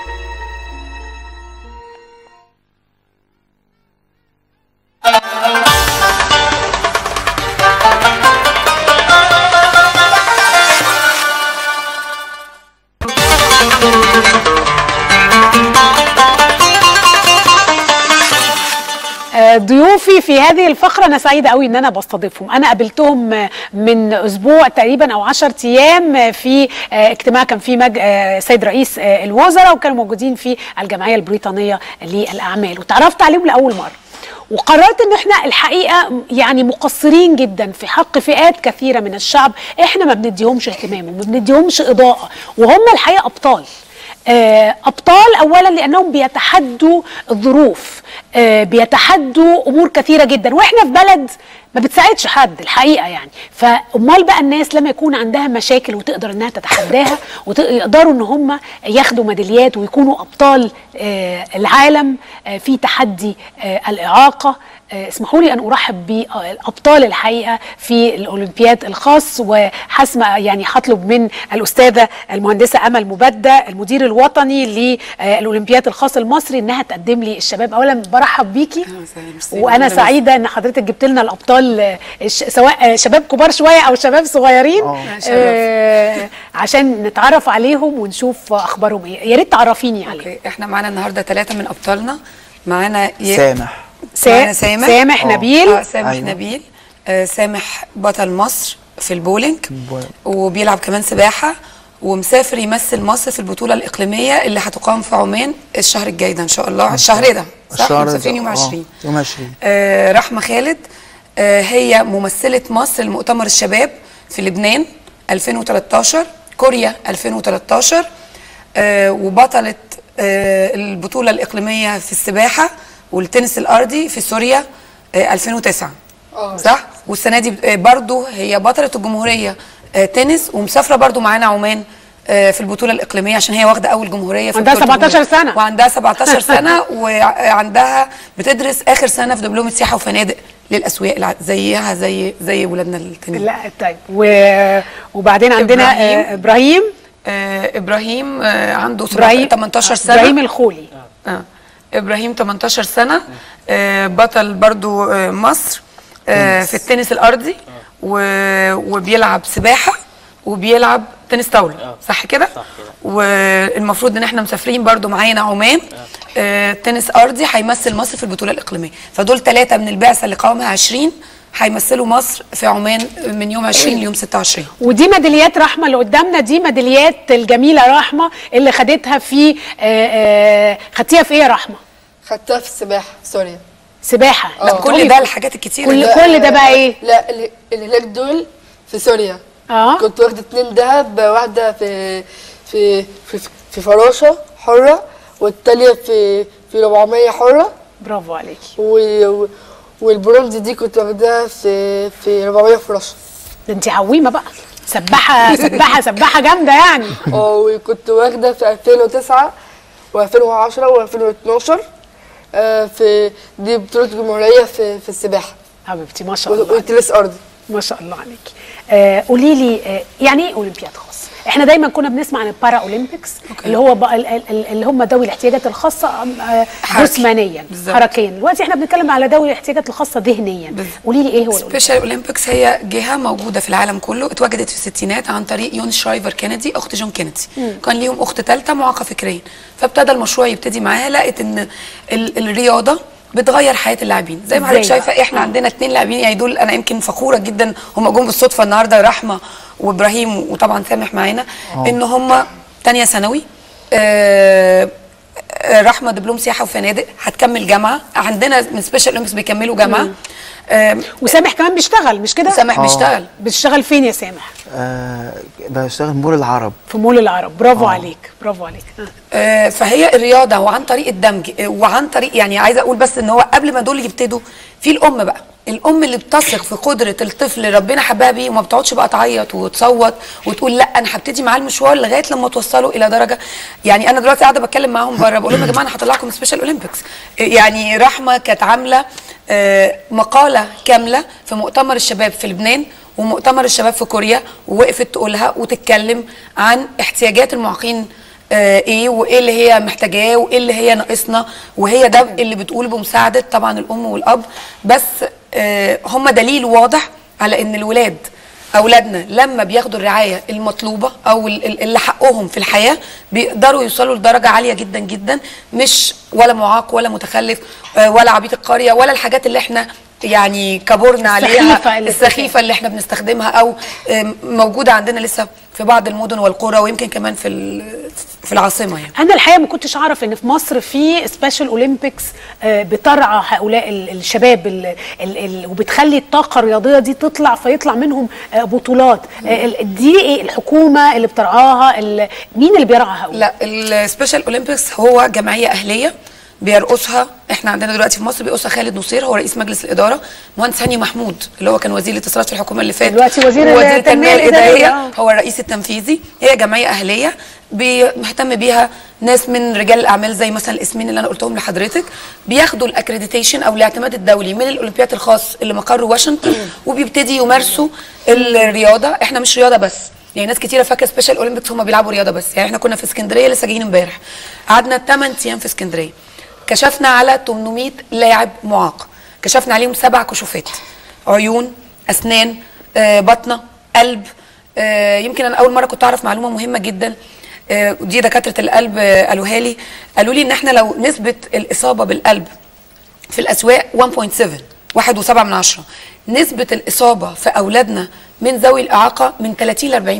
آه، ضيوفي في هذه الفقرة أنا سعيدة قوي إن أنا بستضيفهم أنا قابلتهم آه، من أسبوع تقريبا أو 10 أيام آه، في آه، اجتماع كان فيه مج... آه، سيد رئيس آه، الوزراء وكانوا موجودين في الجمعية البريطانية للأعمال وتعرفت عليهم لأول مرة وقررت ان احنا الحقيقه يعني مقصرين جدا في حق فئات كثيره من الشعب احنا ما بنديهمش اهتمام وما بنديهمش اضاءه وهم الحقيقه ابطال آه، ابطال اولا لانهم بيتحدوا الظروف آه، بيتحدوا امور كثيره جدا واحنا في بلد ما بتساعدش حد الحقيقه يعني فامال بقى الناس لما يكون عندها مشاكل وتقدر انها تتحداها ويقدروا ان هم ياخدوا ميداليات ويكونوا ابطال آه، العالم آه، في تحدي آه، الاعاقه آه، اسمحوا لي ان ارحب بابطال الحقيقه في الاولمبياد الخاص وحسم يعني هطلب من الاستاذه المهندسه امل مبدة المدير الوطني للاولمبياد الخاص المصري انها تقدم لي الشباب اولا برحب بيكي وانا سعيده ان حضرتك جبت لنا الابطال آه، الش- سواء آه، شباب كبار شويه او شباب صغيرين آه، عشان نتعرف عليهم ونشوف اخبارهم ايه يا ريت تعرفيني عليهم اوكي احنا معانا النهارده ثلاثه من ابطالنا معانا ي... سامح معانا سامح سامح آه. نبيل. آه سامح أيوة. نبيل آه سامح بطل مصر في البولينج وبيلعب كمان سباحه ومسافر يمثل مصر في البطوله الاقليميه اللي هتقام في عمان الشهر الجاي ده ان شاء الله الشهر ده صح الشهر ده، مسافرين يوم آه، 20 يوم 20 آه رحمه خالد آه هي ممثله مصر لمؤتمر الشباب في لبنان 2013 كوريا 2013 آه وبطله آه البطوله الاقليميه في السباحه والتنس الارضي في سوريا آه 2009 صح والسنه دي آه، برضو هي بطله الجمهوريه آه تنس ومسافره برضو معانا عمان آه، في البطوله الاقليميه عشان هي واخده اول جمهوريه في عندها بطولة 17 الجمهورية. سنة. وعندها 17 سنه وعندها بتدرس اخر سنه في دبلومه سياحه وفنادق للاسواق الع- زيها زي زي ولادنا التانيين لا طيب و... وبعدين عندنا إبراهيم. آه، ابراهيم آه ابراهيم آه عنده إبراهيم- 18 سنه ابراهيم الخولي آه. ابراهيم 18 سنه آه بطل برضو آه مصر آه تنس. في التنس الارضي و... وبيلعب سباحه وبيلعب تنس طاوله صح كده والمفروض ان احنا مسافرين برضو معانا عمان آه تنس ارضي هيمثل مصر في البطوله الاقليميه فدول ثلاثه من البعثه اللي قوامها 20 هيمثلوا مصر في عمان من يوم 20 ليوم 26 ودي ميداليات رحمه اللي قدامنا دي ميداليات الجميله رحمه اللي خدتها في آه، آه، خدتيها في ايه يا رحمه؟ خدتها في السباحه في سوريا سباحه لا كل ده الحاجات الكتير كل لا، كل ده بقى ايه؟ لا اللي اللي هناك دول في سوريا اه كنت واخده اتنين دهب واحده في في في, في فراشه حره والتانيه في في 400 حره برافو عليكي و و- والبرونز دي كنت واخداها في في 400 فراشه ده انت عويمه بقى سباحه سباحه سباحه جامده يعني اه وكنت واخده في 2009 و2010 و2012 آه في دي بطوله جمهوريه في في السباحه حبيبتي ما شاء الله والتنس ارضي ما شاء الله عليكي آه قولي لي آه يعني ايه اولمبياد خاص احنا دايما كنا بنسمع عن البارا اولمبيكس اللي هو بقى ال- ال- اللي هم ذوي الاحتياجات الخاصه آه جسمانيا بالظبط. حركيا دلوقتي احنا بنتكلم على ذوي الاحتياجات الخاصه ذهنيا قولي لي ايه هو الأولمبياد؟ سبيشال اولمبيكس هي جهه موجوده في العالم كله اتوجدت في الستينات عن طريق يون شرايفر كينيدي اخت جون كينيدي مم. كان ليهم اخت ثالثه معاقه فكريا فابتدى المشروع يبتدي معاها لقت ان ال الرياضه بتغير حياه اللاعبين زي ما حضرتك إزاي شايفه بقى؟ احنا آه. عندنا اثنين لاعبين يعني دول انا يمكن فخوره جدا هم جم بالصدفه النهارده رحمه وابراهيم وطبعا سامح معانا آه. ان هم تانية ثانوي آه آه، رحمه دبلوم سياحه وفنادق هتكمل جامعه عندنا من سبيشال اولمبيكس بيكملوا جامعه مم. وسامح كمان بيشتغل مش كده؟ سامح آه. بيشتغل بتشتغل فين يا سامح؟ آه بشتغل مول العرب في مول العرب برافو عليك برافو عليك آه. آه، فهي الرياضه وعن طريق الدمج آه، وعن طريق يعني عايزه اقول بس ان هو قبل ما دول يبتدوا في الام بقى الام اللي بتثق في قدره الطفل اللي ربنا حبها بيه وما بتقعدش بقى تعيط وتصوت وتقول لا انا هبتدي معاه المشوار لغايه لما توصله الى درجه يعني انا دلوقتي قاعده بتكلم معاهم بره بقول لهم يا جماعه انا هطلعكم سبيشال اولمبيكس يعني رحمه كانت عامله آه، مقاله كامله في مؤتمر الشباب في لبنان ومؤتمر الشباب في كوريا ووقفت تقولها وتتكلم عن احتياجات المعاقين آه، ايه وايه اللي هي محتاجاه وايه اللي هي ناقصنا وهي ده اللي بتقول بمساعده طبعا الام والاب بس آه، هم دليل واضح على ان الولاد اولادنا لما بياخدوا الرعايه المطلوبه او ال- ال- اللي حقهم في الحياه بيقدروا يوصلوا لدرجه عاليه جدا جدا مش ولا معاق ولا متخلف آه، ولا عبيط القريه ولا الحاجات اللي احنا يعني كبرنا السخيفة عليها اللي السخيفه اللي احنا بنستخدمها او آم، موجوده عندنا لسه في بعض المدن والقرى ويمكن كمان في ال- في العاصمه يعني انا الحقيقه ما كنتش اعرف ان في مصر في سبيشال اولمبيكس بترعى هؤلاء ال- الشباب ال ال ال وبتخلي الطاقه الرياضيه دي تطلع فيطلع منهم آه، بطولات آه، ال- دي ايه الحكومه اللي بترعاها ال- مين اللي بيرعى هؤلاء لا السبيشال اولمبيكس هو جمعيه اهليه بيرقصها احنا عندنا دلوقتي في مصر بيرقصها خالد نصير هو رئيس مجلس الاداره مهندس هاني محمود اللي هو كان وزير الاتصالات في الحكومه اللي فاتت دلوقتي وزير ووزير التنمية الإدارية. هو الرئيس التنفيذي هي جمعيه اهليه بي- مهتم بيها ناس من رجال الاعمال زي مثلا الاسمين اللي انا قلتهم لحضرتك بياخدوا الاكريديتيشن او الاعتماد الدولي من الاولمبياد الخاص اللي مقره واشنطن وبيبتدي يمارسوا الرياضه احنا مش رياضه بس يعني ناس كتيره فاكره سبيشال اولمبيكس هم بيلعبوا رياضه بس يعني احنا كنا في اسكندريه لسه جايين امبارح قعدنا 8 ايام في اسكندريه كشفنا على 800 لاعب معاق كشفنا عليهم سبع كشوفات عيون اسنان آه، بطنه قلب آه، يمكن انا اول مره كنت اعرف معلومه مهمه جدا آه، دي دكاتره القلب آه، قالوها لي قالوا لي ان احنا لو نسبه الاصابه بالقلب في الاسواق 1.7 واحد وسبعة من عشرة نسبة الإصابة في أولادنا من ذوي الإعاقة من 30 ل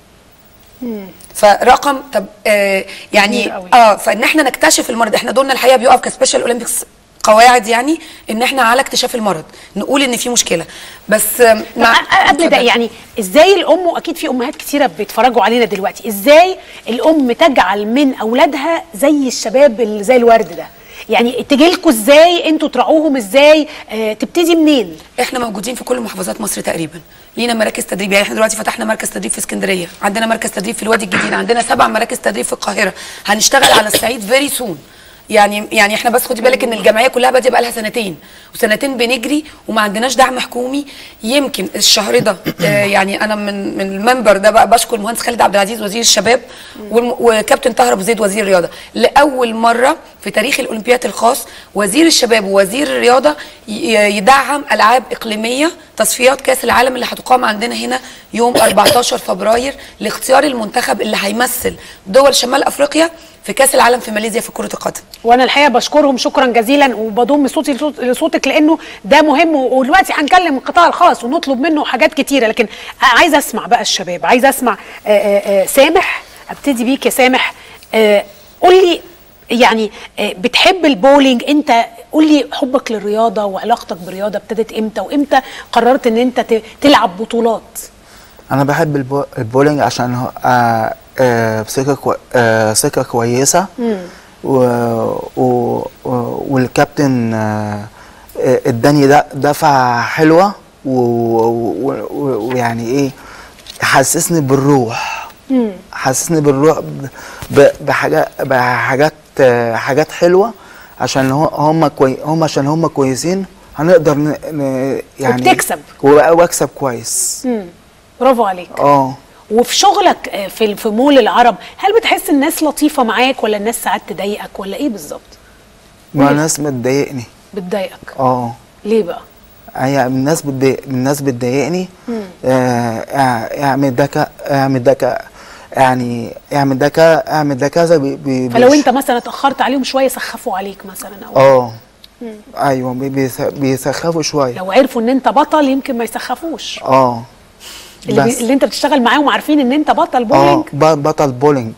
40% فرقم طب آه يعني كبير قوي. اه فان احنا نكتشف المرض احنا دورنا الحقيقه بيقف كسبيشال اولمبيكس قواعد يعني ان احنا على اكتشاف المرض نقول ان في مشكله بس آم، مع قبل ده يعني ازاي الام واكيد في امهات كتيره بيتفرجوا علينا دلوقتي ازاي الام تجعل من اولادها زي الشباب اللي زي الورد ده يعني تجي لكم ازاي انتوا تراعوهم ازاي آه تبتدي منين احنا موجودين في كل محافظات مصر تقريبا لينا مراكز تدريب يعني احنا دلوقتي فتحنا مركز تدريب في اسكندريه عندنا مركز تدريب في الوادي الجديد عندنا سبع مراكز تدريب في القاهره هنشتغل على الصعيد فيري سون يعني يعني احنا بس خدي بالك ان الجمعيه كلها بادئه بقى لها سنتين وسنتين بنجري وما عندناش دعم حكومي يمكن الشهر ده آه يعني انا من من المنبر ده بقى بشكر المهندس خالد عبد العزيز وزير الشباب والم- وكابتن طاهر ابو زيد وزير الرياضه لاول مره في تاريخ الاولمبياد الخاص وزير الشباب ووزير الرياضه ي- يدعم العاب اقليميه تصفيات كاس العالم اللي هتقام عندنا هنا يوم 14 فبراير لاختيار المنتخب اللي هيمثل دول شمال افريقيا في كاس العالم في ماليزيا في كره القدم وانا الحقيقه بشكرهم شكرا جزيلا وبضم صوتي لصوت- لصوتك لانه ده مهم ودلوقتي هنكلم القطاع الخاص ونطلب منه حاجات كتيره لكن عايزه اسمع بقى الشباب عايزه اسمع آه، آه، آه، سامح ابتدي بيك يا سامح آه، قول لي يعني آه، بتحب البولينج انت قول لي حبك للرياضه وعلاقتك بالرياضه ابتدت امتى وامتى قررت ان انت ت- تلعب بطولات انا بحب البو... البولينج عشان هو آه آه ثقه كو... آه ثقه كويسه و... و... و... والكابتن آه آه، اداني د- دفعه حلوه ويعني و... و... ويعني ايه حسسني بالروح حسسني بالروح ب... ب... بحاجات بحاجات آه، حاجات حلوه عشان هو- هم كوي... هم عشان هم كويسين هنقدر ن... ن... يعني وبتكسب. و- واكسب كويس مم. برافو عليك اه وفي شغلك آه، في في مول العرب هل بتحس الناس لطيفه معاك ولا الناس ساعات تضايقك ولا ايه بالظبط ما الناس بتضايقني بتضايقك اه ليه بقى هي الناس بتضايق الناس بتضايقني مم. آه، اع- اعمل ده ك- اعمل ده ك- يعني اعمل ده ك- اعمل ده كذا بي بي فلو بيش- انت مثلا اتاخرت عليهم شويه سخفوا عليك مثلا او اه مم. ايوه بي- بيس- بيسخفوا شويه لو عرفوا ان انت بطل يمكن ما يسخفوش اه اللي, بي... بس اللي انت بتشتغل معاهم عارفين ان انت بطل اه بولينج ب- بطل بولينج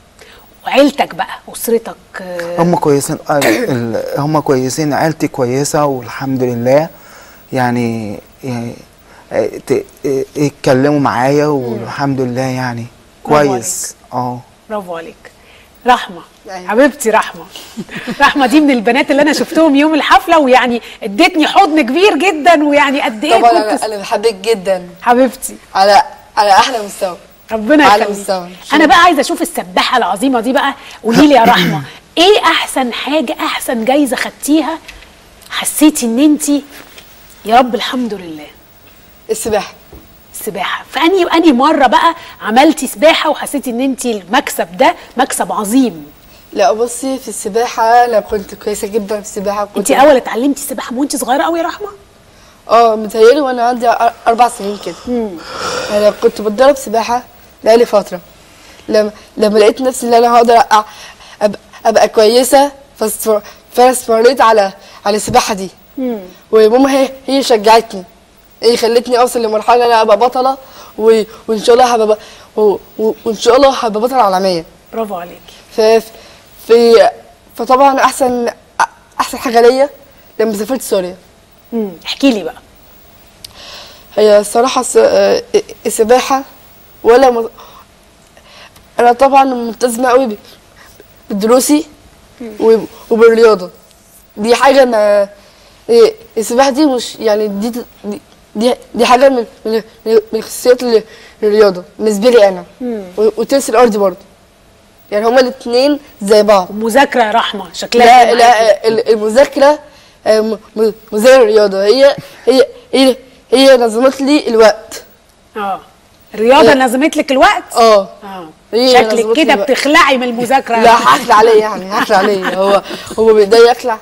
وعيلتك بقى اسرتك آه، هم كويسين آه، ال- هم كويسين عيلتي كويسه والحمد لله يعني يعني آه، ت- آه، يتكلموا معايا والحمد لله يعني برافو كويس اه برافو عليك رحمه حبيبتي رحمه رحمه دي من البنات اللي انا شفتهم يوم الحفله ويعني ادتني حضن كبير جدا ويعني قد ايه طبعا كنت انا انا بحبك جدا حبيبتي على على احلى مستوى ربنا على يخليك مستوى انا بقى عايزه اشوف السباحه العظيمه دي بقى قولي لي يا رحمه ايه احسن حاجه احسن جايزه خدتيها حسيتي ان انت يا رب الحمد لله السباحه السباحه فاني اني مره بقى عملتي سباحه وحسيتي ان انت المكسب ده مكسب عظيم لا بصي في السباحه انا كنت كويسه جدا في السباحه كنت انت اول اتعلمتي السباحه وانت صغيره قوي يا رحمه اه متهيألي وانا عندي أر- اربع سنين كده انا كنت بتدرب سباحه بقالي فتره لما لما لقيت نفسي ان انا هقدر أ- ابقى, أبقى كويسه فاستمر- فانا استمريت على على السباحه دي وماما هي هي شجعتني هي خلتني اوصل لمرحله ان انا ابقى بطله و... وان شاء الله هبقى و... و... وان شاء الله هبقى بطله عالميه برافو عليكي ف... في فطبعا احسن احسن حاجه ليا لما سافرت سوريا امم احكي لي بقى هي الصراحة الس- آه، السباحة ولا م... أنا طبعا ملتزمة قوي ب- بدروسي و- وبالرياضة دي حاجة أنا إيه، السباحة دي مش يعني دي دي دي, دي حاجة من من من خصوصيات ال- الرياضة بالنسبة لي أنا و- والتنس الأرضي برضه يعني هما الاتنين زي بعض مذاكرة يا رحمة شكلها لا كده لا معاكي. ال- المذاكرة آه، م- م- مش زي الرياضة هي هي هي هي نظمت لي الوقت اه الرياضة هي- نظمت لك الوقت اه اه هي شكلك نظمت كده لي الوقت. بتخلعي من المذاكرة لا هخلع عليه يعني هخلع عليه هو هو بايديا يخلع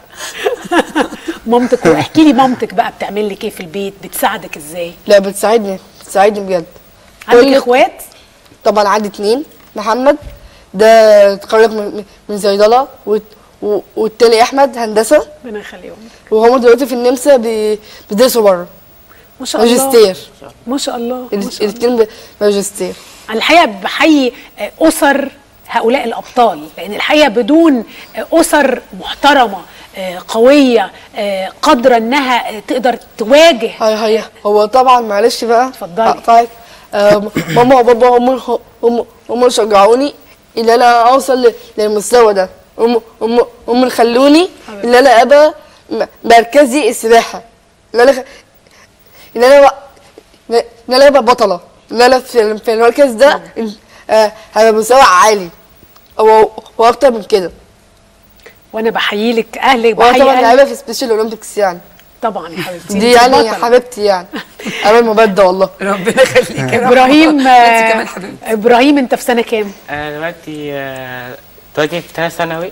مامتك واحكي لي مامتك بقى بتعمل لك ايه في البيت بتساعدك ازاي لا بتساعدني بتساعدني بجد عندك كل- اخوات طبعا عندي اتنين محمد ده اتخرج من من صيدله وت- و- والتاني احمد هندسه ربنا يخليهم وهما دلوقتي في النمسا بي- بيدرسوا بره ما شاء الله ماجستير ما شاء الله ما شاء الله. الاثنين ماجستير أنا الحقيقه بحيي آه، اسر هؤلاء الابطال لان الحقيقه بدون آه، اسر محترمه آه، قويه آه، قادره انها آه، تقدر تواجه هي هي هو طبعا معلش بقى اتفضلي. اقطعك آه، ماما وبابا هم هم هم اللي شجعوني ان انا اوصل ل- للمستوى ده هم هم هم اللي خلوني ان انا ابقى م- مركزي السباحه ان انا خ- ان انا أبقى- ان انا ابقى بطله ان انا في في المركز ده إن- آه، هبقى مستوى عالي او واكتر من كده وانا بحيي لك اهلك وانا بحيي طبعا أهلك. لعيبه في سبيشال اولمبيكس يعني طبعا يا حبيبتي دي أنت يعني بطلة. حبيبتي يعني انا مبدة والله ربنا يخليك يا رب. ابراهيم انت آه، كمان حبيبتي ابراهيم انت في سنه كام أنا دلوقتي آه، دلوقتي في تانية ثانوي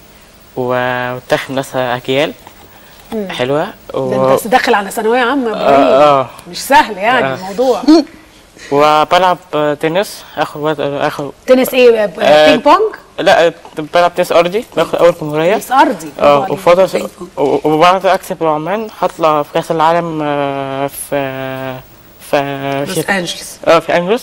ومتاخد مدرسة أجيال مم. حلوة و... ده انت داخل على ثانويه عامه يا ابراهيم آه، آه. مش سهل يعني آه. الموضوع وبلعب آه، تنس آخر وقت آخر تنس ايه ب- آه، بينج بونج لا بلعب تنس أرضي باخد أول جمهورية تنس ارضي برافو اه عليك. وفترة و- وبعد أكسب عمان هطلع في كأس العالم آه، في في لوس أنجلوس. اه في أنجلوس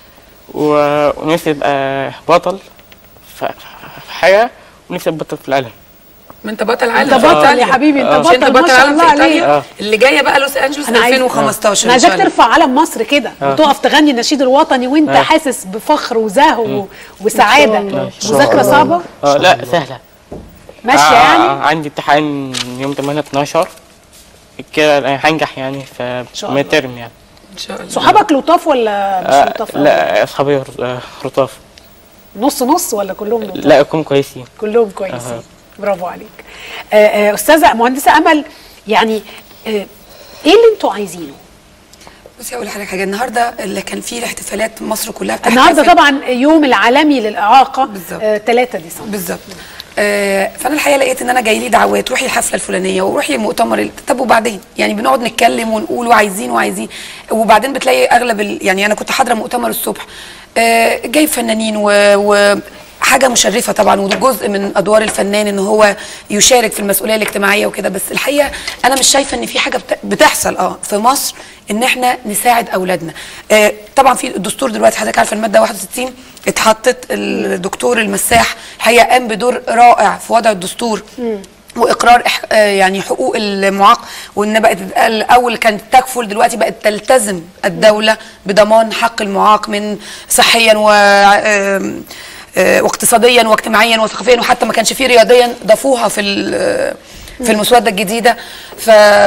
و- ونفسي أبقى بطل في في حاجة ونفسي أبقى بطل في العالم ما انت بطل عالم انت في بطل إيطاليا. يا حبيبي انت آه. مش بطل انت ما بطل شاء عالم الله في عليك ايطاليا آه. اللي جايه بقى لوس انجلوس انا عايز 2015 انا ان شاء عايزاك الله ترفع علم مصر كده آه. وتقف تغني النشيد الوطني وانت آه. حاسس بفخر وزهو وسعاده الله. مذاكره صعبه اه لا سهلة ماشيه آه، يعني آه، عندي امتحان يوم 8 12 كده هنجح يعني في شاء الله. ميد يعني ان شاء الله صحابك لطاف ولا مش آه لطاف أوي؟ لا اصحابي ر- آه، رطاف نص نص ولا كلهم لطاف لا يكونوا كويسين كلهم كويسين أها. برافو عليك آه، آه، استاذه مهندسه امل يعني آه، ايه اللي انتوا عايزينه بصي اقول لحضرتك حاجه النهارده اللي كان فيه احتفالات مصر كلها بتحتفل النهارده طبعا يوم العالمي للاعاقه بالظبط. آه، 3 ديسمبر بالظبط آه، فانا الحقيقه لقيت ان انا جاي لي دعوات روحي الحفله الفلانيه وروحي المؤتمر ال- طب وبعدين يعني بنقعد نتكلم ونقول وعايزين وعايزين وبعدين بتلاقي اغلب ال... يعني انا كنت حاضره مؤتمر الصبح آه، جايب فنانين و... و... حاجه مشرفه طبعا وده جزء من ادوار الفنان ان هو يشارك في المسؤوليه الاجتماعيه وكده بس الحقيقه انا مش شايفه ان في حاجه بت- بتحصل اه في مصر ان احنا نساعد اولادنا آه طبعا في الدستور دلوقتي حضرتك عارفه الماده 61 اتحطت الدكتور المساح الحقيقه قام بدور رائع في وضع الدستور واقرار إح... آه يعني حقوق المعاق وان بقت الاول كانت تكفل دلوقتي بقت تلتزم الدوله بضمان حق المعاق من صحيا و آم، آه، واقتصاديا واجتماعيا وثقافيا وحتى ما كانش فيه رياضيا ضافوها في ال- في المسوده الجديده ف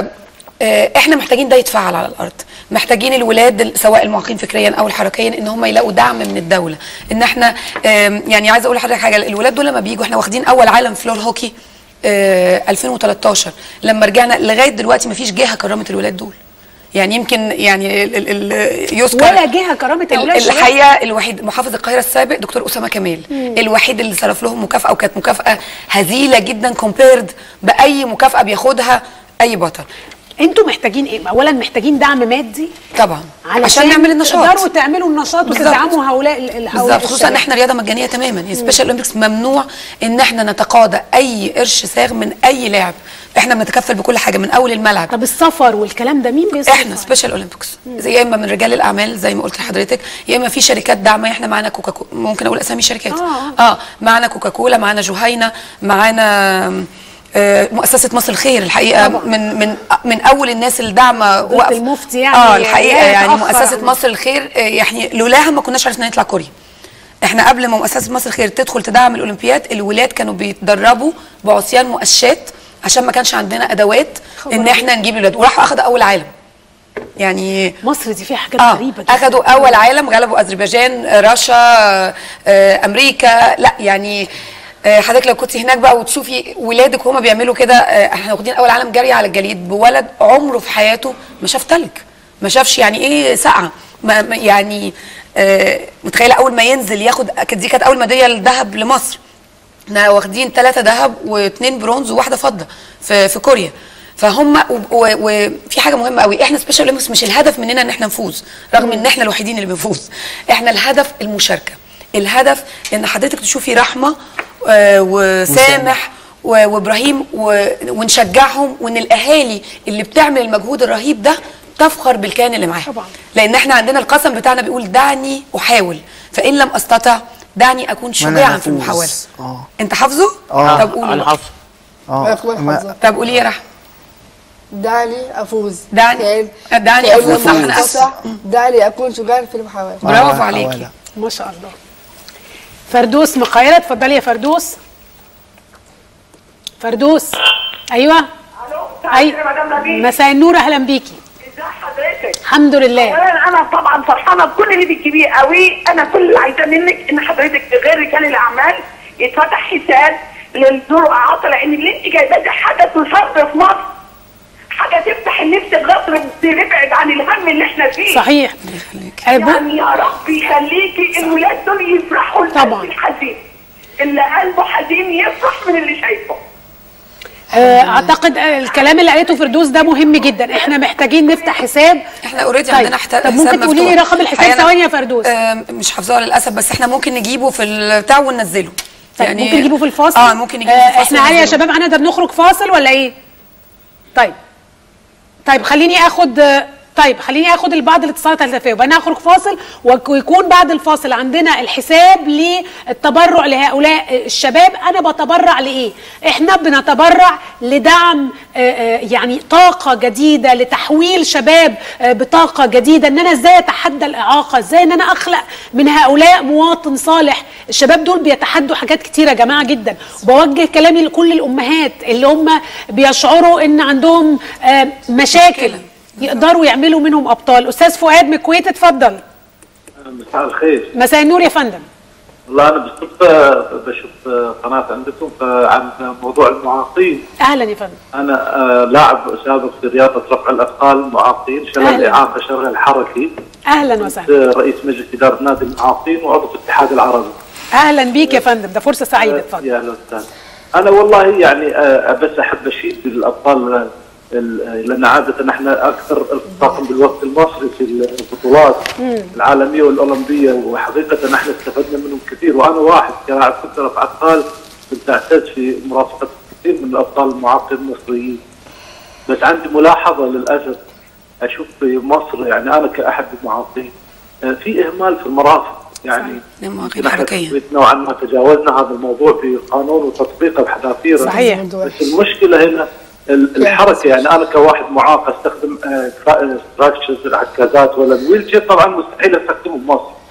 آه، احنا محتاجين ده يتفعل على الارض محتاجين الولاد ال- سواء المعاقين فكريا او الحركيا ان هم يلاقوا دعم من الدوله ان احنا آم، يعني عايزه اقول لحضرتك حاجه الولاد دول لما بيجوا احنا واخدين اول عالم فلور هوكي آه، 2013 لما رجعنا لغايه دلوقتي ما فيش جهه كرمت الولاد دول يعني يمكن يعني ال ال ال يذكر ولا جهه كرامه ال- اولاد الشباب. الحقيقه الوحيد محافظ القاهره السابق دكتور اسامه كمال مم. الوحيد اللي صرف لهم مكافاه وكانت مكافاه هزيله جدا كومبيرد باي مكافاه بياخدها اي بطل انتوا محتاجين ايه اولا محتاجين دعم مادي طبعا علشان عشان نعمل النشاط تقدروا تعملوا النشاط بالظبط. وتدعموا هؤلاء ال- ال- هؤلاء بالظبط خصوصا ان الشباب. احنا رياضه مجانيه تماما يعني سبيشال اولمبيكس ممنوع ان احنا نتقاضى اي قرش ساغ من اي لاعب احنا بنتكفل بكل حاجه من اول الملعب طب السفر والكلام ده مين بيصرف احنا سبيشال اولمبيكس زي يا اما من رجال الاعمال زي ما قلت لحضرتك يا اما في شركات دعم احنا معانا كوكا كولا ممكن اقول اسامي شركات آه. اه معانا كوكا كولا معانا جهينه معانا آه، مؤسسه مصر الخير الحقيقه طبعا. من من من اول الناس اللي داعمه ضد وقف المفتي يعني اه الحقيقه لا يعني يتأخر مؤسسه عن- مصر الخير آه، يعني لولاها ما كناش عرفنا نطلع كوريا احنا قبل ما مؤسسه مصر الخير تدخل تدعم الاولمبياد الولاد كانوا بيتدربوا بعصيان مؤشات عشان ما كانش عندنا ادوات ان احنا نجيب الولاد وراحوا اخدوا اول عالم يعني مصر دي فيها حاجات آه غريبه جدا اخدوا اول عالم غلبوا اذربيجان آه، رشا آه، امريكا لا يعني آه، حضرتك لو كنت هناك بقى وتشوفي ولادك وهما بيعملوا كده آه، احنا واخدين اول عالم جري على الجليد بولد عمره في حياته ما شاف تلج ما شافش يعني ايه سقعه ما ما- يعني آه، متخيله اول ما ينزل ياخد كانت دي كانت اول ميداليه الذهب لمصر احنا واخدين ثلاثة ذهب واثنين برونز وواحدة فضة في في كوريا فهم و- و- وفي حاجة مهمة قوي احنا سبيشال اولمبيكس مش الهدف مننا ان احنا نفوز رغم ان احنا الوحيدين اللي بنفوز احنا الهدف المشاركة الهدف ان حضرتك تشوفي رحمة آه، وسامح و- وابراهيم و- ونشجعهم وان الاهالي اللي بتعمل المجهود الرهيب ده تفخر بالكيان اللي معاها طبعا لان احنا عندنا القسم بتاعنا بيقول دعني احاول فان لم استطع دعني اكون شجاعا في نفوز. المحاولة اه انت حافظه؟ اه طب قولي بقى. اه أكون ما- حافظة. طب قولي يا رحمة دعني أفوز دعني دعني كأن أفوز. لم صح، أستطع، دعني أكون شجاعا في المحاولة برافو عليكي ما شاء الله فردوس مقايرة اتفضلي يا فردوس فردوس ايوه اي مساء النور اهلا بيكي حضرتك الحمد لله اولا انا طبعا فرحانه بكل اللي بتجيبيه قوي انا كل اللي عايزاه منك ان حضرتك غير رجال الاعمال يتفتح حساب للذوق اعاقه لان اللي انت جايباه ده حاجه تصب في مصر حاجه تفتح النفس بغض تبعد عن الهم اللي احنا فيه صحيح يعني يا رب يخليكي الولاد دول يفرحوا طبعا الحزين اللي قلبه حزين يفرح من اللي شايفه آه، اعتقد آه، الكلام اللي قالته فردوس ده مهم جدا احنا محتاجين نفتح حساب احنا اوريدي طيب. عندنا حساب طب ممكن تقولي لي رقم الحساب حقيقة أنا- ثواني يا فردوس آم، مش حافظاه للاسف بس احنا ممكن نجيبه في البتاع وننزله طيب ممكن نجيبه في الفاصل اه ممكن نجيبه في آه، الفاصل احنا عالي يا وننزله. شباب هنقدر نخرج فاصل ولا ايه طيب طيب خليني اخد آه، طيب خليني اخد البعض الاتصالات الهاتفيه وبعدين هخرج فاصل وك- ويكون بعد الفاصل عندنا الحساب للتبرع لهؤلاء الشباب انا بتبرع لايه احنا بنتبرع لدعم آه، آه، يعني طاقه جديده لتحويل شباب آه، بطاقه جديده ان انا ازاي اتحدى الاعاقه ازاي ان انا اخلق من هؤلاء مواطن صالح الشباب دول بيتحدوا حاجات كتيره يا جماعه جدا وبوجه كلامي لكل الامهات اللي هم بيشعروا ان عندهم آه، مشاكل يقدروا يعملوا منهم ابطال استاذ فؤاد من الكويت اتفضل مساء الخير مساء النور يا فندم والله انا بالصدفه بشوف قناه عندكم عن موضوع المعاقين اهلا يا فندم انا آه، لاعب سابق في رياضه رفع الاثقال المعاقين شلل أهلاً. اعاقه شلل حركي اهلا كنت وسهلا رئيس مجلس اداره نادي المعاقين وعضو في الاتحاد العربي اهلا بيك يا فندم ده فرصه سعيده اتفضل يا اهلا وسهلا انا والله يعني آه، بس احب اشيد بالابطال آه، ال- لان عاده احنا اكثر التقاكم بالوقت المصري في البطولات العالميه والاولمبيه وحقيقه احنا استفدنا منهم كثير وانا واحد كلاعب كنت رفع اثقال كنت اعتز في مرافقه كثير من الابطال المعاقين المصريين بس عندي ملاحظه للاسف اشوف في مصر يعني انا كاحد المعاقين آه، في اهمال في المرافق يعني يمكن احنا في الكويت نوعا ما تجاوزنا هذا الموضوع في قانون وتطبيقه بحذافيره صحيح. بس المشكله هنا ال- الحركه يعني انا كواحد معاق استخدم ستراكشرز العكازات ولا الويل شير طبعا مستحيل استخدمه بمصر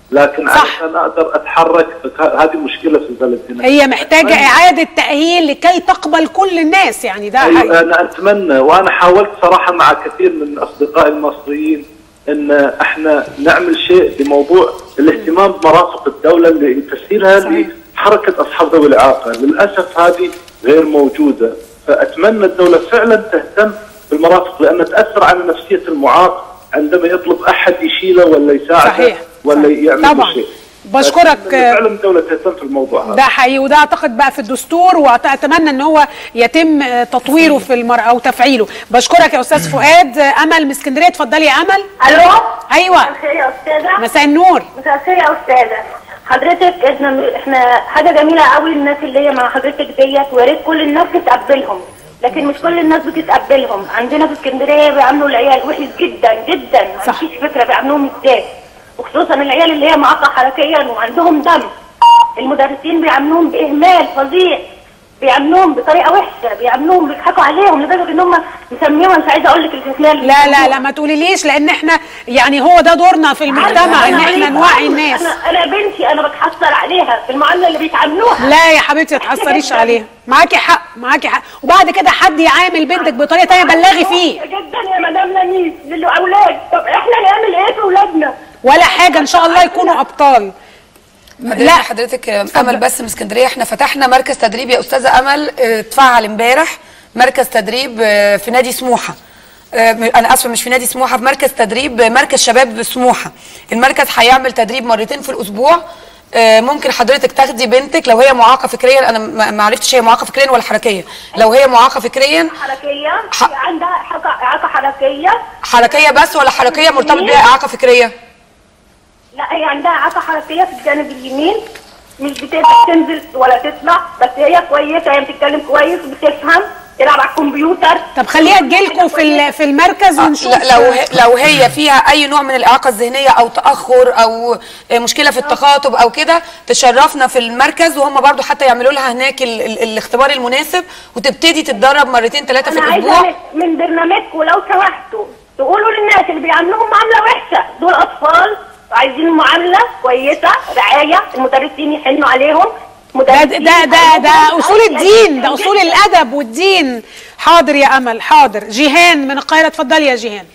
لكن عشان اقدر اتحرك ه- هذه مشكله في البلد هنا هي محتاجه اعاده تاهيل لكي تقبل كل الناس يعني ده أيوة حقيقي. انا اتمنى وانا حاولت صراحه مع كثير من اصدقائي المصريين ان احنا نعمل شيء بموضوع الاهتمام بمرافق الدوله لتسهيلها لحركه اصحاب ذوي الاعاقه، للاسف هذه غير موجوده، فاتمنى الدوله فعلا تهتم بالمرافق لان تاثر على نفسيه المعاق عندما يطلب احد يشيله ولا يساعده صحيح. ولا يعمل له طبعاً. شيء. بشكرك أتمنى فعلا الدوله تهتم في الموضوع هذا ده حقيقي وده اعتقد بقى في الدستور واتمنى ان هو يتم آه، تطويره في المرأة او تفعيله بشكرك يا استاذ فؤاد آه، امل من اسكندريه اتفضلي يا امل الو ايوه مساء الخير يا استاذه مساء النور مساء الخير يا استاذه حضرتك احنا احنا حاجه جميله قوي الناس اللي هي مع حضرتك ديت ويا ريت كل الناس تتقبلهم لكن مش كل الناس بتتقبلهم عندنا في اسكندريه بيعاملوا العيال وحش جدا جدا ما عنديش فكره بيعاملوهم ازاي وخصوصا العيال اللي هي معاقه حركيا وعندهم دم المدرسين بيعاملوهم باهمال فظيع بيعاملوهم بطريقه وحشه بيعاملوهم بيضحكوا عليهم لدرجه ان هم مسميهم مش عايزه اقول لك الاسماء لا لا لا ما تقوليليش لان احنا يعني هو ده دورنا في المجتمع ان احنا نوعي الناس انا انا بنتي انا بتحسر عليها في المعامله اللي بيتعاملوها لا يا حبيبتي ما تحسريش عليها معاكي حق معاكي حق وبعد كده حد يعامل بنتك بطريقه تانية بلغي فيه جدا يا مدام لميس للاولاد طب احنا نعمل ايه في اولادنا ولا حاجه ان شاء الله يكونوا ابطال لا حضرتك امل بس من اسكندريه احنا فتحنا مركز تدريب يا استاذه امل اه، اتفعل امبارح مركز تدريب اه، في نادي سموحه اه، م- انا اسفه مش في نادي سموحه في مركز تدريب اه، مركز شباب سموحه المركز هيعمل تدريب مرتين في الاسبوع اه، ممكن حضرتك تاخدي بنتك لو هي معاقه فكريا انا ما ما عرفتش هي معاقه فكريا ولا حركيا لو هي معاقه فكريا حركيه في عندها حركه اعاقه حركيه حركيه بس ولا حركيه مرتبط بيها اعاقه فكريه لا هي عندها اعاقه حركيه في الجانب اليمين مش بتقدر تنزل ولا تطلع بس هي كويسه هي بتتكلم كويس بتفهم تلعب على الكمبيوتر طب خليها تجيلكوا في ال- في المركز ونشوف لا لو هي لو هي فيها اي نوع من الاعاقه الذهنيه او تاخر او مشكله في التخاطب او كده تشرفنا في المركز وهم برضو حتى يعملوا لها هناك ال ال الاختبار المناسب وتبتدي تتدرب مرتين ثلاثه في انا عايزه الاسبوع من- من برنامجكم لو سمحتوا تقولوا للناس اللي بيعاملوهم معامله وحشه دول اطفال عايزين معامله كويسه رعايه المدرسين يحنوا عليهم ده ده ده ده اصول الدين ده اصول الادب والدين حاضر يا امل حاضر جيهان من القاهره اتفضلي يا جيهان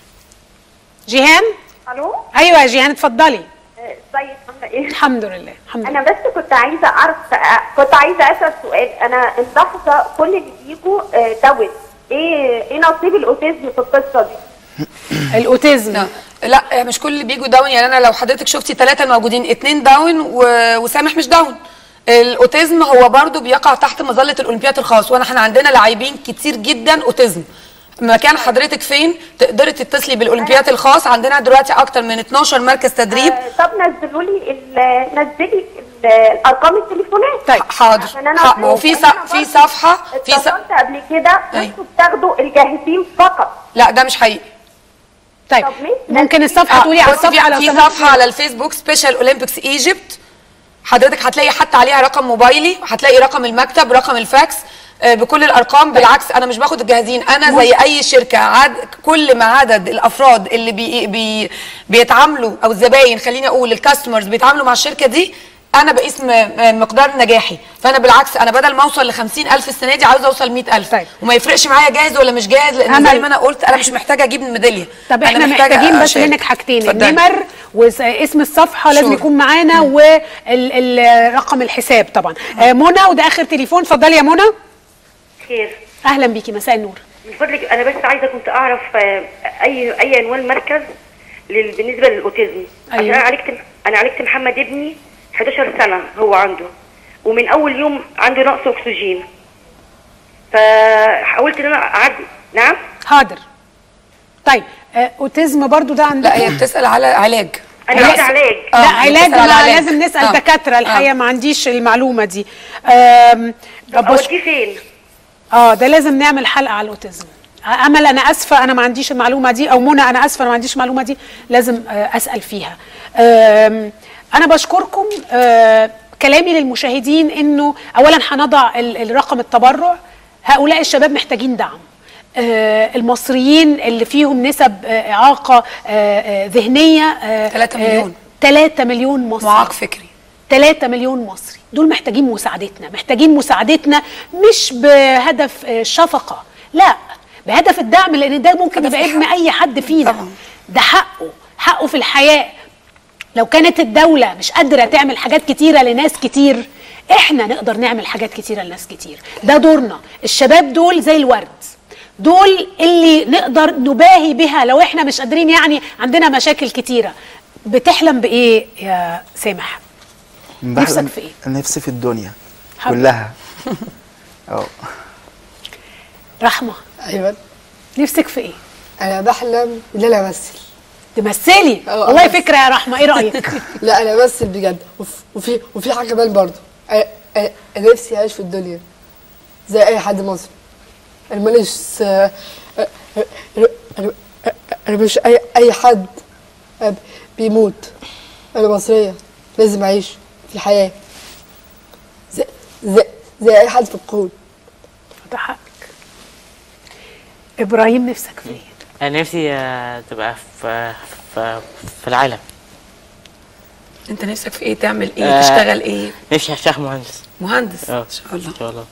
جيهان الو ايوه يا جيهان اتفضلي ازيك عامله ايه الحمد لله الحمد انا بس كنت عايزه اعرف كنت عايزه اسال سؤال انا ملاحظه كل اللي بيجوا آه، داون ايه ايه نصيب الاوتيزم في القصه دي الاوتيزم لا, لا مش كل اللي بيجوا داون يعني انا لو حضرتك شفتي ثلاثه موجودين اتنين داون و... وسامح مش داون الاوتيزم هو برضو بيقع تحت مظله الاولمبياد الخاص وانا احنا عندنا لاعبين كتير جدا اوتيزم مكان حضرتك فين تقدري تتصلي بالاولمبياد الخاص عندنا دلوقتي اكتر من 12 مركز تدريب طب نزلوا لي ال- نزلي ال- الارقام التليفونات طيب حاضر عشان انا ح- وفي ص- في صفحه في ص... اتصلت قبل كده انتوا بتاخدوا الجاهزين فقط لا ده مش حقيقي طيب ممكن الصفحه آه، تقولي على بصي الصفحه في, لو في سمحتي. صفحه على الفيسبوك سبيشال اولمبيكس ايجيبت حضرتك هتلاقي حتى عليها رقم موبايلي هتلاقي رقم المكتب رقم الفاكس آه، بكل الارقام بالعكس انا مش باخد الجاهزين انا زي اي شركه عد كل ما عدد الافراد اللي بي بي بيتعاملوا او الزباين خليني اقول الكاستمرز بيتعاملوا مع الشركه دي انا بقيس م- م- مقدار نجاحي فانا بالعكس انا بدل ما اوصل ل 50000 السنه دي عاوزه اوصل 100000 وما يفرقش معايا جاهز ولا مش جاهز لان أمل. زي ما انا قلت انا مش محتاجه اجيب الميداليه طب أنا احنا محتاجة محتاجين بس أشارك. منك حاجتين اتفضلي. النمر واسم الصفحه لازم شور. يكون معانا ورقم الحساب طبعا آه، منى وده اخر تليفون اتفضلي يا منى خير اهلا بيكي مساء النور من فضلك انا بس عايزه كنت اعرف آه، اي اي عنوان مركز لل- بالنسبه للاوتيزم عشان أيوة. انا عالجت انا عالجت محمد ابني 11 سنه هو عنده ومن اول يوم عنده نقص اكسجين فحاولت ان انا اعد نعم حاضر طيب آه، اوتيزم برضو ده عندك لا هي بتسال على علاج انا عايزه علاج لا آه، علاج بتسأل على ما علاج. لازم نسال آه. دكاتره الحقيقه آه. ما عنديش المعلومه دي آم، طب بص- اوديه فين اه ده لازم نعمل حلقه على الاوتيزم امل انا اسفه انا ما عنديش المعلومه دي او منى انا اسفه انا ما عنديش المعلومه دي لازم آه، اسال فيها آم، انا بشكركم آه، كلامي للمشاهدين انه اولا هنضع ال- الرقم التبرع هؤلاء الشباب محتاجين دعم آه، المصريين اللي فيهم نسب آه، اعاقه آه، آه، ذهنيه 3 مليون 3 مليون مصري معاق فكري 3 مليون مصري دول محتاجين مساعدتنا محتاجين مساعدتنا مش بهدف آه، شفقة لا بهدف الدعم لان ده ممكن يبقى ابن اي حد فينا ده حقه حقه في الحياة لو كانت الدولة مش قادرة تعمل حاجات كتيرة لناس كتير احنا نقدر نعمل حاجات كتيرة لناس كتير ده دورنا الشباب دول زي الورد دول اللي نقدر نباهي بها لو احنا مش قادرين يعني عندنا مشاكل كتيرة بتحلم بايه يا سامح نفسك بحلم- في ايه؟ نفسي في الدنيا حب. كلها اه رحمة ايوه نفسك في ايه؟ انا بحلم ان انا امثل تمثلي أه، والله أمثل. فكرة يا رحمة ايه رأيك؟ لا انا امثل بجد وف- وفي وفي حاجه كمان برضه أنا- أنا أنا نفسي اعيش في الدنيا زي اي حد مصري انا ماليش آه، آه، آه، انا انا مش اي اي حد آه، بيموت انا مصريه لازم اعيش في الحياه زي زي زي اي حد في الكون ده حقك ابراهيم نفسك في ايه؟ انا نفسي آه، تبقى في في في العالم انت نفسك في ايه تعمل ايه آه، تشتغل ايه نفسي اشتغل مهندس مهندس اه ان شاء الله ان شاء الله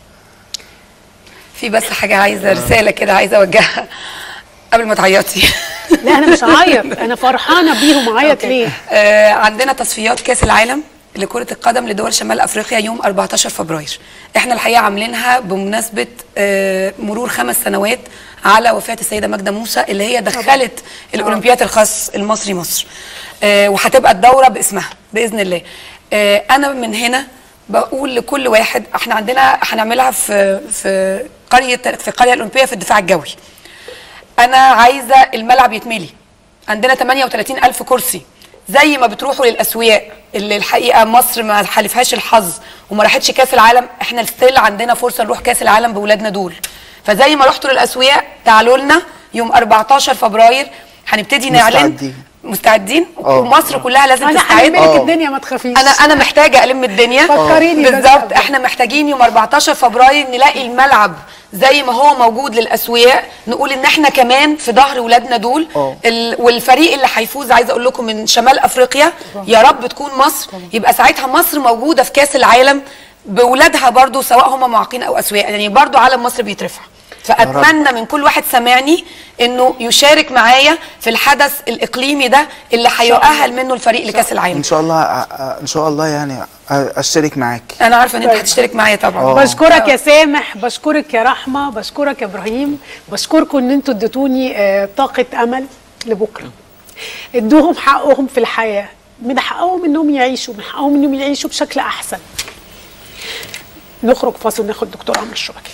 في بس حاجه عايزه رساله كده عايزه اوجهها قبل ما تعيطي لا انا مش هعيط انا فرحانه بيهم اعيط أوكي. ليه؟ آه عندنا تصفيات كاس العالم لكرة القدم لدول شمال افريقيا يوم 14 فبراير. احنا الحقيقه عاملينها بمناسبه آه مرور خمس سنوات على وفاه السيده ماجده موسى اللي هي دخلت الاولمبياد الخاص المصري مصر. آه وهتبقى الدوره باسمها باذن الله. آه انا من هنا بقول لكل واحد احنا عندنا هنعملها في في قريه في القريه الاولمبيه في الدفاع الجوي. انا عايزه الملعب يتملي عندنا 38 ألف كرسي زي ما بتروحوا للأسوياء اللي الحقيقة مصر ما حالفهاش الحظ وما راحتش كأس العالم احنا ستيل عندنا فرصة نروح كأس العالم بولادنا دول فزي ما رحتوا للأسوياء تعالوا لنا يوم 14 فبراير هنبتدي نعلن مستعدين. مستعدين آه. ومصر كلها لازم انا تستعد هلم لك الدنيا ما تخافيش انا انا محتاجه الم الدنيا فكريني بس بالظبط قبل. احنا محتاجين يوم 14 فبراير نلاقي الملعب زي ما هو موجود للاسوياء نقول ان احنا كمان في ظهر ولادنا دول ال... والفريق اللي هيفوز عايزه اقول لكم من شمال افريقيا يا رب تكون مصر يبقى ساعتها مصر موجوده في كاس العالم بولادها برضو سواء هم معاقين او اسوياء يعني برضو علم مصر بيترفع فاتمنى من كل واحد سامعني انه يشارك معايا في الحدث الاقليمي ده اللي هيؤهل منه الفريق لكاس العالم ان شاء الله آه، آه، ان شاء الله يعني آه، اشترك معاك انا عارفه ان انت هتشترك معايا طبعا آه. بشكرك يا سامح بشكرك يا رحمه بشكرك يا ابراهيم بشكركم ان انتوا اديتوني آه، طاقه امل لبكره ادوهم حقهم في الحياه من حقهم انهم يعيشوا من حقهم انهم يعيشوا بشكل احسن نخرج فاصل ناخد دكتور عمرو الشبكي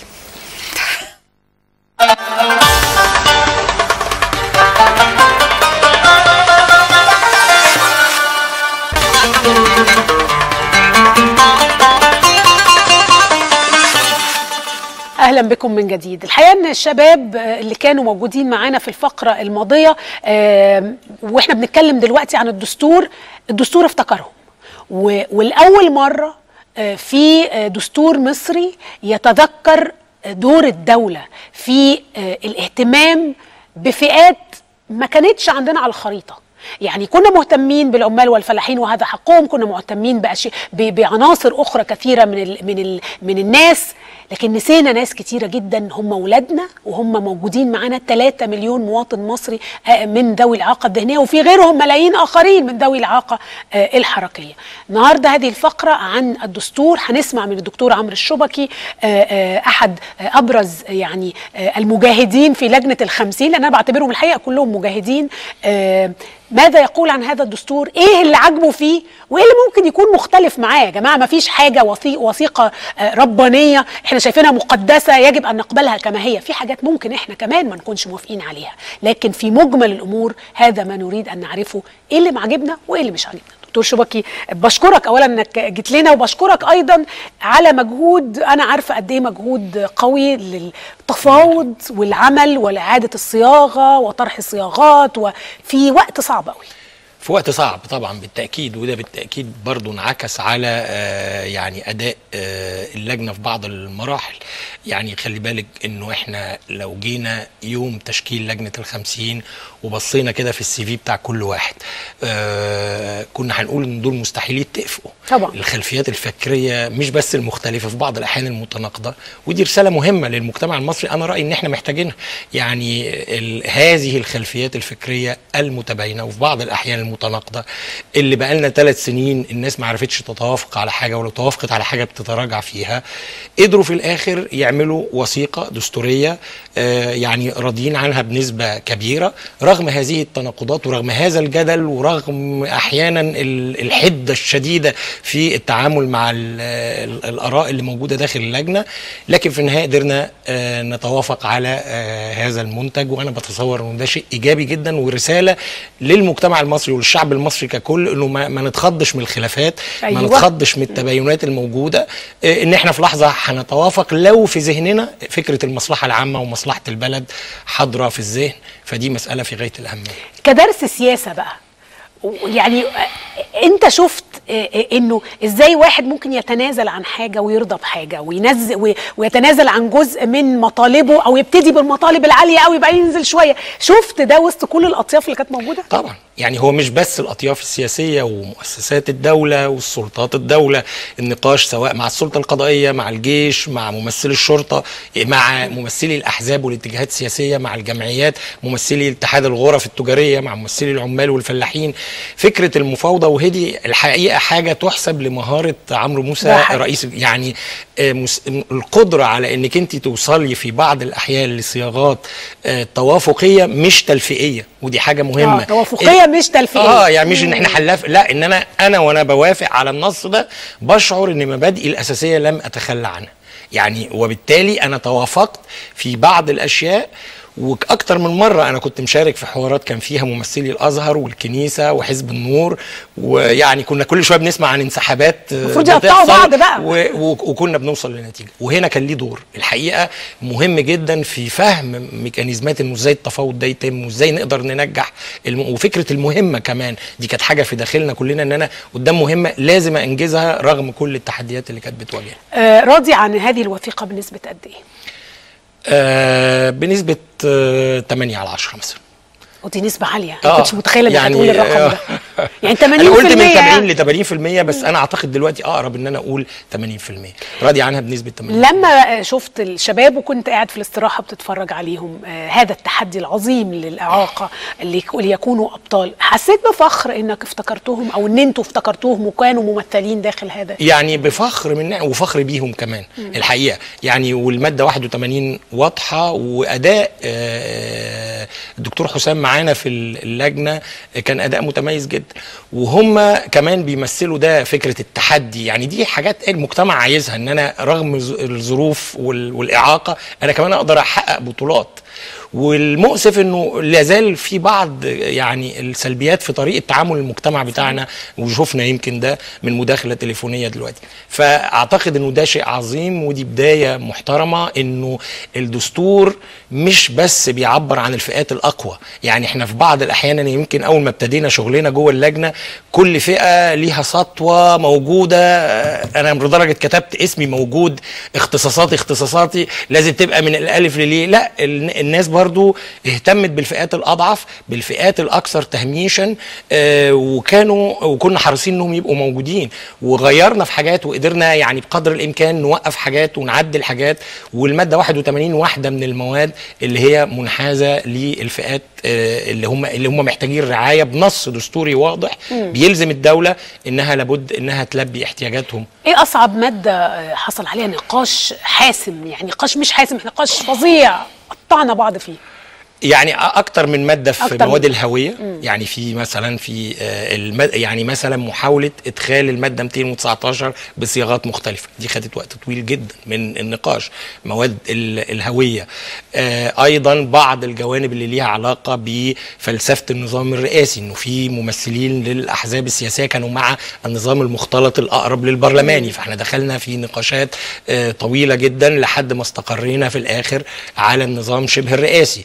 اهلا بكم من جديد الحقيقه ان الشباب آه، اللي كانوا موجودين معانا في الفقره الماضيه آم، واحنا بنتكلم دلوقتي عن الدستور الدستور افتكرهم و- والاول مره آه، في آه، دستور مصري يتذكر آه، دور الدوله في آه، الاهتمام بفئات ما كانتش عندنا على الخريطه يعني كنا مهتمين بالعمال والفلاحين وهذا حقهم كنا مهتمين بأشي... ب... بعناصر اخرى كثيره من ال... من ال... من الناس لكن نسينا ناس كتيره جدا هم اولادنا وهم موجودين معانا 3 مليون مواطن مصري آه، من ذوي الاعاقه الذهنيه وفي غيرهم ملايين اخرين من ذوي الاعاقه آه، الحركيه النهارده هذه الفقره عن الدستور هنسمع من الدكتور عمرو الشبكي آه، آه، احد آه، ابرز يعني آه، المجاهدين في لجنه الخمسين لان انا بعتبرهم الحقيقه كلهم مجاهدين آه، ماذا يقول عن هذا الدستور ايه اللي عاجبه فيه وايه اللي ممكن يكون مختلف معاه يا جماعه ما فيش حاجه وثي- وثيقه آه، ربانيه احنا شايفينها مقدسه يجب ان نقبلها كما هي في حاجات ممكن احنا كمان ما نكونش موافقين عليها لكن في مجمل الامور هذا ما نريد ان نعرفه ايه اللي معجبنا وايه اللي مش عاجبنا دكتور شبكي بشكرك اولا انك جيت لنا وبشكرك ايضا على مجهود انا عارفه قد ايه مجهود قوي للتفاوض والعمل واعاده الصياغه وطرح الصياغات وفي وقت صعب قوي في وقت صعب طبعا بالتاكيد وده بالتاكيد برضو انعكس على آه، يعني اداء آه، اللجنه في بعض المراحل يعني خلي بالك انه احنا لو جينا يوم تشكيل لجنه الخمسين وبصينا كده في السي في بتاع كل واحد آه كنا هنقول ان دول مستحيل يتفقوا طبعا الخلفيات الفكريه مش بس المختلفه في بعض الاحيان المتناقضه ودي رساله مهمه للمجتمع المصري انا رايي ان احنا محتاجينها يعني ال- هذه الخلفيات الفكريه المتباينه وفي بعض الاحيان المتناقضه اللي بقالنا ثلاث سنين الناس ما عرفتش تتوافق على حاجه ولو توافقت على حاجه بتتراجع فيها قدروا في الاخر يعملوا وثيقه دستوريه آه، يعني راضيين عنها بنسبه كبيره رغم هذه التناقضات ورغم هذا الجدل ورغم احيانا ال- الحده الشديده في التعامل مع ال- ال- الاراء اللي موجوده داخل اللجنه لكن في النهايه قدرنا آه، نتوافق على آه، هذا المنتج وانا بتصور ان ده شيء ايجابي جدا ورساله للمجتمع المصري وللشعب المصري ككل انه ما, ما نتخضش من الخلافات أيوة. ما نتخضش من التباينات الموجوده آه، ان احنا في لحظه هنتوافق لو في ذهننا فكره المصلحه العامه ومصلحه البلد حاضره في الذهن فدي مساله في غايه الاهميه كدرس سياسه بقى يعني انت شفت انه ازاي واحد ممكن يتنازل عن حاجه ويرضى بحاجه وينزل وي- ويتنازل عن جزء من مطالبه او يبتدي بالمطالب العاليه قوي يبقى ينزل شويه شفت ده وسط كل الاطياف اللي كانت موجوده طبعا يعني هو مش بس الاطياف السياسيه ومؤسسات الدوله والسلطات الدوله النقاش سواء مع السلطه القضائيه مع الجيش مع ممثلي الشرطه مع ممثلي الاحزاب والاتجاهات السياسيه مع الجمعيات ممثلي اتحاد الغرف التجاريه مع ممثلي العمال والفلاحين فكره المفاوضه وهدي الحقيقه حاجه تحسب لمهاره عمرو موسى ده حقيقي. رئيس يعني آه، مس- القدره على انك انت توصلي في بعض الاحيان لصياغات آه، توافقيه مش تلفيقيه ودي حاجه مهمه آه، توافقيه مش تلفيقيه اه يعني مش ان احنا حلاف لا ان انا انا وانا بوافق على النص ده بشعر ان مبادئي الاساسيه لم اتخلى عنها يعني وبالتالي انا توافقت في بعض الاشياء واكتر من مره انا كنت مشارك في حوارات كان فيها ممثلي الازهر والكنيسه وحزب النور ويعني كنا كل شويه بنسمع عن انسحابات آه، المفروض يقطعوا بتحصل بعض بقى. و- و- وكنا بنوصل لنتيجه وهنا كان ليه دور الحقيقه مهم جدا في فهم ميكانيزمات انه ازاي التفاوض ده يتم وازاي نقدر ننجح الم... وفكره المهمه كمان دي كانت حاجه في داخلنا كلنا ان انا قدام مهمه لازم انجزها رغم كل التحديات اللي كانت بتواجهنا آه راضي عن هذه الوثيقه بنسبه قد ايه آه بنسبه آه 8 على 10 مثلا ودي نسبه عاليه ما كنتش متخيله انك هتقول الرقم ده يعني 80% انا قلت من يعني. 70 ل 80% بس انا اعتقد دلوقتي اقرب ان انا اقول 80% راضي عنها بنسبه 80% لما شفت الشباب وكنت قاعد في الاستراحه بتتفرج عليهم آه هذا التحدي العظيم للاعاقه اللي يك- ليكونوا ابطال حسيت بفخر انك افتكرتهم او ان انتوا افتكرتوهم وكانوا ممثلين داخل هذا يعني بفخر من وفخر بيهم كمان مم. الحقيقه يعني والماده 81 واضحه واداء آه، الدكتور حسام معانا في اللجنه كان اداء متميز جدا وهم كمان بيمثلوا ده فكره التحدي يعني دي حاجات المجتمع عايزها ان انا رغم ز- الظروف وال- والاعاقه انا كمان اقدر احقق بطولات والمؤسف انه لا زال في بعض يعني السلبيات في طريقه تعامل المجتمع بتاعنا وشفنا يمكن ده من مداخله تليفونيه دلوقتي فاعتقد انه ده شيء عظيم ودي بدايه محترمه انه الدستور مش بس بيعبر عن الفئات الاقوى يعني احنا في بعض الاحيان أنا يمكن اول ما ابتدينا شغلنا جوه اللجنه كل فئه ليها سطوه موجوده انا لدرجه كتبت اسمي موجود اختصاصاتي اختصاصاتي لازم تبقى من الالف لليه لا ال- الناس برضو اهتمت بالفئات الاضعف بالفئات الاكثر تهميشا آه وكانوا وكنا حريصين انهم يبقوا موجودين وغيرنا في حاجات وقدرنا يعني بقدر الامكان نوقف حاجات ونعدل حاجات والماده 81 واحده من المواد اللي هي منحازه للفئات آه اللي هم اللي هم محتاجين رعايه بنص دستوري واضح مم. بيلزم الدوله انها لابد انها تلبي احتياجاتهم ايه اصعب ماده آه، حصل عليها نقاش حاسم يعني نقاش مش حاسم نقاش فظيع قطعنا بعض فيه يعني اكتر من ماده في أكتر مواد من- الهويه مم. يعني في مثلا في آه، المد... يعني مثلا محاوله ادخال الماده 219 بصياغات مختلفه دي خدت وقت طويل جدا من النقاش مواد ال- الهويه آه، ايضا بعض الجوانب اللي ليها علاقه بفلسفه النظام الرئاسي انه في ممثلين للاحزاب السياسيه كانوا مع النظام المختلط الاقرب للبرلماني فاحنا دخلنا في نقاشات آه، طويله جدا لحد ما استقرينا في الاخر على النظام شبه الرئاسي آه،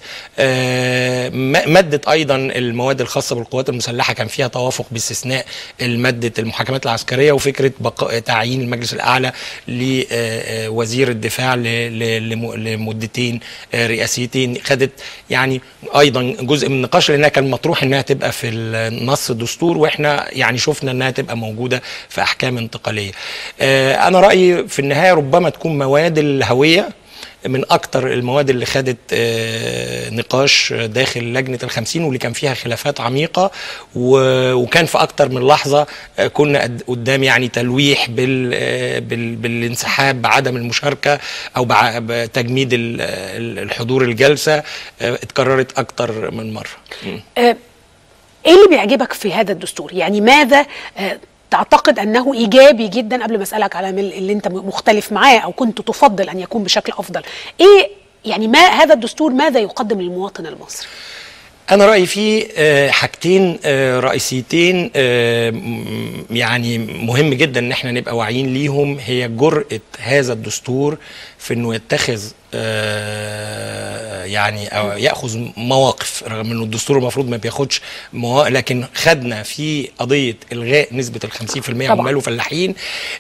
آه، م- ماده ايضا المواد الخاصه بالقوات المسلحه كان فيها توافق باستثناء الماده المحاكمات العسكريه وفكره بقاء تعيين المجلس الاعلى لوزير الدفاع ل- ل- لم- لمدتين آه، رئاسيتين خدت يعني ايضا جزء من النقاش لانها كان مطروح انها تبقى في النص الدستور واحنا يعني شفنا انها تبقى موجوده في احكام انتقاليه. آه، انا رايي في النهايه ربما تكون مواد الهويه من اكتر المواد اللي خدت آه، نقاش داخل لجنه الخمسين واللي كان فيها خلافات عميقه و- وكان في اكتر من لحظه آه، كنا قد- قدام يعني تلويح بال آه، بال بالانسحاب بعدم المشاركه او بع- بتجميد ال- ال- الحضور الجلسه آه، اتكررت اكتر من مره م. آه، ايه اللي بيعجبك في هذا الدستور يعني ماذا آه، تعتقد انه ايجابي جدا قبل ما اسالك على مل- اللي انت مختلف معاه او كنت تفضل ان يكون بشكل افضل ايه يعني ما هذا الدستور ماذا يقدم للمواطن المصري انا رايي فيه آه، حاجتين آه، رئيسيتين آه، م- يعني مهم جدا ان احنا نبقى واعيين ليهم هي جرأة هذا الدستور في انه يتخذ آه، يعني أو ياخذ مواقف رغم انه الدستور المفروض ما بياخدش مواقف لكن خدنا في قضيه الغاء نسبه ال 50% طبعاً. عمال وفلاحين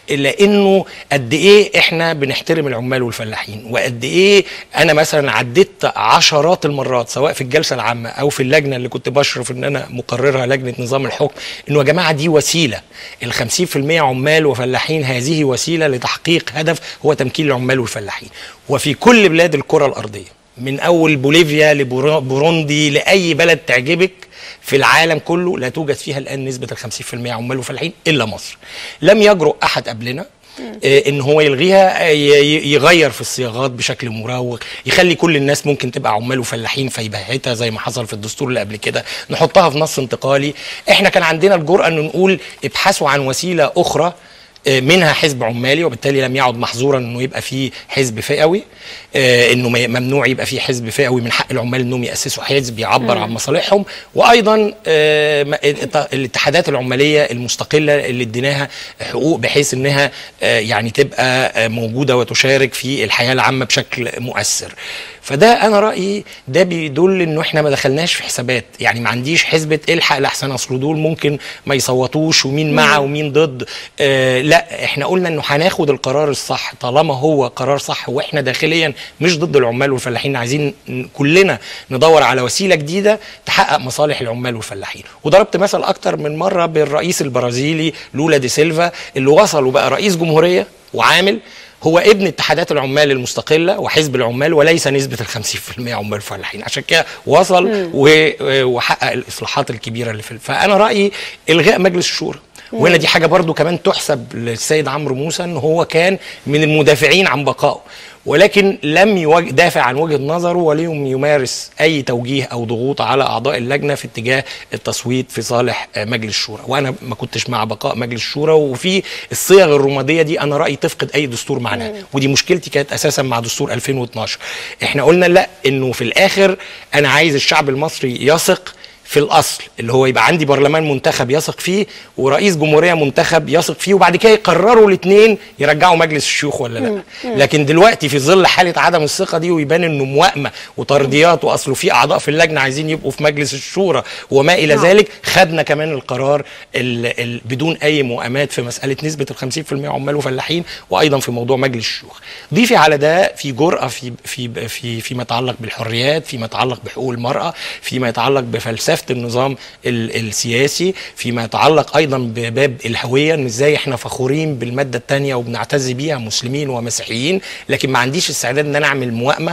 لانه قد ايه احنا بنحترم العمال والفلاحين وقد ايه انا مثلا عديت عشرات المرات سواء في الجلسه العامه او في اللجنه اللي كنت بشرف ان انا مقررها لجنه نظام الحكم انه يا جماعه دي وسيله ال 50% عمال وفلاحين هذه وسيله لتحقيق هدف هو تمكين العمال والفلاحين وفي كل بلاد الكره الارضيه من اول بوليفيا لبوروندي لاي بلد تعجبك في العالم كله لا توجد فيها الان نسبه ال 50% عمال وفلاحين الا مصر لم يجرؤ احد قبلنا آه، ان هو يلغيها آه، ي- ي- يغير في الصياغات بشكل مراوغ يخلي كل الناس ممكن تبقى عمال وفلاحين فيبهتها زي ما حصل في الدستور اللي قبل كده نحطها في نص انتقالي احنا كان عندنا الجرأة ان نقول ابحثوا عن وسيلة اخرى آه، منها حزب عمالي وبالتالي لم يعد محظورا انه يبقى فيه حزب فئوي آه، انه ما- ممنوع يبقى فيه حزب فئوي من حق العمال انهم ياسسوا حزب يعبر مم. عن مصالحهم وايضا آه، ما- الت- الاتحادات العماليه المستقله اللي اديناها حقوق بحيث انها آه، يعني تبقى آه، موجوده وتشارك في الحياه العامه بشكل مؤثر فده انا رايي ده بيدل انه احنا ما دخلناش في حسابات يعني ما عنديش حسبه الحق لاحسن اصل دول ممكن ما يصوتوش ومين مع مم. ومين ضد آه لا احنا قلنا انه هناخد القرار الصح طالما هو قرار صح واحنا داخليا مش ضد العمال والفلاحين عايزين ن- كلنا ندور على وسيله جديده تحقق مصالح العمال والفلاحين وضربت مثل اكتر من مره بالرئيس البرازيلي لولا دي سيلفا اللي وصل وبقى رئيس جمهوريه وعامل هو ابن اتحادات العمال المستقله وحزب العمال وليس نسبه ال 50% عمال وفلاحين عشان كده وصل مم. و- وحقق الاصلاحات الكبيره اللي في فانا رايي الغاء مجلس الشورى مم. وهنا دي حاجه برضو كمان تحسب للسيد عمرو موسى ان هو كان من المدافعين عن بقائه ولكن لم يواجه دافع عن وجهه نظره ولم يمارس اي توجيه او ضغوط على اعضاء اللجنه في اتجاه التصويت في صالح آه، مجلس الشورى وانا ما كنتش مع بقاء مجلس الشورى وفي الصيغ الرماديه دي انا رايي تفقد اي دستور معناه ودي مشكلتي كانت اساسا مع دستور 2012 احنا قلنا لا انه في الاخر انا عايز الشعب المصري يثق في الاصل اللي هو يبقى عندي برلمان منتخب يثق فيه ورئيس جمهوريه منتخب يثق فيه وبعد كده يقرروا الاثنين يرجعوا مجلس الشيوخ ولا لا مم. مم. لكن دلوقتي في ظل حاله عدم الثقه دي ويبان انه موائمه وترضيات واصله في اعضاء في اللجنه عايزين يبقوا في مجلس الشورى وما الى نعم. ذلك خدنا كمان القرار ال ال بدون اي موائمات في مساله نسبه ال 50% عمال وفلاحين وايضا في موضوع مجلس الشيوخ ضيفي على ده في جرأه في في في فيما يتعلق بالحريات فيما يتعلق بحقوق المراه فيما يتعلق بفلسفه النظام ال السياسي فيما يتعلق ايضا بباب الهويه ان ازاي احنا فخورين بالماده الثانيه وبنعتز بيها مسلمين ومسيحيين لكن ما عنديش استعداد ان انا اعمل موائمه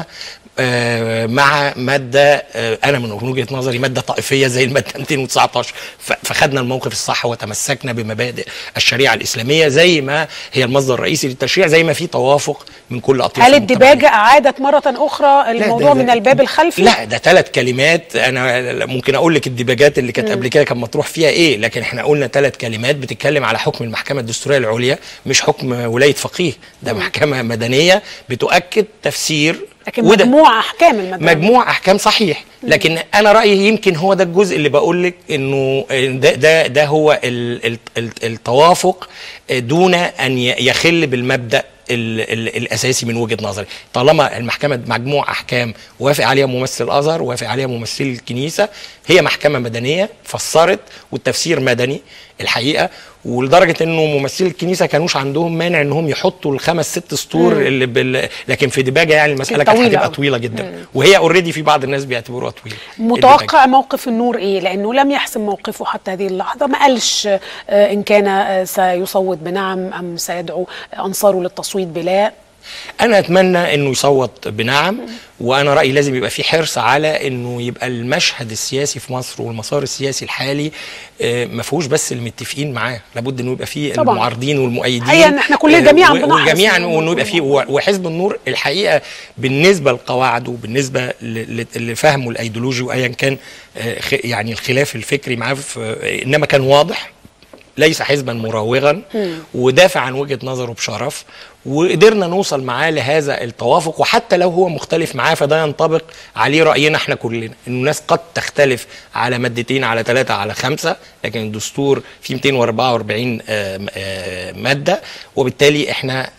آه، مع ماده آه، انا من وجهه نظري ماده طائفيه زي الماده 219 ف- فخدنا الموقف الصح وتمسكنا بمبادئ الشريعه الاسلاميه زي ما هي المصدر الرئيسي للتشريع زي ما في توافق من كل اطراف هل المجتمع. الدباجه اعادت مره اخرى الموضوع ده- من الباب الخلفي لا ده ثلاث كلمات انا ممكن اقول لك الديباجات اللي كانت مم. قبل كده كان مطروح فيها ايه لكن احنا قلنا ثلاث كلمات بتتكلم على حكم المحكمه الدستوريه العليا مش حكم ولايه فقيه ده محكمه مدنيه بتؤكد تفسير لكن وده- مجموع احكام المدنيه مجموع احكام صحيح لكن انا رايي يمكن هو ده الجزء اللي بقول لك انه ده ده ده هو ال- ال- ال- التوافق دون ان ي- يخل بالمبدا ال ال الاساسي من وجهه نظري طالما المحكمه مجموع احكام وافق عليها ممثل الازهر وافق عليها ممثل الكنيسه هي محكمه مدنيه فسرت والتفسير مدني الحقيقه ولدرجه انه ممثلي الكنيسه كانوش عندهم مانع انهم يحطوا الخمس ست سطور مم. اللي بال... لكن في دباجه يعني المساله كانت طويلة هتبقى أوي. طويله جدا مم. وهي اوريدي في بعض الناس بيعتبروها طويله متوقع موقف النور ايه لانه لم يحسم موقفه حتى هذه اللحظه ما قالش آه، ان كان آه، سيصوت بنعم ام سيدعو انصاره للتصويت بلا انا اتمنى انه يصوت بنعم وانا رايي لازم يبقى في حرص على انه يبقى المشهد السياسي في مصر والمسار السياسي الحالي آه، ما فيهوش بس المتفقين معاه لابد انه يبقى فيه طبعاً. المعارضين والمؤيدين حقيقة إن إحنا كلنا آه، جميعاً و- بنحرص وجميعا إنه وانه يبقى فيه و- وحزب النور الحقيقه بالنسبه لقواعده وبالنسبه ل- ل- لفهمه الايديولوجي وايا كان آه، خ- يعني الخلاف الفكري معاه في- آه، انما كان واضح ليس حزبا مراوغا ودافع عن وجهه نظره بشرف وقدرنا نوصل معاه لهذا التوافق وحتى لو هو مختلف معاه فده ينطبق عليه راينا احنا كلنا ان الناس قد تختلف على مادتين على ثلاثه على خمسه لكن الدستور فيه 244 آه، آه، ماده وبالتالي احنا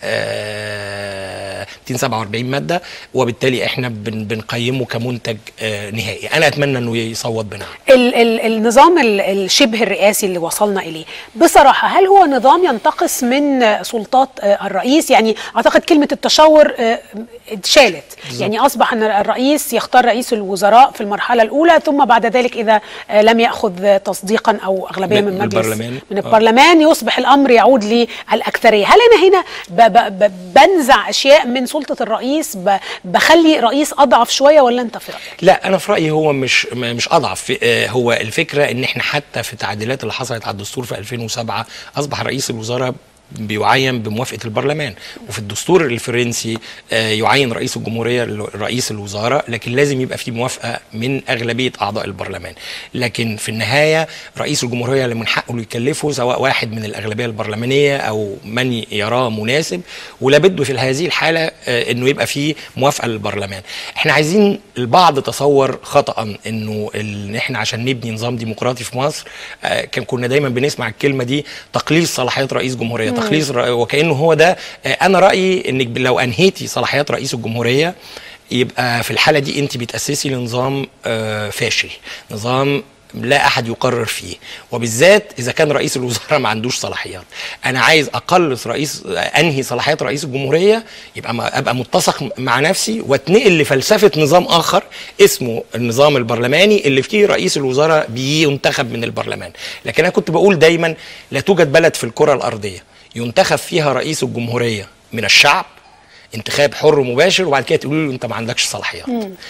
آه، 247 ماده وبالتالي احنا بن- بنقيمه كمنتج آه، نهائي انا اتمنى انه يصوت بنعم ال ال النظام ال- الشبه الرئاسي اللي وصلنا اليه بصراحه هل هو نظام ينتقص من آه، سلطات آه، الرئيس يعني اعتقد كلمه التشاور آه، اتشالت بالظبط. يعني اصبح ان الرئيس يختار رئيس الوزراء في المرحله الاولى ثم بعد ذلك اذا آه، لم ياخذ تصديقا او اغلبيه من- من من مجلس البرلمان. من آه. البرلمان يصبح الامر يعود للاكثريه هل انا هنا ب ب ب بنزع اشياء من سلطه الرئيس ب بخلي رئيس اضعف شويه ولا انت في رايك لا انا في رايي هو مش م- مش اضعف في- آه، هو الفكره ان احنا حتى في التعديلات اللي حصلت على الدستور في 2007 اصبح رئيس الوزراء بيعين بموافقه البرلمان وفي الدستور الفرنسي آه، يعين رئيس الجمهوريه ال- رئيس الوزراء لكن لازم يبقى في موافقه من اغلبيه اعضاء البرلمان لكن في النهايه رئيس الجمهوريه اللي من حقه إنه يكلفه سواء واحد من الاغلبيه البرلمانيه او من يراه مناسب ولابد في هذه الحاله آه، انه يبقى في موافقه للبرلمان احنا عايزين البعض تصور خطا انه ال- ان احنا عشان نبني نظام ديمقراطي في مصر آه، كان كنا دايما بنسمع الكلمه دي تقليص صلاحيات رئيس جمهوريه مم. تقليص رأي وكانه هو ده آه، انا رايي انك لو انهيتي صلاحيات رئيس الجمهوريه يبقى في الحاله دي انت بتاسسي لنظام آه، فاشل نظام لا احد يقرر فيه وبالذات اذا كان رئيس الوزراء ما عندوش صلاحيات انا عايز اقلص رئيس انهي صلاحيات رئيس الجمهوريه يبقى ما ابقى متسق مع نفسي واتنقل لفلسفه نظام اخر اسمه النظام البرلماني اللي فيه رئيس الوزراء بينتخب من البرلمان لكن انا كنت بقول دايما لا توجد بلد في الكره الارضيه ينتخب فيها رئيس الجمهوريه من الشعب انتخاب حر ومباشر وبعد كده تقولوا له انت ما عندكش صلاحيات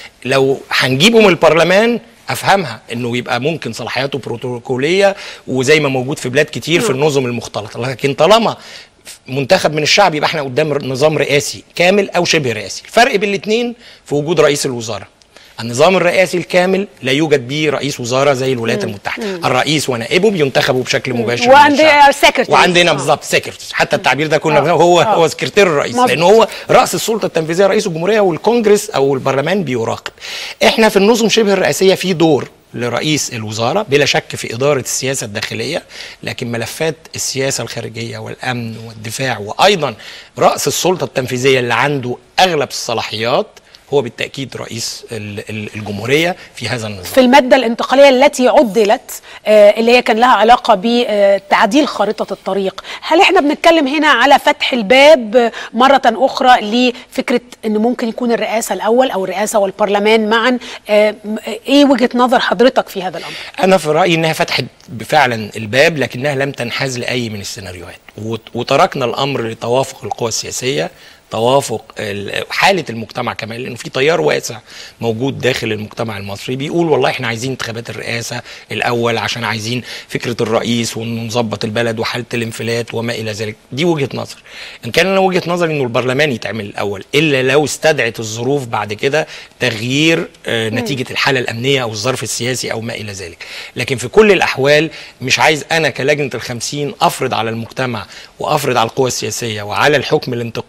لو هنجيبه من البرلمان افهمها انه يبقى ممكن صلاحياته بروتوكوليه وزي ما موجود في بلاد كتير في مم. النظم المختلطه لكن طالما منتخب من الشعب يبقى احنا قدام نظام رئاسي كامل او شبه رئاسي الفرق بين الاثنين في وجود رئيس الوزراء النظام الرئاسي الكامل لا يوجد به رئيس وزراء زي الولايات مم. المتحده مم. الرئيس ونائبه بينتخبوا بشكل مباشر من وعندنا الشعب. secretaries. وعندنا آه. بالظبط سكرتير حتى التعبير ده كنا آه. هو آه. هو سكرتير الرئيس مظبوط. لان هو راس السلطه التنفيذيه رئيس الجمهوريه والكونجرس او البرلمان بيراقب احنا في النظم شبه الرئاسيه في دور لرئيس الوزراء بلا شك في إدارة السياسة الداخلية لكن ملفات السياسة الخارجية والأمن والدفاع وأيضا رأس السلطة التنفيذية اللي عنده أغلب الصلاحيات هو بالتأكيد رئيس ال- ال- الجمهورية في هذا النظام في المادة الانتقالية التي عدلت آه، اللي هي كان لها علاقة بتعديل خارطة الطريق هل احنا بنتكلم هنا على فتح الباب آه، مرة أخرى لفكرة أن ممكن يكون الرئاسة الأول أو الرئاسة والبرلمان معا آه، م- ايه وجهة نظر حضرتك في هذا الأمر أنا في رأيي إنها فتحت فعلا الباب لكنها لم تنحاز لأي من السيناريوهات وت- وتركنا الأمر لتوافق القوى السياسية توافق ال- حالة المجتمع كمان لأنه في تيار واسع موجود داخل المجتمع المصري بيقول والله احنا عايزين انتخابات الرئاسة الأول عشان عايزين فكرة الرئيس وإنه نظبط البلد وحالة الانفلات وما إلى ذلك دي وجهة نظر إن كان أنا وجهة نظري إنه البرلمان يتعمل الأول إلا لو استدعت الظروف بعد كده تغيير آه، مم. نتيجة الحالة الأمنية أو الظرف السياسي أو ما إلى ذلك لكن في كل الأحوال مش عايز أنا كلجنة الخمسين أفرض على المجتمع وأفرض على القوى السياسية وعلى الحكم الانتقالي الحالي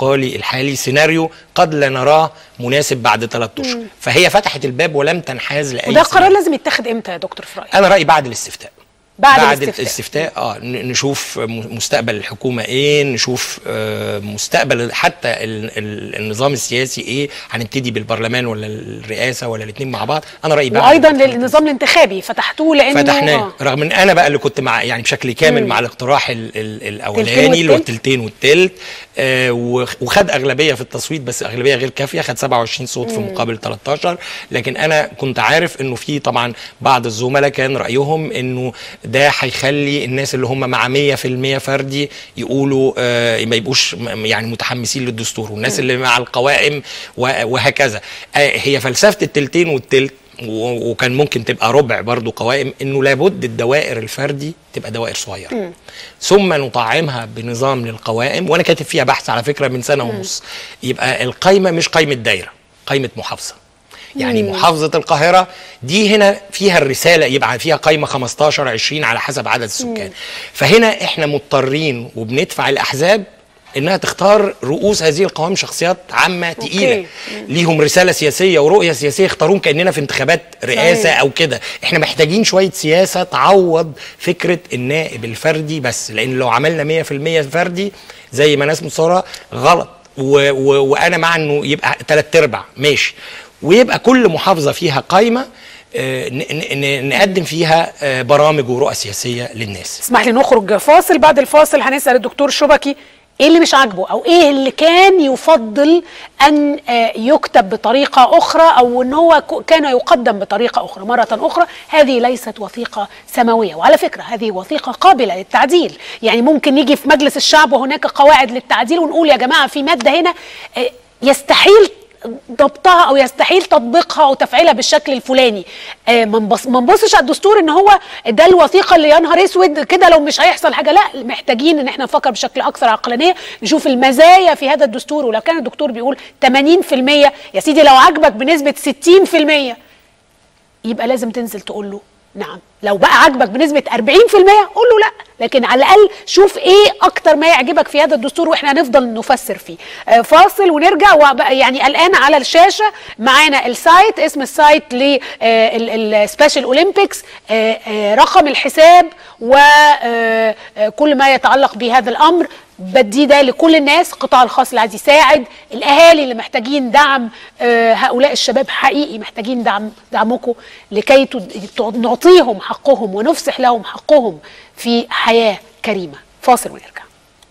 الحالي سيناريو قد لا نراه مناسب بعد ثلاثة اشهر فهي فتحت الباب ولم تنحاز لاي وده سيناريو. قرار لازم يتاخد امتى يا دكتور في رايك انا رايي بعد الاستفتاء بعد, بعد الاستفتاء. الاستفتاء اه ن- نشوف م- مستقبل الحكومه ايه نشوف آه مستقبل حتى ال ال النظام السياسي ايه هنبتدي بالبرلمان ولا الرئاسه ولا الاثنين مع بعض انا رايي بعد وايضا للنظام الانتخابي فتحتوه لانه فتحناه آه. رغم ان انا بقى اللي كنت مع يعني بشكل كامل مم. مع الاقتراح ال ال الاولاني اللي هو والتلت. التلتين والتلت آه وخ- وخد اغلبيه في التصويت بس اغلبيه غير كافيه خد 27 صوت في مم. مقابل 13 لكن انا كنت عارف انه في طبعا بعض الزملاء كان رايهم انه ده هيخلي الناس اللي هم مع 100% فردي يقولوا آه ما يبقوش م- يعني متحمسين للدستور والناس مم. اللي مع القوائم و- وهكذا آه هي فلسفه التلتين والتلت و- وكان ممكن تبقى ربع برضو قوائم انه لابد الدوائر الفردي تبقى دوائر صغيره مم. ثم نطعمها بنظام للقوائم وانا كاتب فيها بحث على فكره من سنه ونص يبقى القايمه مش قايمه دايره قايمه محافظه يعني مم. محافظه القاهره دي هنا فيها الرساله يبقى فيها قايمه 15 20 على حسب عدد السكان فهنا احنا مضطرين وبندفع الاحزاب انها تختار رؤوس هذه القوائم شخصيات عامه تقيله ليهم رساله سياسيه ورؤيه سياسيه يختارون كاننا في انتخابات رئاسه صحيح. او كده احنا محتاجين شويه سياسه تعوض فكره النائب الفردي بس لان لو عملنا 100% فردي زي ما ناس مصوره غلط و و وانا مع انه يبقى ثلاث ارباع ماشي ويبقى كل محافظه فيها قايمه آه، ن- ن- ن- نقدم فيها آه، برامج ورؤى سياسيه للناس اسمح لي نخرج فاصل بعد الفاصل هنسال الدكتور شبكي ايه اللي مش عاجبه او ايه اللي كان يفضل ان آه، يكتب بطريقه اخرى او ان هو ك- كان يقدم بطريقه اخرى مره اخرى هذه ليست وثيقه سماويه وعلى فكره هذه وثيقه قابله للتعديل يعني ممكن نيجي في مجلس الشعب وهناك قواعد للتعديل ونقول يا جماعه في ماده هنا آه، يستحيل ضبطها او يستحيل تطبيقها او تفعيلها بالشكل الفلاني آه، ما نبص- ما نبصش على الدستور ان هو ده الوثيقه اللي يا نهار اسود كده لو مش هيحصل حاجه لا محتاجين ان احنا نفكر بشكل اكثر عقلانيه نشوف المزايا في هذا الدستور ولو كان الدكتور بيقول 80% يا سيدي لو عجبك بنسبه 60% يبقى لازم تنزل تقول له نعم لو بقى عاجبك بنسبة 40% قول له لا لكن على الأقل شوف إيه أكتر ما يعجبك في هذا الدستور وإحنا هنفضل نفسر فيه آه فاصل ونرجع وبقى يعني الآن على الشاشة معانا السايت اسم السايت للسبيشال أولمبيكس رقم الحساب وكل ما يتعلق بهذا الأمر بدي ده لكل الناس القطاع الخاص اللي عايز يساعد الاهالي اللي محتاجين دعم آه، هؤلاء الشباب حقيقي محتاجين دعم دعمكم لكي تد- نعطيهم حقهم ونفسح لهم حقهم في حياه كريمه فاصل ونرجع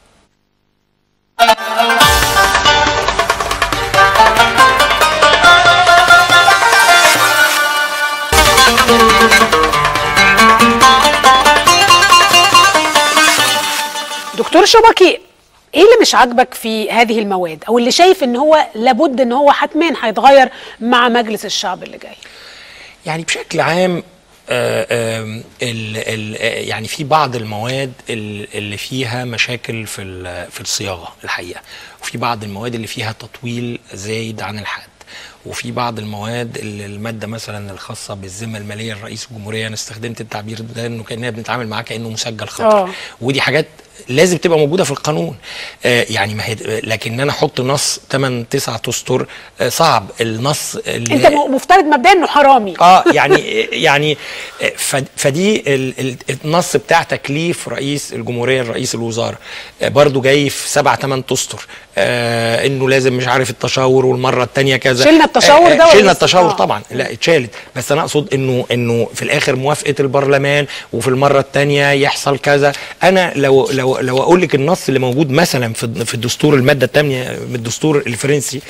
دكتور شبكي ايه اللي مش عاجبك في هذه المواد او اللي شايف ان هو لابد ان هو حتما هيتغير مع مجلس الشعب اللي جاي يعني بشكل عام آه، آم، ال ال آه، يعني في بعض المواد ال- اللي فيها مشاكل في ال- في الصياغه الحقيقه وفي بعض المواد اللي فيها تطويل زايد عن الحد وفي بعض المواد اللي الماده مثلا الخاصه بالذمه الماليه لرئيس الجمهوريه انا استخدمت التعبير ده انه كاننا بنتعامل معاه كانه مسجل خطر آه. ودي حاجات لازم تبقى موجوده في القانون آه يعني ما هي لكن ان انا احط نص 8 9 اسطر آه صعب النص اللي انت م- مفترض مبدئيا انه حرامي اه يعني يعني ف- فدي ال- ال- النص بتاع تكليف رئيس الجمهوريه لرئيس الوزراء آه، برضو جاي في سبع ثمان اسطر آه انه لازم مش عارف التشاور والمره الثانيه كذا شلنا التشاور آه، ده ولا شلنا لسه؟ التشاور آه. طبعا لا اتشالت بس انا اقصد انه انه في الاخر موافقه البرلمان وفي المره الثانيه يحصل كذا انا لو لو لو اقول لك النص اللي موجود مثلا في في الدستور الماده الثانيه من الدستور الفرنسي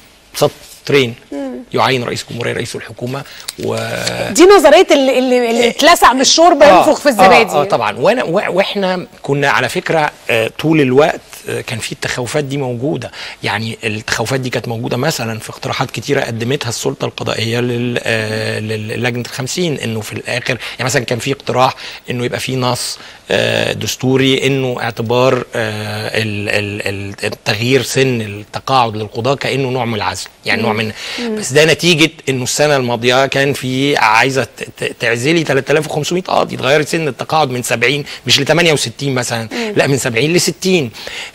سطرين يعين رئيس الجمهوريه رئيس الحكومه و دي نظريه اللي اللي, اللي اتلسع من الشوربه ينفخ في الزبادي آه, اه طبعا وانا و- واحنا كنا على فكره آه طول الوقت آه كان في التخوفات دي موجوده يعني التخوفات دي كانت موجوده مثلا في اقتراحات كتيره قدمتها السلطه القضائيه لل- آه للجنه الخمسين انه في الاخر يعني مثلا كان في اقتراح انه يبقى في نص آه دستوري انه اعتبار آه ال- ال- ال- التغيير سن التقاعد للقضاه كانه نوع من العزل يعني نوع من مم. بس ده نتيجه انه السنه الماضيه كان في عايزه ت- ت- تعزلي 3500 قاضي اتغيرت سن التقاعد من 70 مش ل 68 مثلا مم. لا من 70 ل 60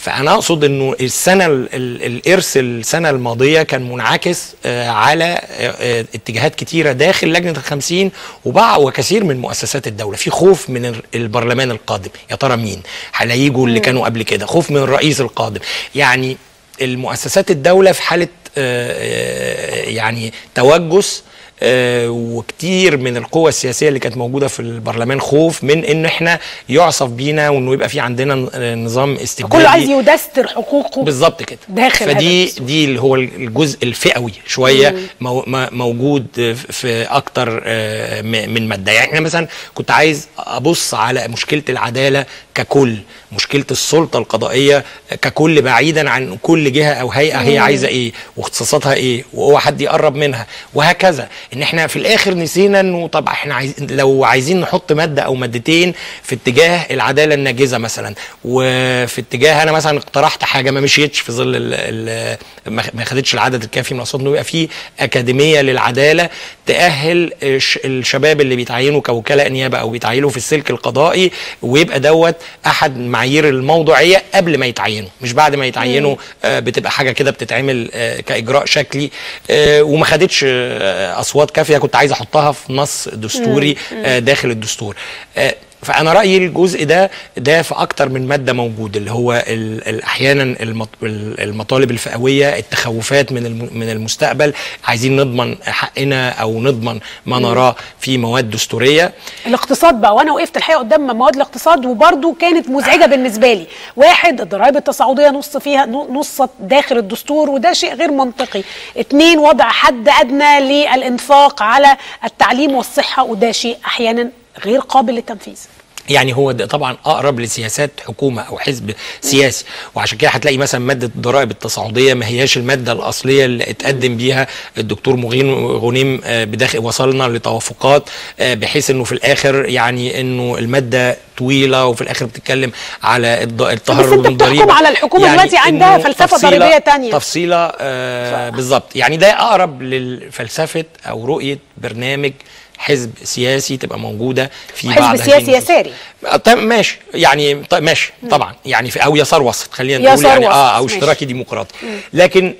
فانا اقصد انه السنه ال- ال- الارث السنه الماضيه كان منعكس آه، على آه، آه، اتجاهات كتيره داخل لجنه الخمسين وبع وكثير من مؤسسات الدوله في خوف من ال- البرلمان القادم يا ترى مين هيجوا اللي كانوا قبل كده خوف من الرئيس القادم يعني المؤسسات الدوله في حاله آه، آه، يعني توجس آه، وكتير من القوى السياسيه اللي كانت موجوده في البرلمان خوف من ان احنا يعصف بينا وانه يبقى في عندنا ن- نظام استبدادي كله عايز يدستر حقوقه بالظبط كده داخل فدي هذا دي اللي هو الجزء الفئوي شويه مم. مو م- موجود في اكتر آه، م- من ماده يعني احنا مثلا كنت عايز ابص على مشكله العداله ككل مشكله السلطه القضائيه ككل بعيدا عن كل جهه او هيئه هي مم. عايزه ايه واختصاصاتها ايه وهو حد يقرب منها وهكذا ان احنا في الاخر نسينا انه طب احنا عايز لو عايزين نحط ماده او مادتين في اتجاه العداله الناجزه مثلا وفي اتجاه انا مثلا اقترحت حاجه ما مشيتش في ظل ال ال ما ما خدتش العدد الكافي من الاصوات انه يبقى في اكاديميه للعداله تاهل الش- الشباب اللي بيتعينوا كوكلاء نيابه او بيتعينوا في السلك القضائي ويبقى دوت احد معايير الموضوعيه قبل ما يتعينوا مش بعد ما يتعينوا آه، بتبقى حاجه كده بتتعمل آه، كاجراء شكلي آه، وما خدتش آه، اصوات كافيه كنت عايز احطها في نص دستوري مم. آه، داخل الدستور آه، فانا رايي الجزء ده ده في اكتر من ماده موجود اللي هو ال- ال- احيانا المط- ال- المطالب الفئويه التخوفات من الم- من المستقبل عايزين نضمن حقنا او نضمن ما مم. نراه في مواد دستوريه الاقتصاد بقى وانا وقفت الحقيقه قدام مواد الاقتصاد وبرده كانت مزعجه بالنسبه لي واحد الضرائب التصاعديه نص فيها نص داخل الدستور وده شيء غير منطقي اتنين وضع حد ادنى للانفاق على التعليم والصحه وده شيء احيانا غير قابل للتنفيذ يعني هو ده طبعا اقرب لسياسات حكومه او حزب سياسي وعشان كده هتلاقي مثلا ماده الضرائب التصاعديه ما هياش الماده الاصليه اللي اتقدم بيها الدكتور مغين غنيم آه، بداخل وصلنا لتوافقات آه، بحيث انه في الاخر يعني انه الماده طويله وفي الاخر بتتكلم على الض- التهرب انت من بتحكم ضريبه على الحكومة دلوقتي عندها إنه فلسفة تفصيلة- ضريبية تانية. تفصيله آه بالظبط يعني ده اقرب لفلسفه او رؤيه برنامج حزب سياسي تبقى موجوده في بعض حزب هذه سياسي النصوص. يساري آه، طيب ماشي يعني طيب ماشي طبعا يعني في او يسار وسط خلينا نقول يسار يعني وسط، اه او ماشي. اشتراكي ديمقراطي مم. لكن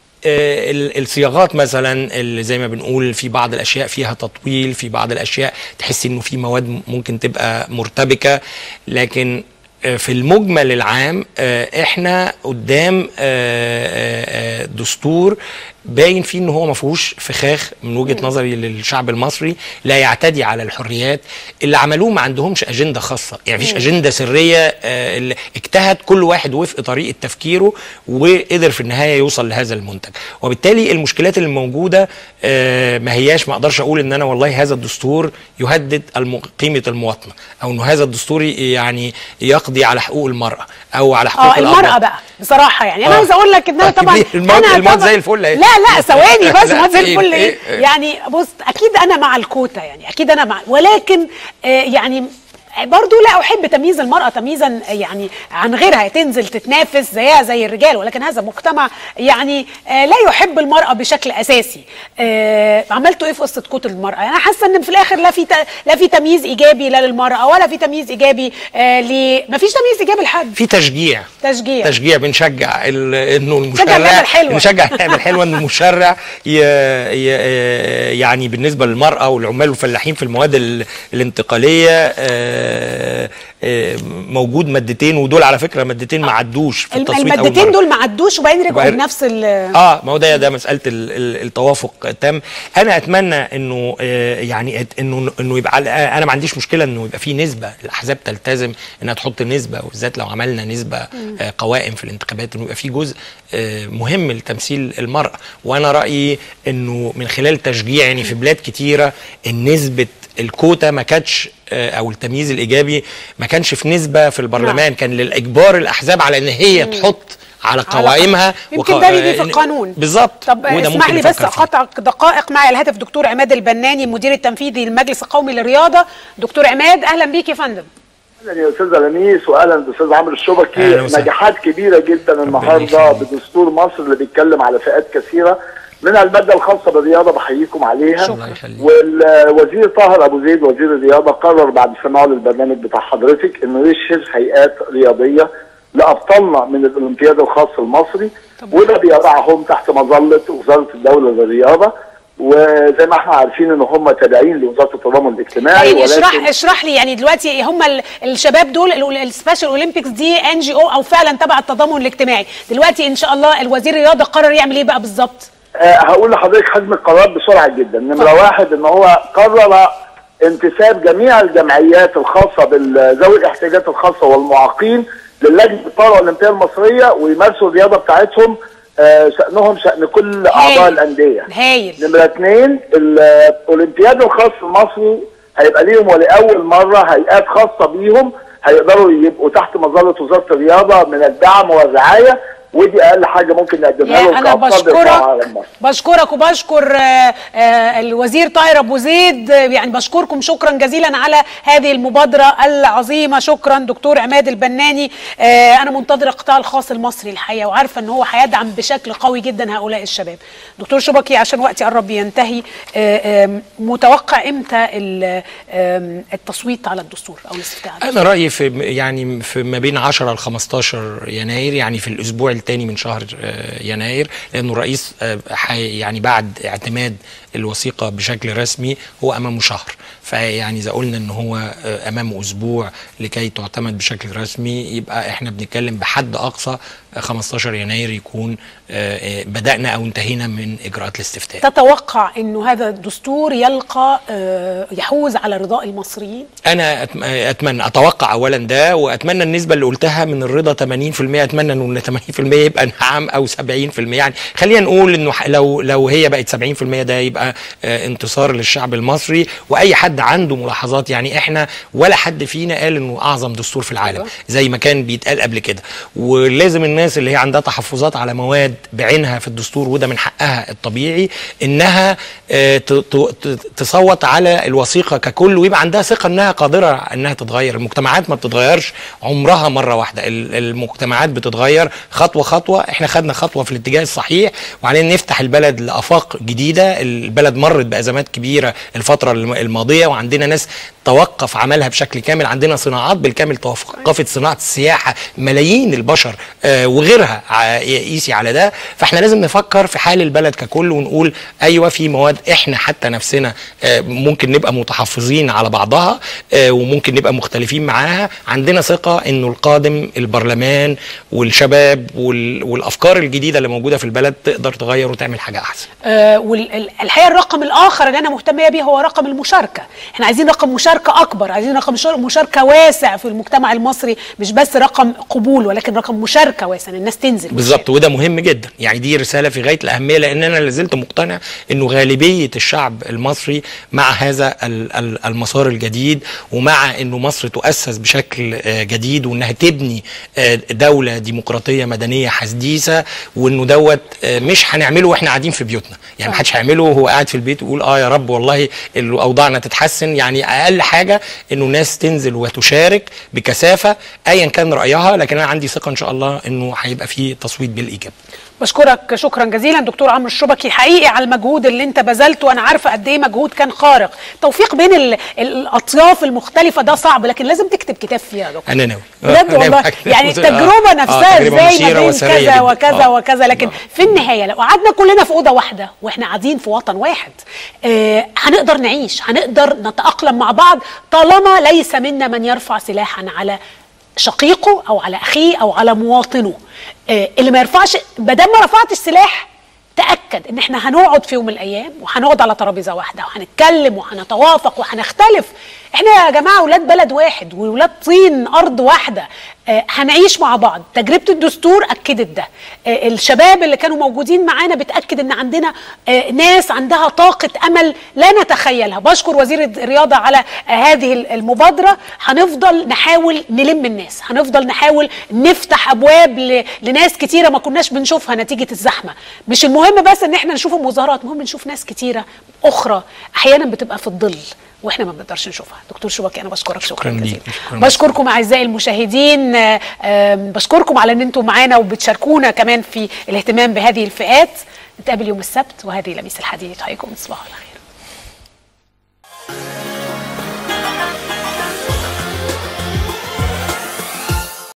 آه، ال- الصياغات مثلا اللي زي ما بنقول في بعض الاشياء فيها تطويل في بعض الاشياء تحس انه في مواد ممكن تبقى مرتبكه لكن آه، في المجمل العام آه، احنا قدام آه، آه، آه، دستور باين فيه ان هو ما فيهوش فخاخ من وجهه مم. نظري للشعب المصري لا يعتدي على الحريات اللي عملوه ما عندهمش اجنده خاصه يعني مفيش مم. اجنده سريه آه، اللي اجتهد كل واحد وفق طريقه تفكيره وقدر في النهايه يوصل لهذا المنتج وبالتالي المشكلات اللي موجوده آه، ما هياش ما اقدرش اقول ان انا والله هذا الدستور يهدد الم- قيمه المواطنه او انه هذا الدستور يعني يقضي على حقوق المراه او على حقوق اه المراه الأبرار. بقى بصراحه يعني انا آه. عايزه اقول لك ان انا طبعا ليه؟ المواد- انا المواد طبعاً- زي الفل أهي. لا لا ثواني بس لا، المواد زي إيه- الفل ايه إيه- إيه. يعني بص اكيد انا مع الكوتا يعني اكيد انا مع ولكن آه يعني برضو لا احب تمييز المراه تمييزا يعني عن غيرها تنزل تتنافس زيها زي الرجال ولكن هذا مجتمع يعني آه لا يحب المراه بشكل اساسي آه عملتوا ايه في قصه كوتا المراه انا حاسه ان في الاخر لا في ت- لا في تمييز ايجابي لا للمراه ولا في تمييز ايجابي آه ل ما فيش تمييز ايجابي لحد في تشجيع تشجيع تشجيع بنشجع ال- انه نشجع اللعبة المشرع الحلوة. نشجع اللعبه الحلوه ان المشرع ي... ي... يعني بالنسبه للمراه والعمال والفلاحين في المواد ال... الانتقاليه آه، آه، موجود مادتين ودول على فكره مادتين ما عدوش في التصويت أول المادتين مرة. دول ما عدوش وبعدين رجعوا وبعدين- بنفس ال اه ما هو ده ده مساله ال- ال- التوافق تم انا اتمنى انه آه، يعني ات- انه انه يبقى على- انا ما عنديش مشكله انه يبقى في نسبه الاحزاب تلتزم انها تحط نسبه وبالذات لو عملنا نسبه مم. آه، قوائم في الانتخابات انه يبقى في جزء آه، مهم لتمثيل المراه وانا رايي انه من خلال تشجيع يعني في بلاد كتيره النسبه الكوتا ما كانتش آه، او التمييز الايجابي ما كانش في نسبه في البرلمان كان للاجبار الاحزاب على ان هي مم. تحط على على قوائمها يمكن وق- ده بيجي في آه، القانون بالظبط طب وده اسمح ممكن لي بس نفكر فيه. اقطع دقائق معي على الهاتف دكتور عماد البناني المدير التنفيذي للمجلس القومي للرياضه دكتور عماد اهلا بيك يا فندم اهلا يا استاذ لميس واهلا باستاذ عمرو الشبكي أهلا وسهلا. نجاحات كبيره جدا النهارده بدستور مصر اللي بيتكلم على فئات كثيره منها الماده الخاصه بالرياضه بحييكم عليها الله يخليك. والوزير طاهر ابو زيد وزير الرياضه قرر بعد سماعه للبرنامج بتاع حضرتك انه يشهر هيئات رياضيه لابطالنا من الاولمبياد الخاص المصري وده بيضعهم تحت مظله وزاره الدوله للرياضه وزي ما احنا عارفين ان هم تابعين لوزاره التضامن الاجتماعي يعني اشرح اشرح لي يعني دلوقتي هم ال- الشباب دول ال- السبيشال اولمبيكس دي ان جي او او فعلا تبع التضامن الاجتماعي دلوقتي ان شاء الله الوزير الرياضه قرر يعمل ايه بقى بالظبط آه، هقول لحضرتك حجم القرار بسرعه جدا نمره واحد ان هو قرر انتساب جميع الجمعيات الخاصه بذوي الاحتياجات الخاصه والمعاقين للجنه البارالمبيه المصريه ويمارسوا الرياضه بتاعتهم آه، شانهم شان كل اعضاء الانديه هايل نمره اثنين الاولمبياد الخاص المصري هيبقى ليهم ولاول مره هيئات خاصه بيهم هيقدروا يبقوا تحت مظله وزاره الرياضه من الدعم والرعايه ودي اقل حاجه ممكن نقدمها يا لهم انا كأبطال بيرفعوا بشكرك علم مصر. بشكرك وبشكر آه، آه، الوزير طاهر ابو زيد آه، يعني بشكركم شكرا جزيلا على هذه المبادره العظيمه شكرا دكتور عماد البناني آه، انا منتظر القطاع الخاص المصري الحقيقه وعارفه ان هو هيدعم بشكل قوي جدا هؤلاء الشباب دكتور شبكي عشان وقتي قرب ينتهي آه، آم، متوقع امتى ال- آم، التصويت على الدستور او الاستفتاء على انا رايي في يعني في ما بين 10 ل 15 يناير يعني في الاسبوع الثاني من شهر آه، يناير لانه الرئيس آه، حي- يعني بعد اعتماد الوثيقه بشكل رسمي هو امامه شهر فيعني اذا قلنا ان هو آه، امامه اسبوع لكي تعتمد بشكل رسمي يبقى احنا بنتكلم بحد اقصى آه، 15 يناير يكون آه، آه، بدانا او انتهينا من اجراءات الاستفتاء تتوقع انه هذا الدستور يلقى آه، يحوز على رضاء المصريين انا أتم- اتمنى اتوقع اولا ده واتمنى النسبه اللي قلتها من الرضا 80% اتمنى انه 80% يبقى نعم او 70% يعني خلينا نقول انه ح- لو لو هي بقت 70% ده يبقى آه، انتصار للشعب المصري واي حد عنده ملاحظات يعني احنا ولا حد فينا قال انه اعظم دستور في العالم زي ما كان بيتقال قبل كده ولازم الناس اللي هي عندها تحفظات على مواد بعينها في الدستور وده من حقها الطبيعي انها آه، ت- ت- ت- تصوت على الوثيقه ككل ويبقى عندها ثقه انها قادره انها تتغير المجتمعات ما بتتغيرش عمرها مره واحده ال- المجتمعات بتتغير خطوه خطوه احنا خدنا خطوه في الاتجاه الصحيح وعلينا نفتح البلد لافاق جديده البلد مرت بازمات كبيره الفتره الم- الماضيه وعندنا ناس توقف عملها بشكل كامل عندنا صناعات بالكامل توقفت صناعه السياحه ملايين البشر آه، وغيرها ع- قيسي على ده فاحنا لازم نفكر في حال البلد ككل ونقول ايوه في مواد احنا حتى نفسنا آه، ممكن نبقى متحفظين على بعضها آه، وممكن نبقى مختلفين معاها عندنا ثقه انه القادم البرلمان والشباب وال- والافكار الجديده اللي موجوده في البلد تقدر تغير وتعمل حاجه احسن والحقيقه الرقم الاخر اللي انا مهتميه بيه هو رقم المشاركه احنا عايزين رقم مشاركه اكبر عايزين رقم مشار- مشاركه واسع في المجتمع المصري مش بس رقم قبول ولكن رقم مشاركه واسع إن الناس تنزل بالظبط وده مهم جدا يعني دي رساله في غايه الاهميه لان انا لازلت مقتنع انه غالبيه الشعب المصري مع هذا ال- ال- المسار الجديد ومع انه مصر تؤسس بشكل آه، جديد وانها تبني آه، دوله ديمقراطيه مدنيه حديثه وانه دوت آه، مش هنعمله واحنا قاعدين في بيوتنا يعني ما حدش هيعمله وهو قاعد في البيت ويقول اه يا رب والله ال- اوضاعنا تتحسن يعني اقل حاجه انه الناس تنزل وتشارك بكثافه ايا كان رايها لكن انا عندي ثقه ان شاء الله انه هيبقى في تصويت بالايجاب بشكرك شكرا جزيلا دكتور عمرو الشبكي حقيقي على المجهود اللي انت بذلته انا عارفه قد ايه مجهود كان خارق توفيق بين ال- الاطياف المختلفه ده صعب لكن لازم تكتب كتاب فيها يا دكتور انا ناوي بجد والله يعني التجربه نفسها تجربة ازاي مثيرة ما بين وثرية كذا جداً. وكذا آه. وكذا لكن في النهايه لو قعدنا كلنا في اوضه واحده واحنا قاعدين في وطن واحد آه هنقدر نعيش هنقدر نتاقلم مع بعض طالما ليس منا من يرفع سلاحا على شقيقه او على اخيه او على مواطنه آه اللي ما يرفعش ما دام ما رفعتش سلاح تاكد ان احنا هنقعد في يوم من الايام وهنقعد على ترابيزه واحده وهنتكلم وهنتوافق وهنختلف احنا يا جماعه اولاد بلد واحد وولاد طين ارض واحده آه هنعيش مع بعض تجربه الدستور اكدت ده آه الشباب اللي كانوا موجودين معانا بتاكد ان عندنا آه ناس عندها طاقه امل لا نتخيلها بشكر وزير الرياضه على آه هذه المبادره هنفضل نحاول نلم الناس هنفضل نحاول نفتح ابواب ل... لناس كتيره ما كناش بنشوفها نتيجه الزحمه مش المهم بس ان احنا نشوف المظاهرات المهم نشوف ناس كتيره اخرى احيانا بتبقى في الظل واحنا ما بنقدرش نشوفها دكتور شبكي انا بشكرك شكرا شكرا جزيلا ليك شكرا بشكركم اعزائي المشاهدين آه، آم، بشكركم على ان انتم معانا وبتشاركونا كمان في الاهتمام بهذه الفئات نتقابل يوم السبت وهذه لميس الحديد حيكم تصبحوا على خير